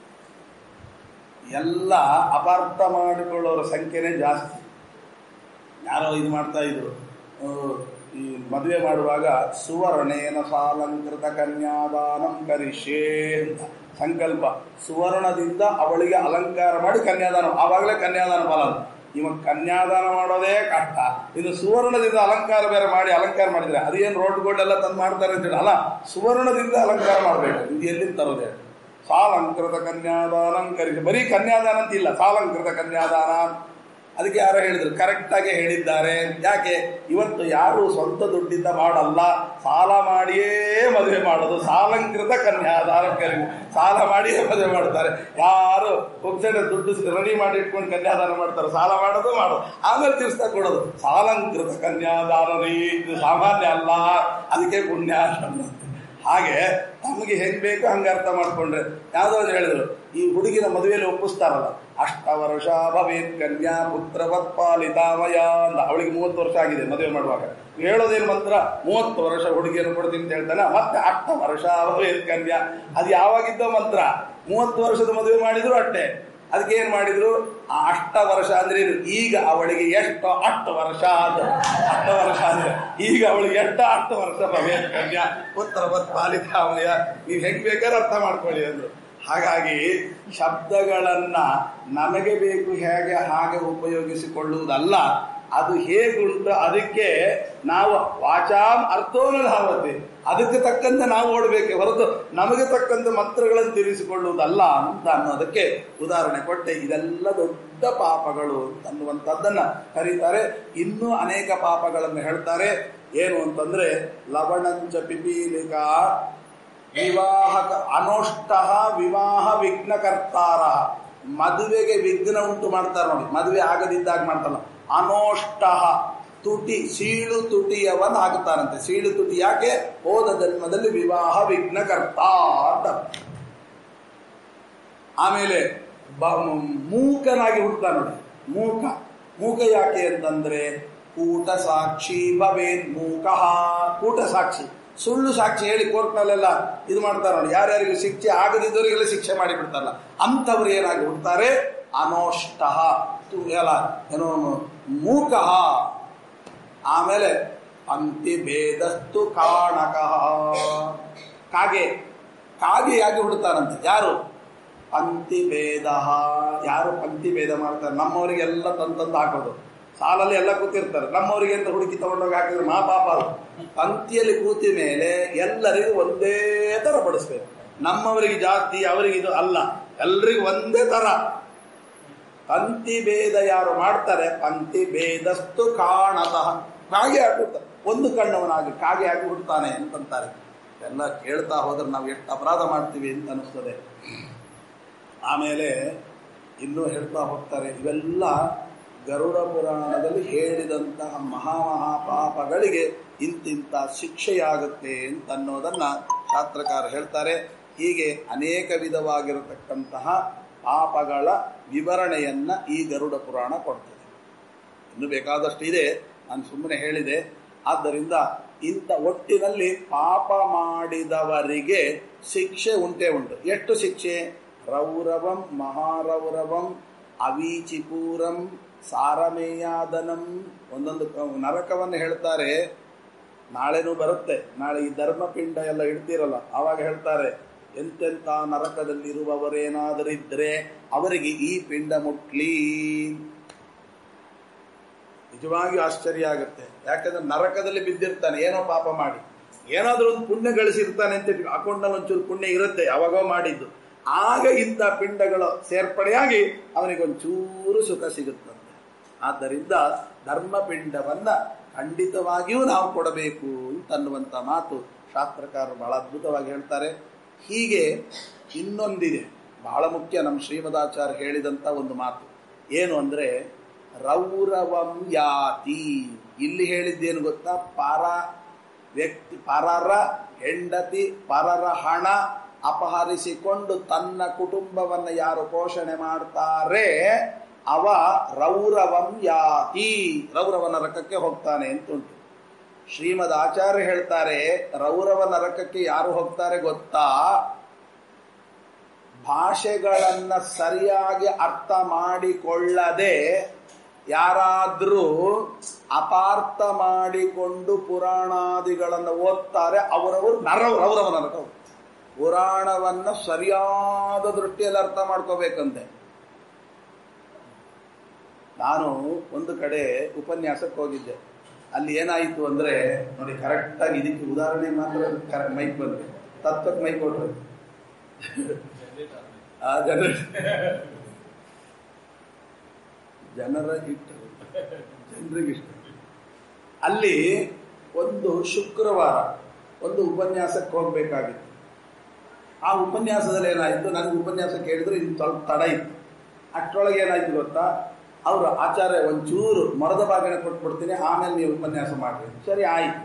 ಎಲ್ಲ ಅಪಾರ್ಥ ಮಾಡಿಕೊಳ್ಳೋರ ಸಂಖ್ಯೆನೇ ಜಾಸ್ತಿ ಯಾರೋ ಇದು ಮಾಡ್ತಾ ಇದ್ರು ಆ, ಈ ಮದುವೆ ಮಾಡುವಾಗ ಸುವರ್ಣೇನ ಸಾಲಂಕೃತ ಕನ್ಯಾದಾನಂ ಕರಿಷೇ ಅಂತ ಸಂಕಲ್ಪ ಸುವರ್ಣದಿಂದ ಅವಳಿಗೆ ಅಲಂಕಾರ ಮಾಡಿ ಕನ್ಯಾದಾನ ಆವಾಗಲೇ ಕನ್ಯಾದಾನ ಫಲ ಅದು. ಇವಾಗ ಕನ್ಯಾದಾನ ಮಾಡೋದೇ ಕಷ್ಟ ಇದು ಸುವರ್ಣದಿಂದ ಅಲಂಕಾರ ಬೇರೆ ಮಾಡಿ ಅಲಂಕಾರ ಮಾಡಿದ್ರೆ ಅದೇನು ರೋಡ್ ಗೋಲ್ಡ್ ಎಲ್ಲ ತಂದು ಮಾಡ್ತಾರೆ ಅಂತೇಳಿ ಅಲ್ಲ ಸುವರ್ಣದಿಂದ ಅಲಂಕಾರ ಮಾಡಬೇಕು ಇದು ಎಲ್ಲಿಂದ ತರೋದೇ ಸಾಲಂಕೃತ ಕನ್ಯಾದಾನಂ ಕರಿಷೆ ಬರೀ ಕನ್ಯಾದಾನ ಅಂತ ಇಲ್ಲ ಸಾಲಂಕೃತ ಕನ್ಯಾದಾನ ಅದಕ್ಕೆ ಯಾರೋ ಹೇಳಿದ್ರು ಕರೆಕ್ಟ್ ಆಗಿ ಹೇಳಿದ್ದಾರೆ ಯಾಕೆ ಇವತ್ತು ಯಾರು ಸ್ವಂತ ದುಡ್ಡಿಂದ ಮಾಡಲ್ಲ ಸಾಲ ಮಾಡಿಯೇ ಮದುವೆ ಮಾಡೋದು ಸಾಲಂಕೃತ ಕನ್ಯಾದಾನ ಕರಿ ಸಾಲ ಮಾಡಿಯೇ ಮದುವೆ ಮಾಡ್ತಾರೆ ಯಾರು ಪುಕ್ಸೆನ ದುಡ್ಡು ರೆಡಿ ಮಾಡಿ ಇಟ್ಕೊಂಡು ಕನ್ಯಾದಾನ ಮಾಡ್ತಾರೆ ಸಾಲ ಮಾಡೋದು ಮಾಡೋದು ಆಮೇಲೆ ತೀರ್ಸ್ತಾ ಕೊಡೋದು ಸಾಲಂಕೃತ ಕನ್ಯಾದಾನ ರೀ ಇದು ಸಾಮಾನ್ಯ ಅಲ್ಲ ಅದಕ್ಕೆ ಪುಣ್ಯ ಅನ್ನೋದು. ಹಾಗೆ ತಮಗೆ ಹೆಂಗ್ ಬೇಕೋ ಹಂಗೆ ಅರ್ಥ ಮಾಡ್ಕೊಂಡ್ರೆ ಯಾವುದೋ ಒಂದು ಹೇಳಿದ್ರು ಈ ಹುಡುಗಿನ ಮದುವೆಯಲ್ಲಿ ಒಪ್ಪಿಸ್ತಾರಲ್ಲ ಅಷ್ಟ ವರ್ಷ ಭವೇತ್ ಕನ್ಯಾ ಪುತ್ರವತ್ ಪಾಲಿತಾಮಯ ಅಂತ ಅವಳಿಗೆ ಮೂವತ್ತು ವರ್ಷ ಆಗಿದೆ ಮದುವೆ ಮಾಡುವಾಗ ಹೇಳೋದೇನು ಮಂತ್ರ ಮೂವತ್ತು ವರ್ಷ ಹುಡುಗಿಯನ್ನು ಕೊಡ್ತೀನಿ ಅಂತ ಹೇಳ್ತಾನೆ ಮತ್ತೆ ಅಷ್ಟ ವರ್ಷ ಭವೇತ್ ಕನ್ಯಾ ಅದು ಯಾವಾಗಿದ್ದ ಮಂತ್ರ ಮೂವತ್ತು ವರ್ಷದ ಮದುವೆ ಮಾಡಿದ್ರು ಅಷ್ಟೇ ಅದಕ್ಕೆ ಏನ್ ಮಾಡಿದ್ರು ಆ ಅಷ್ಟ ವರ್ಷ ಅಂದ್ರೆ ಏನು? ಈಗ ಅವಳಿಗೆ ಎಷ್ಟು ಅಷ್ಟು ವರ್ಷ ಆದ ಅಷ್ಟ ವರ್ಷ ಅಂದ್ರೆ ಈಗ ಅವಳಿಗೆ ಎಷ್ಟ ಅಷ್ಟು ವರ್ಷ ಭವೇತ್ ಕನ್ಯಾ ಉತ್ತರವತ್ ಪಾಲಿತಾಮಯ ನೀವು ಹೆಂಗ್ ಬೇಕಾದ್ರೆ ಅರ್ಥ ಮಾಡ್ಕೊಳ್ಳಿ ಅಂದ್ರು ಹಾಗಾಗಿ ಶಬ್ದಗಳನ್ನ ನಮಗೆ ಬೇಕು ಹೇಗೆ ಹಾಗೆ ಉಪಯೋಗಿಸಿಕೊಳ್ಳುವುದಲ್ಲ ಅದು ಹೇಗುಂಟು ಅದಕ್ಕೆ ನಾವು ವಾಚಾಂ ಅರ್ಥವನ್ನು ಧಾವತಿ ಅದಕ್ಕೆ ತಕ್ಕಂತೆ ನಾವು ಓಡಬೇಕೆ ಹೊರತು ನಮಗೆ ತಕ್ಕಂತೆ ಮಂತ್ರಗಳನ್ನು ತಿಳಿಸಿಕೊಳ್ಳುವುದಲ್ಲ ಅಂತ ಅನ್ನೋದಕ್ಕೆ ಉದಾಹರಣೆ ಕೊಟ್ಟೆ ಇದೆಲ್ಲ ದೊಡ್ಡ ಪಾಪಗಳು ಅನ್ನುವಂಥದ್ದನ್ನ ಕರೀತಾರೆ ಇನ್ನೂ ಅನೇಕ ಪಾಪಗಳನ್ನು ಹೇಳ್ತಾರೆ ಏನು ಅಂತಂದ್ರೆ ಲವಣಂಚ ಪಿಪೀಲಿಕ ವಿವಾಹಕ ಅನೋಷ್ಟ ವಿವಾಹ ವಿಘ್ನಕರ್ತಾರ ಮದುವೆಗೆ ವಿಘ್ನ ಉಂಟು ಮಾಡ್ತಾರೆ ನೋಡಿ ಮದುವೆ ಆಗದಿದ್ದಾಗ ಮಾಡ್ತಾರಲ್ಲ ಅನೋಷ್ಟ ತುಟಿ ಸೀಳು ತುಟಿಯವನ್ ಹಾಕುತ್ತಾರಂತೆ ಸೀಳು ತುಟಿ ಯಾಕೆ ಹೋದ ಜನ್ಮದಲ್ಲಿ ವಿವಾಹ ವಿಘ್ನಕರ್ತ ಅಂತ ಆಮೇಲೆ ಬ- ಮೂಕನಾಗಿ ಹುಟ್ಟುತ್ತಾನೆ ನೋಡಿ ಮೂಕ ಮೂಕ ಯಾಕೆ ಅಂತಂದ್ರೆ ಕೂಟ ಸಾಕ್ಷಿ ಭವೇನ್ ಮೂಕ ಕೂಟ ಸಾಕ್ಷಿ ಸುಳ್ಳು ಸಾಕ್ಷಿ ಹೇಳಿ ಕೋರ್ಟ್ನಲ್ಲೆಲ್ಲ ಇದು ಮಾಡ್ತಾರೆ ನೋಡಿ ಯಾರ್ಯಾರಿಗೂ ಶಿಕ್ಷೆ ಆಗದಿದ್ದವರಿಗೆಲ್ಲ ಶಿಕ್ಷೆ ಮಾಡಿ ಬಿಡ್ತಾರಲ್ಲ ಅಂಥವ್ರು ಏನಾಗಿ ಹುಡ್ತಾರೆ ಅನೋಷ್ಟ ಎಲ್ಲ ಏನೋ ಮೂಕ ಆಮೇಲೆ ಅಂತಿ ಭೇದಸ್ತು ಕಾಣಕ ಕಾಗೆ ಕಾಗೆಯಾಗಿ ಹುಡ್ತಾರಂತೆ ಯಾರು ಪಂಕ್ತಿ ಭೇದ ಯಾರು ಪಂಕ್ತಿ ಭೇದ ಮಾಡ್ತಾರೆ ನಮ್ಮವರಿಗೆಲ್ಲ ತಂದು ತಂದು ಹಾಕೋದು ಸಾಲಲ್ಲಿ ಎಲ್ಲ ಕೂತಿರ್ತಾರೆ ನಮ್ಮವರಿಗೆ ಅಂತ ಹುಡುಕಿ ತಗೊಂಡೋಗಿ ಹಾಕಿದ್ರೆ ಮಾ ಪಾಪ ಅದು ಪಂಕ್ತಿಯಲ್ಲಿ ಕೂತಿ ಮೇಲೆ ಎಲ್ಲರಿಗೂ ಒಂದೇ ತರ ಬಡಿಸ್ಬೇಕು ನಮ್ಮವರಿಗೆ ಜಾತಿ ಅವರಿಗೆ ಇದು ಅಲ್ಲ ಎಲ್ರಿಗೂ ಒಂದೇ ತರ ಪಂಕ್ತಿ ಭೇದ ಯಾರು ಮಾಡ್ತಾರೆ ಪಂಕ್ತಿ ಭೇದಸ್ತು ಕಾಣತಃ ಕಾಗೆ ಹಾಕುತ್ತಾರೆ ಒಂದು ಕಣ್ಣವನಾಗಿ ಕಾಗೆ ಹಾಕಿ ಹುಡ್ತಾನೆ ಅಂತಂತಾರೆ ಎಲ್ಲ ಕೇಳ್ತಾ ಹೋದ್ರೆ ನಾವು ಎಷ್ಟು ಅಪರಾಧ ಮಾಡ್ತೀವಿ ಅಂತ ಅನಿಸ್ತದೆ ಆಮೇಲೆ ಇನ್ನೂ ಹೇಳ್ತಾ ಹೋಗ್ತಾರೆ ಇವೆಲ್ಲ ಗರುಡ ಪುರಾಣದಲ್ಲಿ ಹೇಳಿದಂತಹ ಮಹಾಮಹಾ ಪಾಪಗಳಿಗೆ ಇಂತಿಂತ ಶಿಕ್ಷೆಯಾಗುತ್ತೆ ಅಂತ ಅನ್ನೋದನ್ನ ಶಾಸ್ತ್ರಕಾರ ಹೇಳ್ತಾರೆ ಹೀಗೆ ಅನೇಕ ವಿಧವಾಗಿರತಕ್ಕಂತಹ ಪಾಪಗಳ ವಿವರಣೆಯನ್ನ ಈ ಗರುಡ ಪುರಾಣ ಕೊಡ್ತದೆ ಇನ್ನು ಬೇಕಾದಷ್ಟು ಇದೆ ನಾನು ಸುಮ್ಮನೆ ಹೇಳಿದೆ ಆದ್ದರಿಂದ ಇಂಥ ಒಟ್ಟಿನಲ್ಲಿ ಪಾಪ ಮಾಡಿದವರಿಗೆ ಶಿಕ್ಷೆ ಉಂಟೇ ಉಂಟು ಎಷ್ಟು ಶಿಕ್ಷೆ ರೌರವಂ ಮಹಾರೌರವಂ ಅವೀಚಿಪೂರಂ ಸಾರಮೇಯಾದನಂ ಒಂದೊಂದು ಕ- ನರಕವನ್ನು ಹೇಳ್ತಾರೆ ನಾಳೆನೂ ಬರುತ್ತೆ ನಾಳೆ ಈ ಧರ್ಮಪಿಂಡ ಎಲ್ಲ ಇಡ್ತೀರಲ್ಲ ಆವಾಗ ಹೇಳ್ತಾರೆ ಎಂತೆಂಥ ನರಕದಲ್ಲಿರುವವರೇನಾದರಿದ್ರೆ ಅವರಿಗೆ ಈ ಪಿಂಡ ಮುಟ್ಲಿ ನಿಜವಾಗಿಯೂ ಆಶ್ಚರ್ಯ ಆಗುತ್ತೆ ಯಾಕಂದ್ರೆ ನರಕದಲ್ಲಿ ಬಿದ್ದಿರ್ತಾನೆ ಏನೋ ಪಾಪ ಮಾಡಿ ಏನಾದ್ರೂ ಒಂದು ಪುಣ್ಯ ಗಳಿಸಿರ್ತಾನೆ ಅಂತ ಅಕೌಂಟ್ನಲ್ಲಿ ಒಂಚೂರು ಪುಣ್ಯ ಇರುತ್ತೆ ಯಾವಾಗೋ ಮಾಡಿದ್ದು ಆಗ ಇಂಥ ಪಿಂಡಗಳು ಸೇರ್ಪಡೆಯಾಗಿ ಅವನಿಗೆ ಒಂಚೂರು ಸುಖ ಸಿಗುತ್ತಂತೆ ಆದ್ದರಿಂದ ಧರ್ಮಪಿಂಡವನ್ನ ಖಂಡಿತವಾಗಿಯೂ ನಾವು ಕೊಡಬೇಕು ಅಂತ ಅನ್ನುವಂಥ ಮಾತು ಶಾಸ್ತ್ರಕಾರರು ಬಹಳ ಅದ್ಭುತವಾಗಿ ಹೇಳ್ತಾರೆ ಹೀಗೆ ಇನ್ನೊಂದಿದೆ ಬಹಳ ಮುಖ್ಯ ನಮ್ಮ ಶ್ರೀಮದಾಚಾರ್ಯ ಹೇಳಿದಂಥ ಒಂದು ಮಾತು ಏನು ಅಂದ್ರೆ ರೌರವಂ ಯಾತಿ ಇಲ್ಲಿ ಹೇಳಿದ್ದೇನು ಗೊತ್ತಾ ಪರ ವ್ಯಕ್ತಿ ಪರರ ಹೆಂಡತಿ ಪರರ ಹಣ ಅಪಹರಿಸಿಕೊಂಡು ತನ್ನ ಕುಟುಂಬವನ್ನು ಯಾರು ಪೋಷಣೆ ಮಾಡ್ತಾರೆ ಅವ ರೌರವಂ ಯಾತಿ ರೌರವ ನರಕಕ್ಕೆ ಹೋಗ್ತಾನೆ ಅಂತುಂಟು ಶ್ರೀಮದ್ ಆಚಾರ್ಯ ಹೇಳ್ತಾರೆ ರೌರವ ನರಕಕ್ಕೆ ಯಾರು ಹೋಗ್ತಾರೆ ಗೊತ್ತಾ ಭಾಷೆಗಳನ್ನ ಸರಿಯಾಗಿ ಅರ್ಥ ಮಾಡಿಕೊಳ್ಳದೆ ಯಾರಾದ್ರೂ ಅಪಾರ್ಥ ಮಾಡಿಕೊಂಡು ಪುರಾಣಾದಿಗಳನ್ನು ಓದ್ತಾರೆ ಅವರವರು ನರ ರೌರವ ನರಕ ಹೋಗ್ತಾರೆ. ಪುರಾಣವನ್ನ ಸರಿಯಾದ ದೃಷ್ಟಿಯಲ್ಲಿ ಅರ್ಥ ಮಾಡ್ಕೋಬೇಕಂತೆ ನಾನು ಒಂದು ಕಡೆ ಉಪನ್ಯಾಸಕ್ಕೆ ಹೋಗಿದ್ದೆ ಅಲ್ಲಿ ಏನಾಯಿತು ಅಂದ್ರೆ ನೋಡಿ ಕರೆಕ್ಟಾಗಿ ಇದಕ್ಕೆ ಉದಾಹರಣೆ ಮಾತ್ರ ಮೈಕ್ ಬಂದ್ರೆ ತತ್ವಕ್ಕೆ ಮೈಕ್ ಕೊಟ್ರು ಆ ಜನರ ಜನರ ಇಟ್ಟು ಜನರಿಗೆ ಇಷ್ಟ ಅಲ್ಲಿ ಒಂದು ಶುಕ್ರವಾರ ಒಂದು ಉಪನ್ಯಾಸಕ್ಕೆ ಹೋಗ್ಬೇಕಾಗಿತ್ತು ಆ ಉಪನ್ಯಾಸದಲ್ಲಿ ಏನಾಯಿತು ನನಗೆ ಉಪನ್ಯಾಸ ಕೇಳಿದ್ರೆ ಇದು ಸ್ವಲ್ಪ ತಡ ಇತ್ತು ಅಷ್ಟರೊಳಗೆ ಏನಾಯ್ತು ಗೊತ್ತಾ ಅವರು ಆಚಾರ್ಯ ಒಂಚೂರು ಮರದ ಭಾಗನೆ ಕೊಟ್ಬಿಡ್ತೀನಿ ಆಮೇಲೆ ನೀವು ಉಪನ್ಯಾಸ ಮಾಡ್ರಿ ಸರಿ ಆಯ್ತು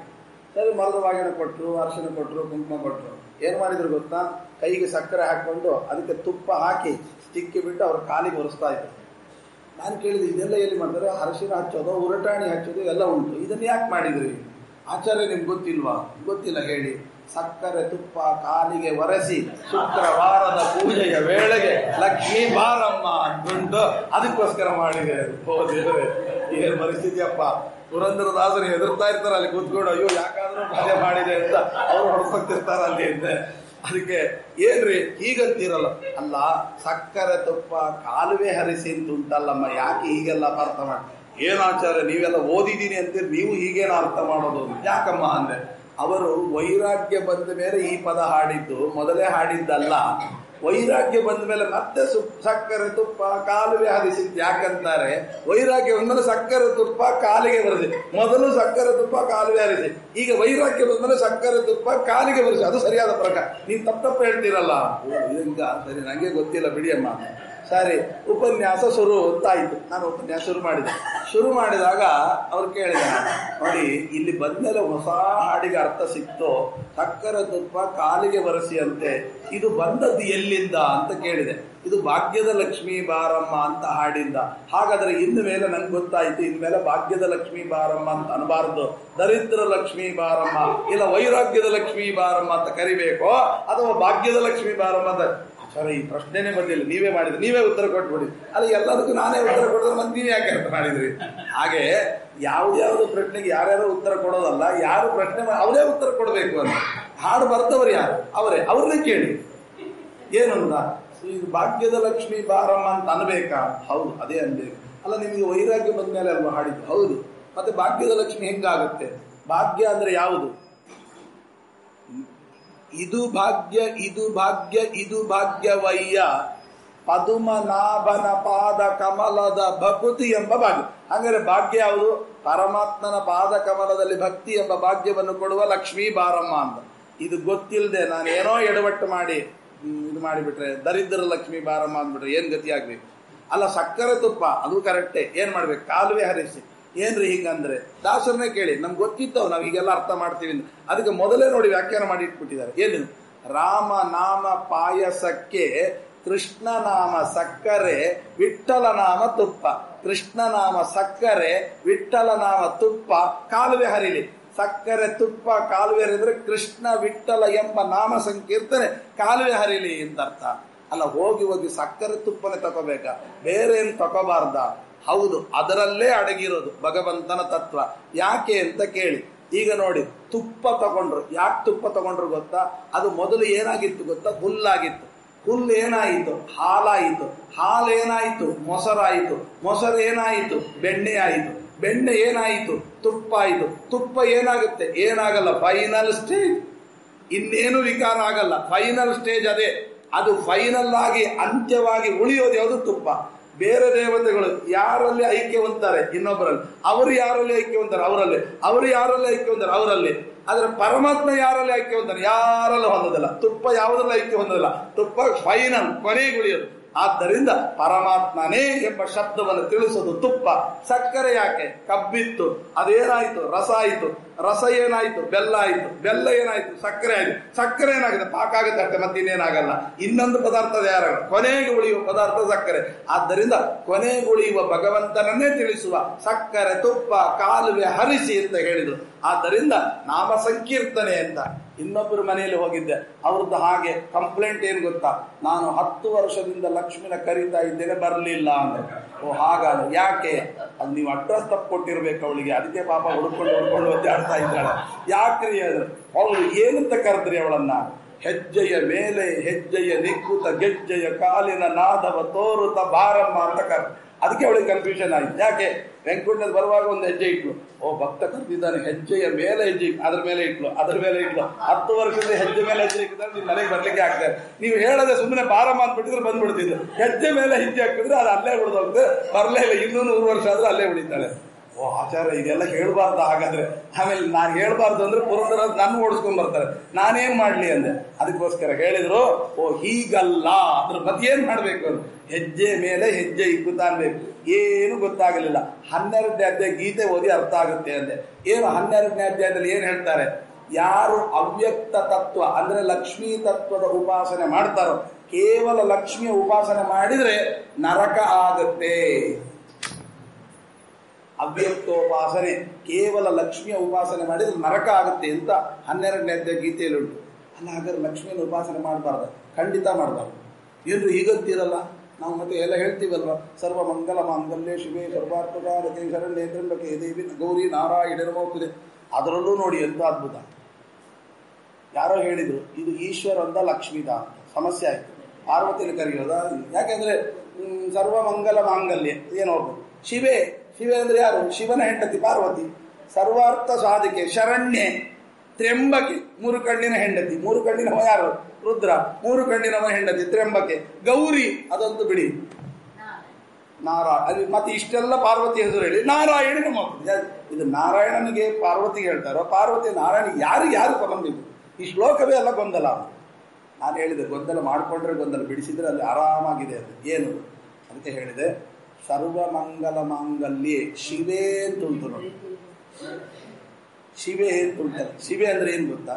ಸರಿ ಮರದ ಬಾಗಿನ ಕೊಟ್ಟರು ಅರಿಶಿನ ಕೊಟ್ಟರು ಕುಂಕುಮ ಕೊಟ್ಟರು ಏನು ಮಾಡಿದ್ರು ಗೊತ್ತಾ ಕೈಗೆ ಸಕ್ಕರೆ ಹಾಕೊಂಡು ಅದಕ್ಕೆ ತುಪ್ಪ ಹಾಕಿ ತಿಕ್ಕಿ ಬಿಟ್ಟು ಅವ್ರ ಕಾಲಿಗೆ ಒರೆಸ್ತಾ ಇದ್ರು ನಾನು ಕೇಳಿದೆ ಇದೆಲ್ಲ ಎಲ್ಲಿ ಮಾಡ್ತಾರೆ ಅರಿಶಿನ ಹಚ್ಚೋದು ಉರಟಾಣಿ ಹಚ್ಚೋದು ಎಲ್ಲ ಉಂಟು ಇದನ್ನ ಯಾಕೆ ಮಾಡಿದ್ರಿ ಆಚಾರ್ಯ ನಿಮ್ಗೆ ಗೊತ್ತಿಲ್ವಾ ಗೊತ್ತಿಲ್ಲ ಹೇಳಿ ಸಕ್ಕರೆ ತುಪ್ಪ ಕಾಲಿಗೆ ಒರೆಸಿ ಶುಕ್ರವಾರದ ಪೂಜೆಯ ವೇಳೆಗೆ ಲಕ್ಷ್ಮೀ ಬಾರಮ್ಮ ಅಂತುಂಟು ಅದಕ್ಕೋಸ್ಕರ ಮಾಡಿದೆ ಓ ದೇವರೇ ಏನ್ ಪರಿಸ್ಥಿತಿಯಪ್ಪ ಪುರಂದರದಾಸರು ಹೆದರ್ತಾ ಇರ್ತಾರೆ ಅಲ್ಲಿ ಕೂತ್ಕೊಂಡು ಅಯ್ಯೋ ಯಾಕಾದ್ರೂ ಪೂಜೆ ಮಾಡಿದೆ ಅಂತ ಅವ್ರು ಹೊಡ್ಕೊತಿರ್ತಾರ ಅಲ್ಲಿ ಅಂತ ಅದಕ್ಕೆ ಏನ್ರಿ ಹೀಗಂತೀರಲ್ಲ ಅಲ್ಲ ಸಕ್ಕರೆ ತುಪ್ಪ ಕಾಲುವೆ ಹರಿಸಿ ಅಂತ ಉಂಟಲ್ಲಮ್ಮ ಯಾಕೆ ಹೀಗೆಲ್ಲ ಅರ್ಥ ಮಾಡಿ ಏನ್ ಆಚಾರ್ಯ ನೀವೆಲ್ಲ ಓದಿದೀನಿ ಅಂತೀರಿ ನೀವು ಹೀಗೇನ ಅರ್ಥ ಮಾಡೋದು ಯಾಕಮ್ಮ ಅಂದೆ ಅವರು ವೈರಾಗ್ಯ ಬಂದ ಮೇಲೆ ಈ ಪದ ಹಾಡಿದ್ದು ಮೊದಲೇ ಹಾಡಿದ್ದಲ್ಲ ವೈರಾಗ್ಯ ಬಂದ ಮೇಲೆ ಮತ್ತೆ ಸು ಸಕ್ಕರೆ ತುಪ್ಪ ಕಾಲುವೆ ಹರಿಸಿದ್ದು ಯಾಕಂತಾರೆ ವೈರಾಗ್ಯ ಬಂದ್ಮೇಲೆ ಸಕ್ಕರೆ ತುಪ್ಪ ಕಾಲಿಗೆ ಬರೆಸಿ ಮೊದಲು ಸಕ್ಕರೆ ತುಪ್ಪ ಕಾಲುವೆ ಹರಿಸಿ ಈಗ ವೈರಾಗ್ಯ ಬಂದ್ಮೇಲೆ ಸಕ್ಕರೆ ತುಪ್ಪ ಕಾಲಿಗೆ ಬರೆಸಿ ಅದು ಸರಿಯಾದ ಪ್ರಕಾರ ನೀವು ತಪ್ಪ ತಪ್ಪು ಹೇಳ್ತೀರಲ್ಲ ಓ, ಇದಂಗ ಸರಿ ನಂಗೆ ಗೊತ್ತಿಲ್ಲ ಬಿಡಿಯಮ್ಮ ಸರಿ ಉಪನ್ಯಾಸ ಶುರು ಅಂತಾಯ್ತು ನಾನು ಉಪನ್ಯಾಸ ಶುರು ಮಾಡಿದೆ ಶುರು ಮಾಡಿದಾಗ ಅವ್ರು ಕೇಳಿದೆ ನೋಡಿ ಇಲ್ಲಿ ಬಂದ್ಮೇಲೆ ಹೊಸ ಹಾಡಿಗೆ ಅರ್ಥ ಸಿಕ್ತು ಸಕ್ಕರೆ ತುಪ್ಪ ಕಾಲಿಗೆ ಬರೆಸಿ ಅಂತೆ ಇದು ಬಂದದ್ದು ಎಲ್ಲಿಂದ ಅಂತ ಕೇಳಿದೆ ಇದು ಭಾಗ್ಯದ ಲಕ್ಷ್ಮೀ ಬಾರಮ್ಮ ಅಂತ ಹಾಡಿಂದ ಹಾಗಾದ್ರೆ ಇನ್ನು ಮೇಲೆ ನಂಗೆ ಗೊತ್ತಾಯ್ತು ಇನ್ಮೇಲೆ ಭಾಗ್ಯದ ಲಕ್ಷ್ಮೀ ಬಾರಮ್ಮ ಅಂತ ಅನ್ಬಾರ್ದು ದರಿದ್ರ ಲಕ್ಷ್ಮೀ ಬಾರಮ್ಮ ಇಲ್ಲ ವೈರಾಗ್ಯದ ಲಕ್ಷ್ಮೀ ಬಾರಮ್ಮ ಅಂತ ಕರಿಬೇಕೋ ಅಥವಾ ಭಾಗ್ಯದ ಲಕ್ಷ್ಮೀ ಬಾರಮ್ಮ ಅಂತ ಸರ್ ಈ ಪ್ರಶ್ನೆನೇ ಬಂದಿಲ್ಲ ನೀವೇ ಮಾಡಿದ್ರಿ ನೀವೇ ಉತ್ತರ ಕೊಟ್ಬಿಡಿ ಅಲ್ಲ ಎಲ್ಲದಕ್ಕೂ ನಾನೇ ಉತ್ತರ ಕೊಡಿದ್ರೆ ಮತ್ತೆ ನೀವೇ ಯಾಕೆ ಅರ್ಥ ಮಾಡಿದ್ರಿ ಹಾಗೆ ಯಾವ್ದ್ಯಾವ್ದು ಪ್ರಶ್ನೆಗೆ ಯಾರ್ಯಾರು ಉತ್ತರ ಕೊಡೋದಲ್ಲ ಯಾರು ಪ್ರಶ್ನೆ ಮಾ- ಅವರೇ ಉತ್ತರ ಕೊಡಬೇಕು ಅಂತ ಹಾಡು ಬರ್ತವ್ರು ಯಾರು ಅವರೇ ಅವ್ರನ್ನೇ ಕೇಳಿ ಏನು ಅಂತ ಇದು ಭಾಗ್ಯದ ಲಕ್ಷ್ಮಿ ಬಾರಮ್ಮ ಅಂತ ಅನ್ಬೇಕಾ ಹೌದು ಅದೇ ಅನ್ಬೇಕು ಅಲ್ಲ ನಿಮಗೆ ವೈರಾಗ್ಯ ಬಂದ ಮೇಲೆ ಅಲ್ವಾ ಹಾಡಿದ್ದು ಹೌದು ಮತ್ತೆ ಭಾಗ್ಯದ ಲಕ್ಷ್ಮಿ ಹೆಂಗಾಗುತ್ತೆ ಭಾಗ್ಯ ಅಂದ್ರೆ ಯಾವುದು ಇದು ಭಾಗ್ಯ ಇದು ಭಾಗ್ಯ ಇದು ಭಾಗ್ಯವಯ್ಯ ಪದುಮನಾಭನ ಪಾದ ಕಮಲದ ಭಕುತಿ ಎಂಬ ಭಾಗ್ಯ ಹಾಗಾದ್ರೆ ಭಾಗ್ಯ ಯಾವುದು ಪರಮಾತ್ಮನ ಪಾದ ಕಮಲದಲ್ಲಿ ಭಕ್ತಿ ಎಂಬ ಭಾಗ್ಯವನ್ನು ಕೊಡುವ ಲಕ್ಷ್ಮೀ ಬಾರಮ್ಮ ಅಂತ ಇದು ಗೊತ್ತಿಲ್ಲದೆ ನಾನು ಏನೋ ಎಡವಟ್ಟು ಮಾಡಿ ಹ್ಮ್, ಇದು ಮಾಡಿಬಿಟ್ರೆ ದರಿದ್ರ ಲಕ್ಷ್ಮೀ ಬಾರಮ್ಮ ಅಂದ್ಬಿಟ್ರೆ ಏನ್ ಗತಿ ಆಗ್ಬೇಕು ಅಲ್ಲ ಸಕ್ಕರೆ ತುಪ್ಪ ಅದು ಕರೆಕ್ಟೇ ಏನ್ ಮಾಡ್ಬೇಕು ಕಾಲುವೆ ಹರಿಸಿ ಏನ್ರಿ ಹಿಂಗಂದ್ರೆ ದಾಸರನ್ನೇ ಕೇಳಿ ನಮ್ಗೆ ಗೊತ್ತಿತ್ತವು ನಾವು ಹೀಗೆಲ್ಲ ಅರ್ಥ ಮಾಡ್ತೀವಿ ಅಂತ ಅದಕ್ಕೆ ಮೊದಲೇ ನೋಡಿ ವ್ಯಾಖ್ಯಾನ ಮಾಡಿ ಇಟ್ಬಿಟ್ಟಿದ್ದಾರೆ ಏನು ರಾಮ ನಾಮ ಪಾಯಸಕ್ಕೆ ಕೃಷ್ಣ ನಾಮ ಸಕ್ಕರೆ ವಿಠಲ ನಾಮ ತುಪ್ಪ ಕೃಷ್ಣ ನಾಮ ಸಕ್ಕರೆ ವಿಠಲ ನಾಮ ತುಪ್ಪ ಕಾಲುವೆ ಹರಿಲಿ ಸಕ್ಕರೆ ತುಪ್ಪ ಕಾಲುವೆ ಹರಿದ್ರೆ ಕೃಷ್ಣ ವಿಠಲ ಎಂಬ ನಾಮ ಸಂಕೀರ್ತನೆ ಕಾಲುವೆ ಹರಿಲಿ ಅಂತ ಅರ್ಥ ಅಲ್ಲ ಹೋಗಿ ಹೋಗಿ ಸಕ್ಕರೆ ತುಪ್ಪನೇ ತಗೋಬೇಕ ಬೇರೆ ಏನು ತಗೋಬಾರ್ದ ಹೌದು ಅದರಲ್ಲೇ ಅಡಗಿರೋದು ಭಗವಂತನ ತತ್ವ ಯಾಕೆ ಅಂತ ಕೇಳಿ ಈಗ ನೋಡಿ ತುಪ್ಪ ತಗೊಂಡ್ರು ಯಾಕೆ ತುಪ್ಪ ತಗೊಂಡ್ರು ಗೊತ್ತಾ ಅದು ಮೊದಲು ಏನಾಗಿತ್ತು ಗೊತ್ತಾ ಹುಲ್ಲಾಗಿತ್ತು ಹುಲ್ಲು ಏನಾಯಿತು ಹಾಲಾಯಿತು ಹಾಲು ಏನಾಯಿತು ಮೊಸರಾಯಿತು ಮೊಸರು ಏನಾಯಿತು ಬೆಣ್ಣೆ ಆಯಿತು ಬೆಣ್ಣೆ ಏನಾಯಿತು ತುಪ್ಪ ಆಯಿತು ತುಪ್ಪ ಏನಾಗುತ್ತೆ ಏನಾಗಲ್ಲ ಫೈನಲ್ ಸ್ಟೇಜ್ ಇನ್ನೇನು ವಿಕಾರ ಆಗಲ್ಲ ಫೈನಲ್ ಸ್ಟೇಜ್ ಅದೇ ಅದು ಫೈನಲ್ ಆಗಿ ಅಂತ್ಯವಾಗಿ ಉಳಿಯೋದು ಯಾವುದು ತುಪ್ಪ ಬೇರೆ ದೇವತೆಗಳು ಯಾರಲ್ಲಿ ಐಕ್ಯ ಹೊಂದ್ತಾರೆ ಇನ್ನೊಬ್ಬರಲ್ಲಿ ಅವರು ಯಾರಲ್ಲಿ ಐಕ್ಯ ಹೊಂದ್ತಾರೆ ಅವರಲ್ಲಿ ಅವರು ಯಾರಲ್ಲಿ ಐಕ್ಯ ಹೊಂದ್ತಾರೆ ಅವರಲ್ಲಿ ಆದ್ರೆ ಪರಮಾತ್ಮ ಯಾರಲ್ಲಿ ಐಕ್ಯ ಹೊಂದ್ತಾರೆ ಯಾರಲ್ಲೂ ಹೊಂದೋದಿಲ್ಲ ತುಪ್ಪ ಯಾವುದ್ರಲ್ಲಿ ಐಕ್ಯ ಹೊಂದೋದಿಲ್ಲ ತುಪ್ಪ ಫೈನಲ್ ಕೊನೆಗೆ ಉಳಿಯೋದು ಆದ್ದರಿಂದ ಪರಮಾತ್ಮನೇ ಎಂಬ ಶಬ್ದವನ್ನು ತಿಳಿಸೋದು ತುಪ್ಪ ಸಕ್ಕರೆ ಯಾಕೆ ಕಬ್ಬಿತ್ತು ಅದೇನಾಯ್ತು ರಸ ಆಯ್ತು ರಸ ಏನಾಯ್ತು ಬೆಲ್ಲ ಆಯ್ತು ಬೆಲ್ಲ ಏನಾಯ್ತು ಸಕ್ಕರೆ ಆಯ್ತು ಸಕ್ಕರೆ ಏನಾಗಿದೆ ಪಾಕ ಆಗುತ್ತೆ ಅಷ್ಟೇ ಮತ್ತೆ ಇನ್ನೇನಾಗಲ್ಲ ಇನ್ನೊಂದು ಪದಾರ್ಥದ ಯಾರಾಗಲ್ಲ ಕೊನೆಗೆ ಉಳಿಯುವ ಪದಾರ್ಥ ಸಕ್ಕರೆ ಆದ್ದರಿಂದ ಕೊನೆಗೆ ಉಳಿಯುವ ಭಗವಂತನನ್ನೇ ತಿಳಿಸುವ ಸಕ್ಕರೆ ತುಪ್ಪ ಕಾಲುವೆ ಹರಿಸಿ ಅಂತ ಹೇಳಿದ್ರು ಆದ್ದರಿಂದ ನಾಮ ಸಂಕೀರ್ತನೆ ಅಂತ ಇನ್ನೊಬ್ಬರು ಮನೆಯಲ್ಲಿ ಹೋಗಿದ್ದೆ ಅವ್ರದ್ದು ಹಾಗೆ ಕಂಪ್ಲೇಂಟ್ ಏನು ಗೊತ್ತಾ ನಾನು ಹತ್ತು ವರ್ಷದಿಂದ ಲಕ್ಷ್ಮಿನ ಕರೀತಾ ಇದ್ದೇನೆ ಬರಲಿಲ್ಲ ಅಂದ್ರೆ ಓ ಹಾಗಲ್ಲ ಯಾಕೆ ಅದು ನೀವು ಅಡ್ರೆಸ್ ತಪ್ಪು ಕೊಟ್ಟಿರ್ಬೇಕು ಅವಳಿಗೆ ಅದಕ್ಕೆ ಪಾಪ ಹುಡ್ಕೊಂಡು ಹುಡ್ಕೊಂಡು ಒದ್ದಾಡ್ತಾ ಇದ್ದಾಳೆ ಯಾಕ್ರಿ ಅಂದ್ರೆ ಅವಳು ಏನಂತ ಕರೆದ್ರಿ ಅವಳನ್ನ ಹೆಜ್ಜೆಯ ಮೇಲೆ ಹೆಜ್ಜೆಯ ನಿಕ್ಕುತ ಗೆಜ್ಜೆಯ ಕಾಲಿನ ನಾದವ ತೋರುತ ಬಾರಮ್ಮ ಅಂತ ಕರ್ ಅದಕ್ಕೆ ಅವಳಿಗೆ ಕನ್ಫ್ಯೂಷನ್ ಆಯ್ತು ಯಾಕೆ ವೆಂಕಟೇಶ್ ಬರುವಾಗ ಒಂದು ಹೆಜ್ಜೆ ಇಟ್ಲು ಓ ಭಕ್ತ ಕರೆದಿದ್ದಾನೆ ಹೆಜ್ಜೆಯ ಮೇಲೆ ಹೆಜ್ಜೆ ಇಟ್ಲು ಅದ್ರ ಮೇಲೆ ಇಟ್ಲು ಅದ್ರ ಮೇಲೆ ಇಟ್ಲು ಹತ್ತು ವರ್ಷದ ಹೆಜ್ಜೆ ಮೇಲೆ ಹೆಜ್ಜೆ ಇಟ್ಟಿದ್ರೆ ನೀವು ಮನೆಗೆ ಬರ್ಲಿಕ್ಕೆ ಆಗ್ತದೆ ನೀವು ಹೇಳದೆ ಸುಮ್ಮನೆ ಬಾರಮ್ಮ ಅಂದ್ಬಿಟ್ಟಿದ್ರೆ ಬಂದ್ಬಿಡ್ತಿದ್ರು ಹೆಜ್ಜೆ ಮೇಲೆ ಹೆಜ್ಜೆ ಹಾಕಿದ್ರೆ ಅದು ಅಲ್ಲೇ ಉಳಿದೋಗ್ತದೆ ಬರಲೇ ಇಲ್ಲ ಇನ್ನೂ ನೂರು ವರ್ಷ ಆದ್ರೆ ಅಲ್ಲೇ ಉಳಿತಾಳೆ ಓ ಆಚಾರ ಇದೆಲ್ಲ ಹೇಳ್ಬಾರ್ದು ಹಾಗಾದ್ರೆ ಆಮೇಲೆ ನಾನು ಹೇಳ್ಬಾರ್ದು ಅಂದ್ರೆ ಪುರಂದರ ನನ್ನ ಓಡಿಸ್ಕೊಂಡ್ ಬರ್ತಾರೆ ನಾನೇನ್ ಮಾಡ್ಲಿ ಅಂದೆ ಅದಕ್ಕೋಸ್ಕರ ಹೇಳಿದ್ರು ಓ ಹೀಗಲ್ಲ ಅದ್ರ ಮತ್ತೆ ಏನ್ ಮಾಡ್ಬೇಕು ಅಂತ ಹೆಜ್ಜೆ ಮೇಲೆ ಹೆಜ್ಜೆ ಇಕ್ಕುತ್ತಾ ಅನ್ಬೇಕು ಏನು ಗೊತ್ತಾಗಲಿಲ್ಲ ಹನ್ನೆರಡನೇ ಅಧ್ಯಾಯ ಗೀತೆ ಓದಿ ಅರ್ಥ ಆಗುತ್ತೆ ಅಂದೆ ಏನು ಹನ್ನೆರಡನೇ ಅಧ್ಯಾಯದಲ್ಲಿ ಏನ್ ಹೇಳ್ತಾರೆ ಯಾರು ಅವ್ಯಕ್ತ ತತ್ವ ಅಂದ್ರೆ ಲಕ್ಷ್ಮೀ ತತ್ವದ ಉಪಾಸನೆ ಮಾಡ್ತಾರೋ ಕೇವಲ ಲಕ್ಷ್ಮಿಯ ಉಪಾಸನೆ ಮಾಡಿದ್ರೆ ನರಕ ಆಗುತ್ತೆ ಅವ್ಯಕ್ತೋಪಾಸನೆ ಕೇವಲ ಲಕ್ಷ್ಮಿಯ ಉಪಾಸನೆ ಮಾಡಿದ್ರೆ ನರಕ ಆಗುತ್ತೆ ಅಂತ ಹನ್ನೆರಡನೇ ಅಧ್ಯಾಯ ಗೀತೆಯಲ್ಲಿ ಉಂಟು ಅಲ್ಲ ಹಾಗಾದ್ರೆ ಲಕ್ಷ್ಮಿಯನ್ನು ಉಪಾಸನೆ ಮಾಡಬಾರ್ದು ಖಂಡಿತ ಮಾಡಬಾರ್ದು ಏನ್ರು ಹೀಗಂತೀರಲ್ಲ ನಾವು ಮತ್ತೆ ಎಲ್ಲ ಹೇಳ್ತೀವಲ್ವ ಸರ್ವ ಮಂಗಲ ಮಾಂಗಲ್ಯ ಶಿವೆ ಸರ್ವಾತ್ಮಕಾರತೆ ಶರಣ್ಯ ತ್ರಂಬಕೆ ದೇವಿ ಗೌರಿ ನಾರಾಯಣ ಹೋಗ್ತಿದೆ ಅದರಲ್ಲೂ ನೋಡಿ ಎಂತ ಅದ್ಭುತ ಯಾರೋ ಹೇಳಿದ್ರು ಇದು ಈಶ್ವರ ಅಂತ ಲಕ್ಷ್ಮೀದ ಅಂತ ಸಮಸ್ಯೆ ಆಯ್ತು ಪಾರ್ವತಿಯಲ್ಲಿ ಕರೆಯೋದ ಯಾಕೆಂದ್ರೆ ಹ್ಮ್, ಸರ್ವ ಮಂಗಲ ಮಾಂಗಲ್ಯ ಏನೋ ಶಿವೆ ಶಿವೆ ಅಂದ್ರೆ ಯಾರು ಶಿವನ ಹೆಂಡತಿ ಪಾರ್ವತಿ ಸರ್ವಾರ್ಥ ಸಾಧಿಕೆ ಶರಣ್ಯೆ ತ್ರ್ಯಂಬಕೆ ಮೂರು ಕಣ್ಣಿನ ಹೆಂಡತಿ ಮೂರು ಕಣ್ಣಿನವ ಯಾರು ರುದ್ರ ಮೂರು ಕಣ್ಣಿನವ ಹೆಂಡತಿ ತ್ರ್ಯಂಬಕೆ ಗೌರಿ ಅದಂತೂ ಬಿಡಿ ನಾರಾ ಅಲ್ಲಿ ಮತ್ತೆ ಇಷ್ಟೆಲ್ಲ ಪಾರ್ವತಿ ಹೆಸರು ಹೇಳಿ ನಾರಾಯಣನ ಮಕ್ಕಳು ಯಾ- ಇದು ನಾರಾಯಣನಿಗೆ ಪಾರ್ವತಿಗೆ ಹೇಳ್ತಾರೋ ಪಾರ್ವತಿ ನಾರಾಯಣ ಯಾರಿಗೆ ಯಾರು ಸಂಬಂಧ ಇದು ಈ ಶ್ಲೋಕವೇ ಎಲ್ಲ ಗೊಂದಲ ನಾನು ಹೇಳಿದೆ ಗೊಂದಲ ಮಾಡಿಕೊಂಡ್ರೆ ಗೊಂದಲ ಬಿಡಿಸಿದ್ರೆ ಅಲ್ಲಿ ಆರಾಮಾಗಿದೆ ಅದು ಏನು ಅದಕ್ಕೆ ಹೇಳಿದೆ ಸರ್ವಮಂಗಲ ಮಾಂಗಲ್ಯೆ ಶಿವೇ ಅಂತ ಉಂಟು ನೋಡಿ ಶಿವೆ ಅಂತ ಉಂಟಲ್ಲ ಶಿವೆ ಅಂದ್ರೆ ಏನು ಗೊತ್ತಾ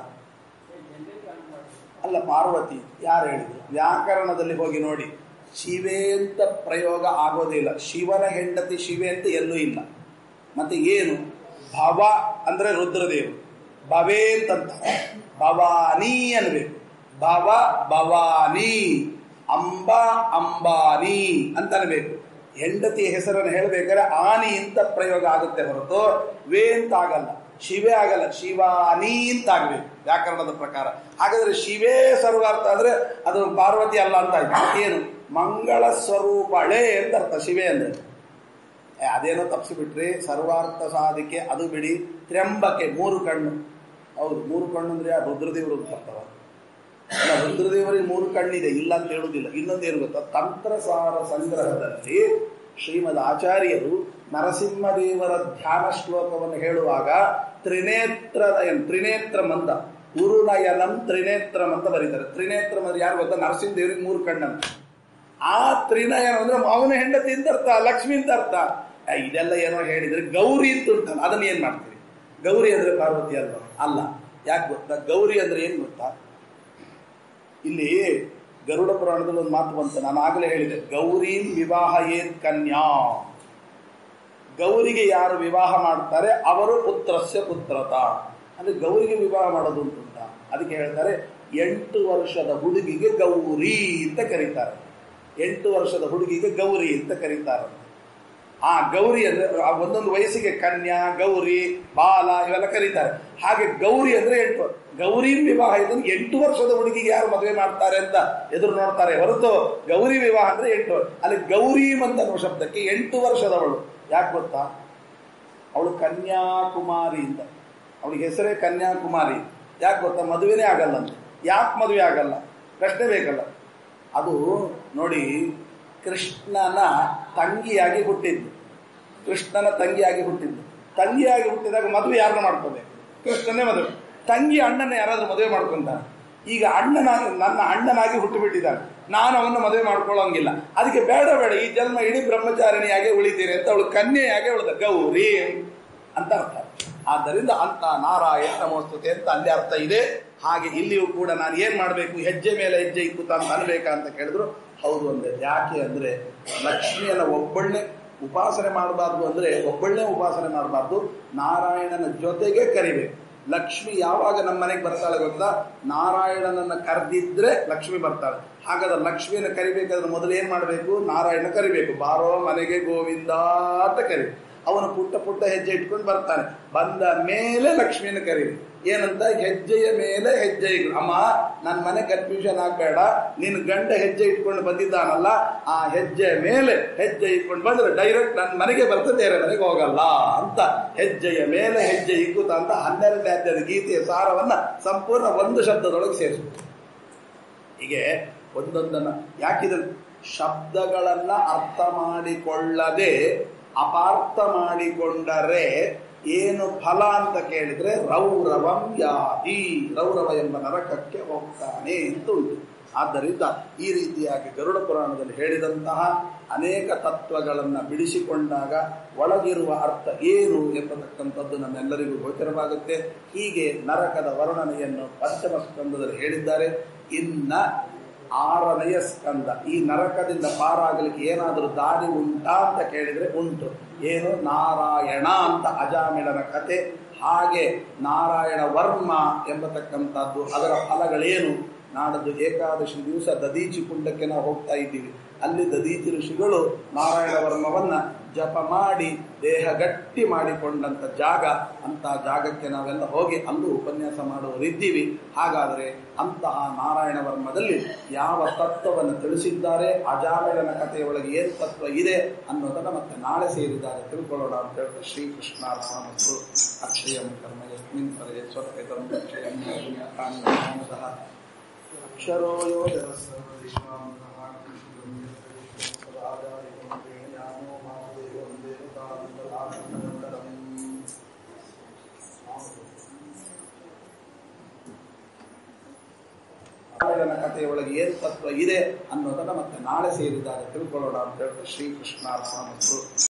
ಅಲ್ಲ ಪಾರ್ವತಿ ಯಾರು ಹೇಳಿದ್ರು ವ್ಯಾಕರಣದಲ್ಲಿ ಹೋಗಿ ನೋಡಿ ಶಿವೆ ಅಂತ ಪ್ರಯೋಗ ಆಗೋದೇ ಇಲ್ಲ ಶಿವನ ಹೆಂಡತಿ ಶಿವೆ ಅಂತ ಎಲ್ಲೂ ಇಲ್ಲ ಮತ್ತೆ ಏನು ಭವ ಅಂದ್ರೆ ರುದ್ರದೇವರು ಭವೇ ಅಂತಂತ ಭವಾನಿ ಅನ್ಬೇಕು ಭವ ಭವಾನಿ ಅಂಬ ಅಂಬಾನಿ ಅಂತ ಅನ್ಬೇಕು ಹೆಂಡತಿ ಹೆಸರನ್ನು ಹೇಳಬೇಕಾದ್ರೆ ಆನಿ ಅಂತ ಪ್ರಯೋಗ ಆಗುತ್ತೆ ಹೊರತು ವೇ ಅಂತ ಆಗಲ್ಲ ಶಿವೆ ಆಗಲ್ಲ ಶಿವಾನಿ ಅಂತ ಆಗ್ಬೇಕು ವ್ಯಾಕರಣದ ಪ್ರಕಾರ ಹಾಗಾದ್ರೆ ಶಿವೇ ಸರ್ವಾರ್ಥ ಅಂದ್ರೆ ಅದು ಪಾರ್ವತಿ ಅಲ್ಲ ಅಂತ ಆಯ್ತು ಏನು ಮಂಗಳ ಸ್ವರೂಪಳೆ ಅಂತ ಅರ್ಥ ಶಿವೆ ಅಂದ್ರೆ ಏ, ಅದೇನೋ ತಪ್ಪಿಸಿಬಿಟ್ರಿ ಸರ್ವಾರ್ಥ ಸಾಧಿಕೆ ಅದು ಬಿಡಿ ತ್ರ್ಯಂಬಕೆ ಮೂರು ಕಣ್ಣು ಹೌದು ಮೂರು ಕಣ್ಣು ಅಂದ್ರೆ ಯಾರು ರುದ್ರದೇವರು ಅಂತ ಅರ್ಥವ ಅಲ್ಲ ರುದ್ರದೇವರಿಗೆ ಮೂರು ಕಣ್ಣಿದೆ ಇಲ್ಲ ಅಂತ ಹೇಳುವುದಿಲ್ಲ ಇನ್ನೊಂದು ಏನು ಗೊತ್ತಾ ತಂತ್ರಸಾರ ಸಂಗ್ರಹದಲ್ಲಿ ಶ್ರೀಮದ್ ಆಚಾರ್ಯರು ನರಸಿಂಹದೇವರ ಧ್ಯಾನ ಶ್ಲೋಕವನ್ನು ಹೇಳುವಾಗ ತ್ರಿನೇತ್ರ ತ್ರಿನೇತ್ರಂ ಅಂತ ಉರುನಯನಂ ತ್ರಿನೇತ್ರಂ ಅಂತ ಬರೀತಾರೆ ತ್ರಿನೇತ್ರಂ ಅಂದ್ರೆ ಯಾರು ಗೊತ್ತಾ ನರಸಿಂಹದೇವರಿಗೆ ಮೂರು ಕಣ್ಣಂತ ಆ ತ್ರಿನಯನ ಅಂದ್ರೆ ಅವನ ಹೆಂಡತಿ ಅಂತ ಅರ್ಥ ಲಕ್ಷ್ಮಿ ಅಂತ ಅರ್ಥ ಆ, ಇದೆಲ್ಲ ಏನೋ ಹೇಳಿದ್ರೆ ಗೌರಿ ಅಂತ ಉಂಟಲ್ಲ ಅದನ್ನ ಏನ್ ಮಾಡ್ತೀವಿ ಗೌರಿ ಅಂದ್ರೆ ಪಾರ್ವತಿ ಅಲ್ವಾ ಅಲ್ಲ ಯಾಕೆ ಗೊತ್ತಾ ಗೌರಿ ಅಂದ್ರೆ ಏನ್ ಗೊತ್ತಾ ಇಲ್ಲಿ ಗರುಡ ಪುರಾಣದಲ್ಲಿ ಒಂದು ಮಾತು ಬಂತು ನಾನು ಆಗಲೇ ಹೇಳಿದೆ ಗೌರಿ ವಿವಾಹ ಏತ್ ಕನ್ಯಾ ಗೌರಿಗೆ ಯಾರು ವಿವಾಹ ಮಾಡ್ತಾರೆ ಅವರು ಪುತ್ರಸ್ಯ ಪುತ್ರತ ಅಂದ್ರೆ ಗೌರಿಗೆ ವಿವಾಹ ಮಾಡೋದು ಉಂಟುಂಟ ಅದಕ್ಕೆ ಹೇಳ್ತಾರೆ ಎಂಟು ವರ್ಷದ ಹುಡುಗಿಗೆ ಗೌರಿ ಅಂತ ಕರೀತಾರೆ ಎಂಟು ವರ್ಷದ ಹುಡುಗಿಗೆ ಗೌರಿ ಅಂತ ಕರೀತಾರೆ ಆ ಗೌರಿ ಅಂದ್ರೆ ಆ ಒಂದೊಂದು ವಯಸ್ಸಿಗೆ ಕನ್ಯಾ ಗೌರಿ ಬಾಲ ಇವೆಲ್ಲ ಕರೀತಾರೆ ಹಾಗೆ ಗೌರಿ ಅಂದ್ರೆ ಎಂಟು ಗೌರಿ ವಿವಾಹ ಇದನ್ನು ಎಂಟು ವರ್ಷದ ಹುಡುಗಿಗೆ ಯಾರು ಮದುವೆ ಮಾಡ್ತಾರೆ ಅಂತ ಎದುರು ನೋಡ್ತಾರೆ ಹೊರತು ಗೌರಿ ವಿವಾಹ ಅಂದ್ರೆ ಎಂಟು ಅಲ್ಲಿ ಗೌರಿ ಅಂತ ಅನ್ನೋ ಶಬ್ದಕ್ಕೆ ಎಂಟು ವರ್ಷದವಳು ಯಾಕೆ ಗೊತ್ತಾ ಅವಳು ಕನ್ಯಾಕುಮಾರಿ ಅಂತ ಅವಳಿಗೆ ಹೆಸರೇ ಕನ್ಯಾಕುಮಾರಿ ಯಾಕೆ ಗೊತ್ತಾ ಮದುವೆನೇ ಆಗಲ್ಲ ಅಂತ ಯಾಕೆ ಮದುವೆ ಆಗಲ್ಲ ಪ್ರಶ್ನೆ ಬೇಕಲ್ಲ ಅದು ನೋಡಿ ಕೃಷ್ಣನ ತಂಗಿಯಾಗಿ ಹುಟ್ಟಿದ್ದು ಕೃಷ್ಣನ ತಂಗಿಯಾಗಿ ಹುಟ್ಟಿದ್ದು ತಂಗಿಯಾಗಿ ಹುಟ್ಟಿದಾಗ ಮದುವೆ ಯಾರನ್ನ ಮಾಡ್ಕೋಬೇಕು ಕೃಷ್ಣನೇ ಮದುವೆ ತಂಗಿ ಅಣ್ಣನ ಯಾರಾದ್ರೂ ಮದುವೆ ಮಾಡ್ಕೊಂತಾರೆ ಈಗ ಅಣ್ಣನಾಗಿ ನನ್ನ ಅಣ್ಣನಾಗಿ ಹುಟ್ಟುಬಿಟ್ಟಿದ್ದಾನೆ ನಾನು ಅವನ್ನ ಮದುವೆ ಮಾಡ್ಕೊಳ್ಳೋಂಗಿಲ್ಲ ಅದಕ್ಕೆ ಬೇಡ ಬೇಡ ಈ ಜನ್ಮ ಇಡೀ ಬ್ರಹ್ಮಚಾರಿಣಿಯಾಗೆ ಉಳಿತೀರಿ ಅಂತ ಅವಳು ಕನ್ಯೆಯಾಗೆ ಉಳಿದ ಗೌರಿ ಅಂತ ಅರ್ಥ ಆದ್ದರಿಂದ ಅಂತ ನಾರಾಯಣ ನಮೋಸ್ತುತೆ ಅಂತ ಅಲ್ಲಿ ಅರ್ಥ ಇದೆ ಹಾಗೆ ಇಲ್ಲಿಯೂ ಕೂಡ ನಾನು ಏನ್ ಮಾಡಬೇಕು ಹೆಜ್ಜೆ ಮೇಲೆ ಹೆಜ್ಜೆ ಇಕ್ಕುತ್ತ ಅಂತ ಅನ್ಬೇಕಾ ಅಂತ ಕೇಳಿದ್ರು ಹೌದು ಅಂದೆ ಯಾಕೆ ಅಂದ್ರೆ ಲಕ್ಷ್ಮಿಯನ್ನ ಒಬ್ಬಳನ್ನೇ ಉಪಾಸನೆ ಮಾಡಬಾರ್ದು ಅಂದ್ರೆ ಒಬ್ಬಳನ್ನೇ ಉಪಾಸನೆ ಮಾಡಬಾರ್ದು ನಾರಾಯಣನ ಜೊತೆಗೆ ಕರಿಬೇಕು ಲಕ್ಷ್ಮಿ ಯಾವಾಗ ನಮ್ಮ ಮನೆಗೆ ಬರ್ತಾಳೆ ಗೊತ್ತಾ ನಾರಾಯಣನನ್ನ ಕರೆದಿದ್ರೆ ಲಕ್ಷ್ಮಿ ಬರ್ತಾಳೆ ಹಾಗಾದ್ರೆ ಲಕ್ಷ್ಮಿಯನ್ನು ಕರಿಬೇಕಾದ್ರೆ ಮೊದಲು ಏನ್ ಮಾಡಬೇಕು ನಾರಾಯಣ ಕರಿಬೇಕು ಬಾರೋ ಮನೆಗೆ ಗೋವಿಂದ ಅಂತ ಕರಿಬೇಕು ಅವನು ಪುಟ್ಟ ಪುಟ್ಟ ಹೆಜ್ಜೆ ಇಟ್ಕೊಂಡು ಬರ್ತಾನೆ ಬಂದ ಮೇಲೆ ಲಕ್ಷ್ಮಿಯನ್ನು ಕರೀರಿ ಏನಂತ ಹೆಜ್ಜೆಯ ಮೇಲೆ ಹೆಜ್ಜೆ ಇಡು ಅಮ್ಮ ನನ್ನ ಮನೆ ಕನ್ಫ್ಯೂಷನ್ ಆಗ್ಬೇಡ ನಿನ್ನ ಗಂಡ ಹೆಜ್ಜೆ ಇಟ್ಕೊಂಡು ಬಂದಿದ್ದಾನಲ್ಲ ಆ ಹೆಜ್ಜೆ ಮೇಲೆ ಹೆಜ್ಜೆ ಇಟ್ಕೊಂಡು ಬಂದ್ರೆ ಡೈರೆಕ್ಟ್ ನನ್ನ ಮನೆಗೆ ಬರ್ತದೆ ಬೇರೆ ಮನೆಗೆ ಹೋಗಲ್ಲ ಅಂತ ಹೆಜ್ಜೆಯ ಮೇಲೆ ಹೆಜ್ಜೆ ಇಕ್ಕುತ್ತ ಅಂತ ಹನ್ನೆರಡನೇ ಅಧ್ಯಾಯದ ಗೀತೆಯ ಸಾರವನ್ನ ಸಂಪೂರ್ಣ ಒಂದು ಶಬ್ದದೊಳಗೆ ಸೇರಿಸು ಹೀಗೆ ಒಂದೊಂದನ್ನ ಯಾಕಿದ ಶಬ್ದಗಳನ್ನ ಅರ್ಥ ಮಾಡಿಕೊಳ್ಳದೆ ಅಪಾರ್ಥ ಮಾಡಿಕೊಂಡರೆ ಏನು ಫಲ ಅಂತ ಕೇಳಿದ್ರೆ ರೌರವಂ ಯಾದಿ ರೌರವ ಎಂಬ ನರಕಕ್ಕೆ ಹೋಗ್ತಾನೆ ಅಂತ ಉಂಟು ಆದ್ದರಿಂದ ಈ ರೀತಿಯಾಗಿ ಗರುಡ ಪುರಾಣದಲ್ಲಿ ಹೇಳಿದಂತಹ ಅನೇಕ ತತ್ವಗಳನ್ನು ಬಿಡಿಸಿಕೊಂಡಾಗ ಒಳಗಿರುವ ಅರ್ಥ ಏನು ಎಂಬತಕ್ಕಂಥದ್ದು ನಮ್ಮೆಲ್ಲರಿಗೂ ಗೋಚರವಾಗುತ್ತೆ ಹೀಗೆ ನರಕದ ವರ್ಣನೆಯನ್ನು ಪಂಚಮ ಸ್ಕಂದದಲ್ಲಿ ಹೇಳಿದ್ದಾರೆ ಇನ್ನ ಆರನೆಯ ಸ್ಕಂದ ಈ ನರಕದಿಂದ ಪಾರಾಗಲಿಕ್ಕೆ ಏನಾದರೂ ದಾರಿ ಉಂಟಾ ಅಂತ ಕೇಳಿದ್ರೆ ಉಂಟು ಏನು ನಾರಾಯಣ ಅಂತ ಅಜಾಮಿಳನ ಕತೆ ಹಾಗೆ ನಾರಾಯಣ ವರ್ಮ ಎಂಬತಕ್ಕಂಥದ್ದು ಅದರ ಫಲಗಳೇನು ನಾಡದ್ದು ಏಕಾದಶಿ ದಿವಸ ದದೀಚಿ ಕುಂಡಕ್ಕೆ ನಾವು ಹೋಗ್ತಾ ಇದ್ದೀವಿ ಅಲ್ಲಿ ದದೀಚಿ ಋಷಿಗಳು ನಾರಾಯಣ ವರ್ಮವನ್ನ ಜಪ ಮಾಡಿ ದೇಹ ಗಟ್ಟಿ ಮಾಡಿಕೊಂಡಂತ ಜಾಗ ಅಂತ ಜಾಗಕ್ಕೆ ನಾವೆಲ್ಲ ಹೋಗಿ ಅಲ್ಲೂ ಉಪನ್ಯಾಸ ಮಾಡುವರಿದ್ದೀವಿ ಹಾಗಾದರೆ ಅಂತಹ ನಾರಾಯಣ ವರ್ಮದಲ್ಲಿ ಯಾವ ತತ್ವವನ್ನು ತಿಳಿಸಿದ್ದಾರೆ ಅಜಾಮಿಳನ ಕಥೆಯೊಳಗೆ ಏನು ತತ್ವ ಇದೆ ಅನ್ನೋದನ್ನು ಮತ್ತೆ ನಾಳೆ ಸೇರಿದಾಗ ತಿಳ್ಕೊಳ್ಳೋಣ ಅಂತ ಹೇಳ್ತಾ ಶ್ರೀಕೃಷ್ಣ ಮತ್ತು ಅಕ್ಷಯಂ ಕರ್ಮ ಯಸ್ಮಿನ್ ಪರೇ ಸ್ವರ್ಪಿತಂ ಅಕ್ಷಯಂ ಕರ್ಮ ಅಕ್ಷರೋ ಯೋ ಜಲಸರ್ವದಿಶ್ವಾಂತಃ ಕೃಷ್ಣಂ ಸದಾಚಾರ್ಯಂ ಪ್ರೇಮ್ಯಾಮೋ ಮಾದೇವಂ ದೇವತಾನಂದಲಾನಂದರಂ ರಾಮಾಯಣನ ಕಥೆಯೊಳಗೆ ಏನು ತತ್ವ ಇದೆ ಅನ್ನೋದನ್ನ ಮತ್ತೆ ನಾಳೆ ಸೇರಿದಾಗ ತಿಳ್ಕೊಳ್ಳೋಣ ಅಂತ ಹೇಳ್ತಾ ಶ್ರೀಕೃಷ್ಣ ಮತ್ತು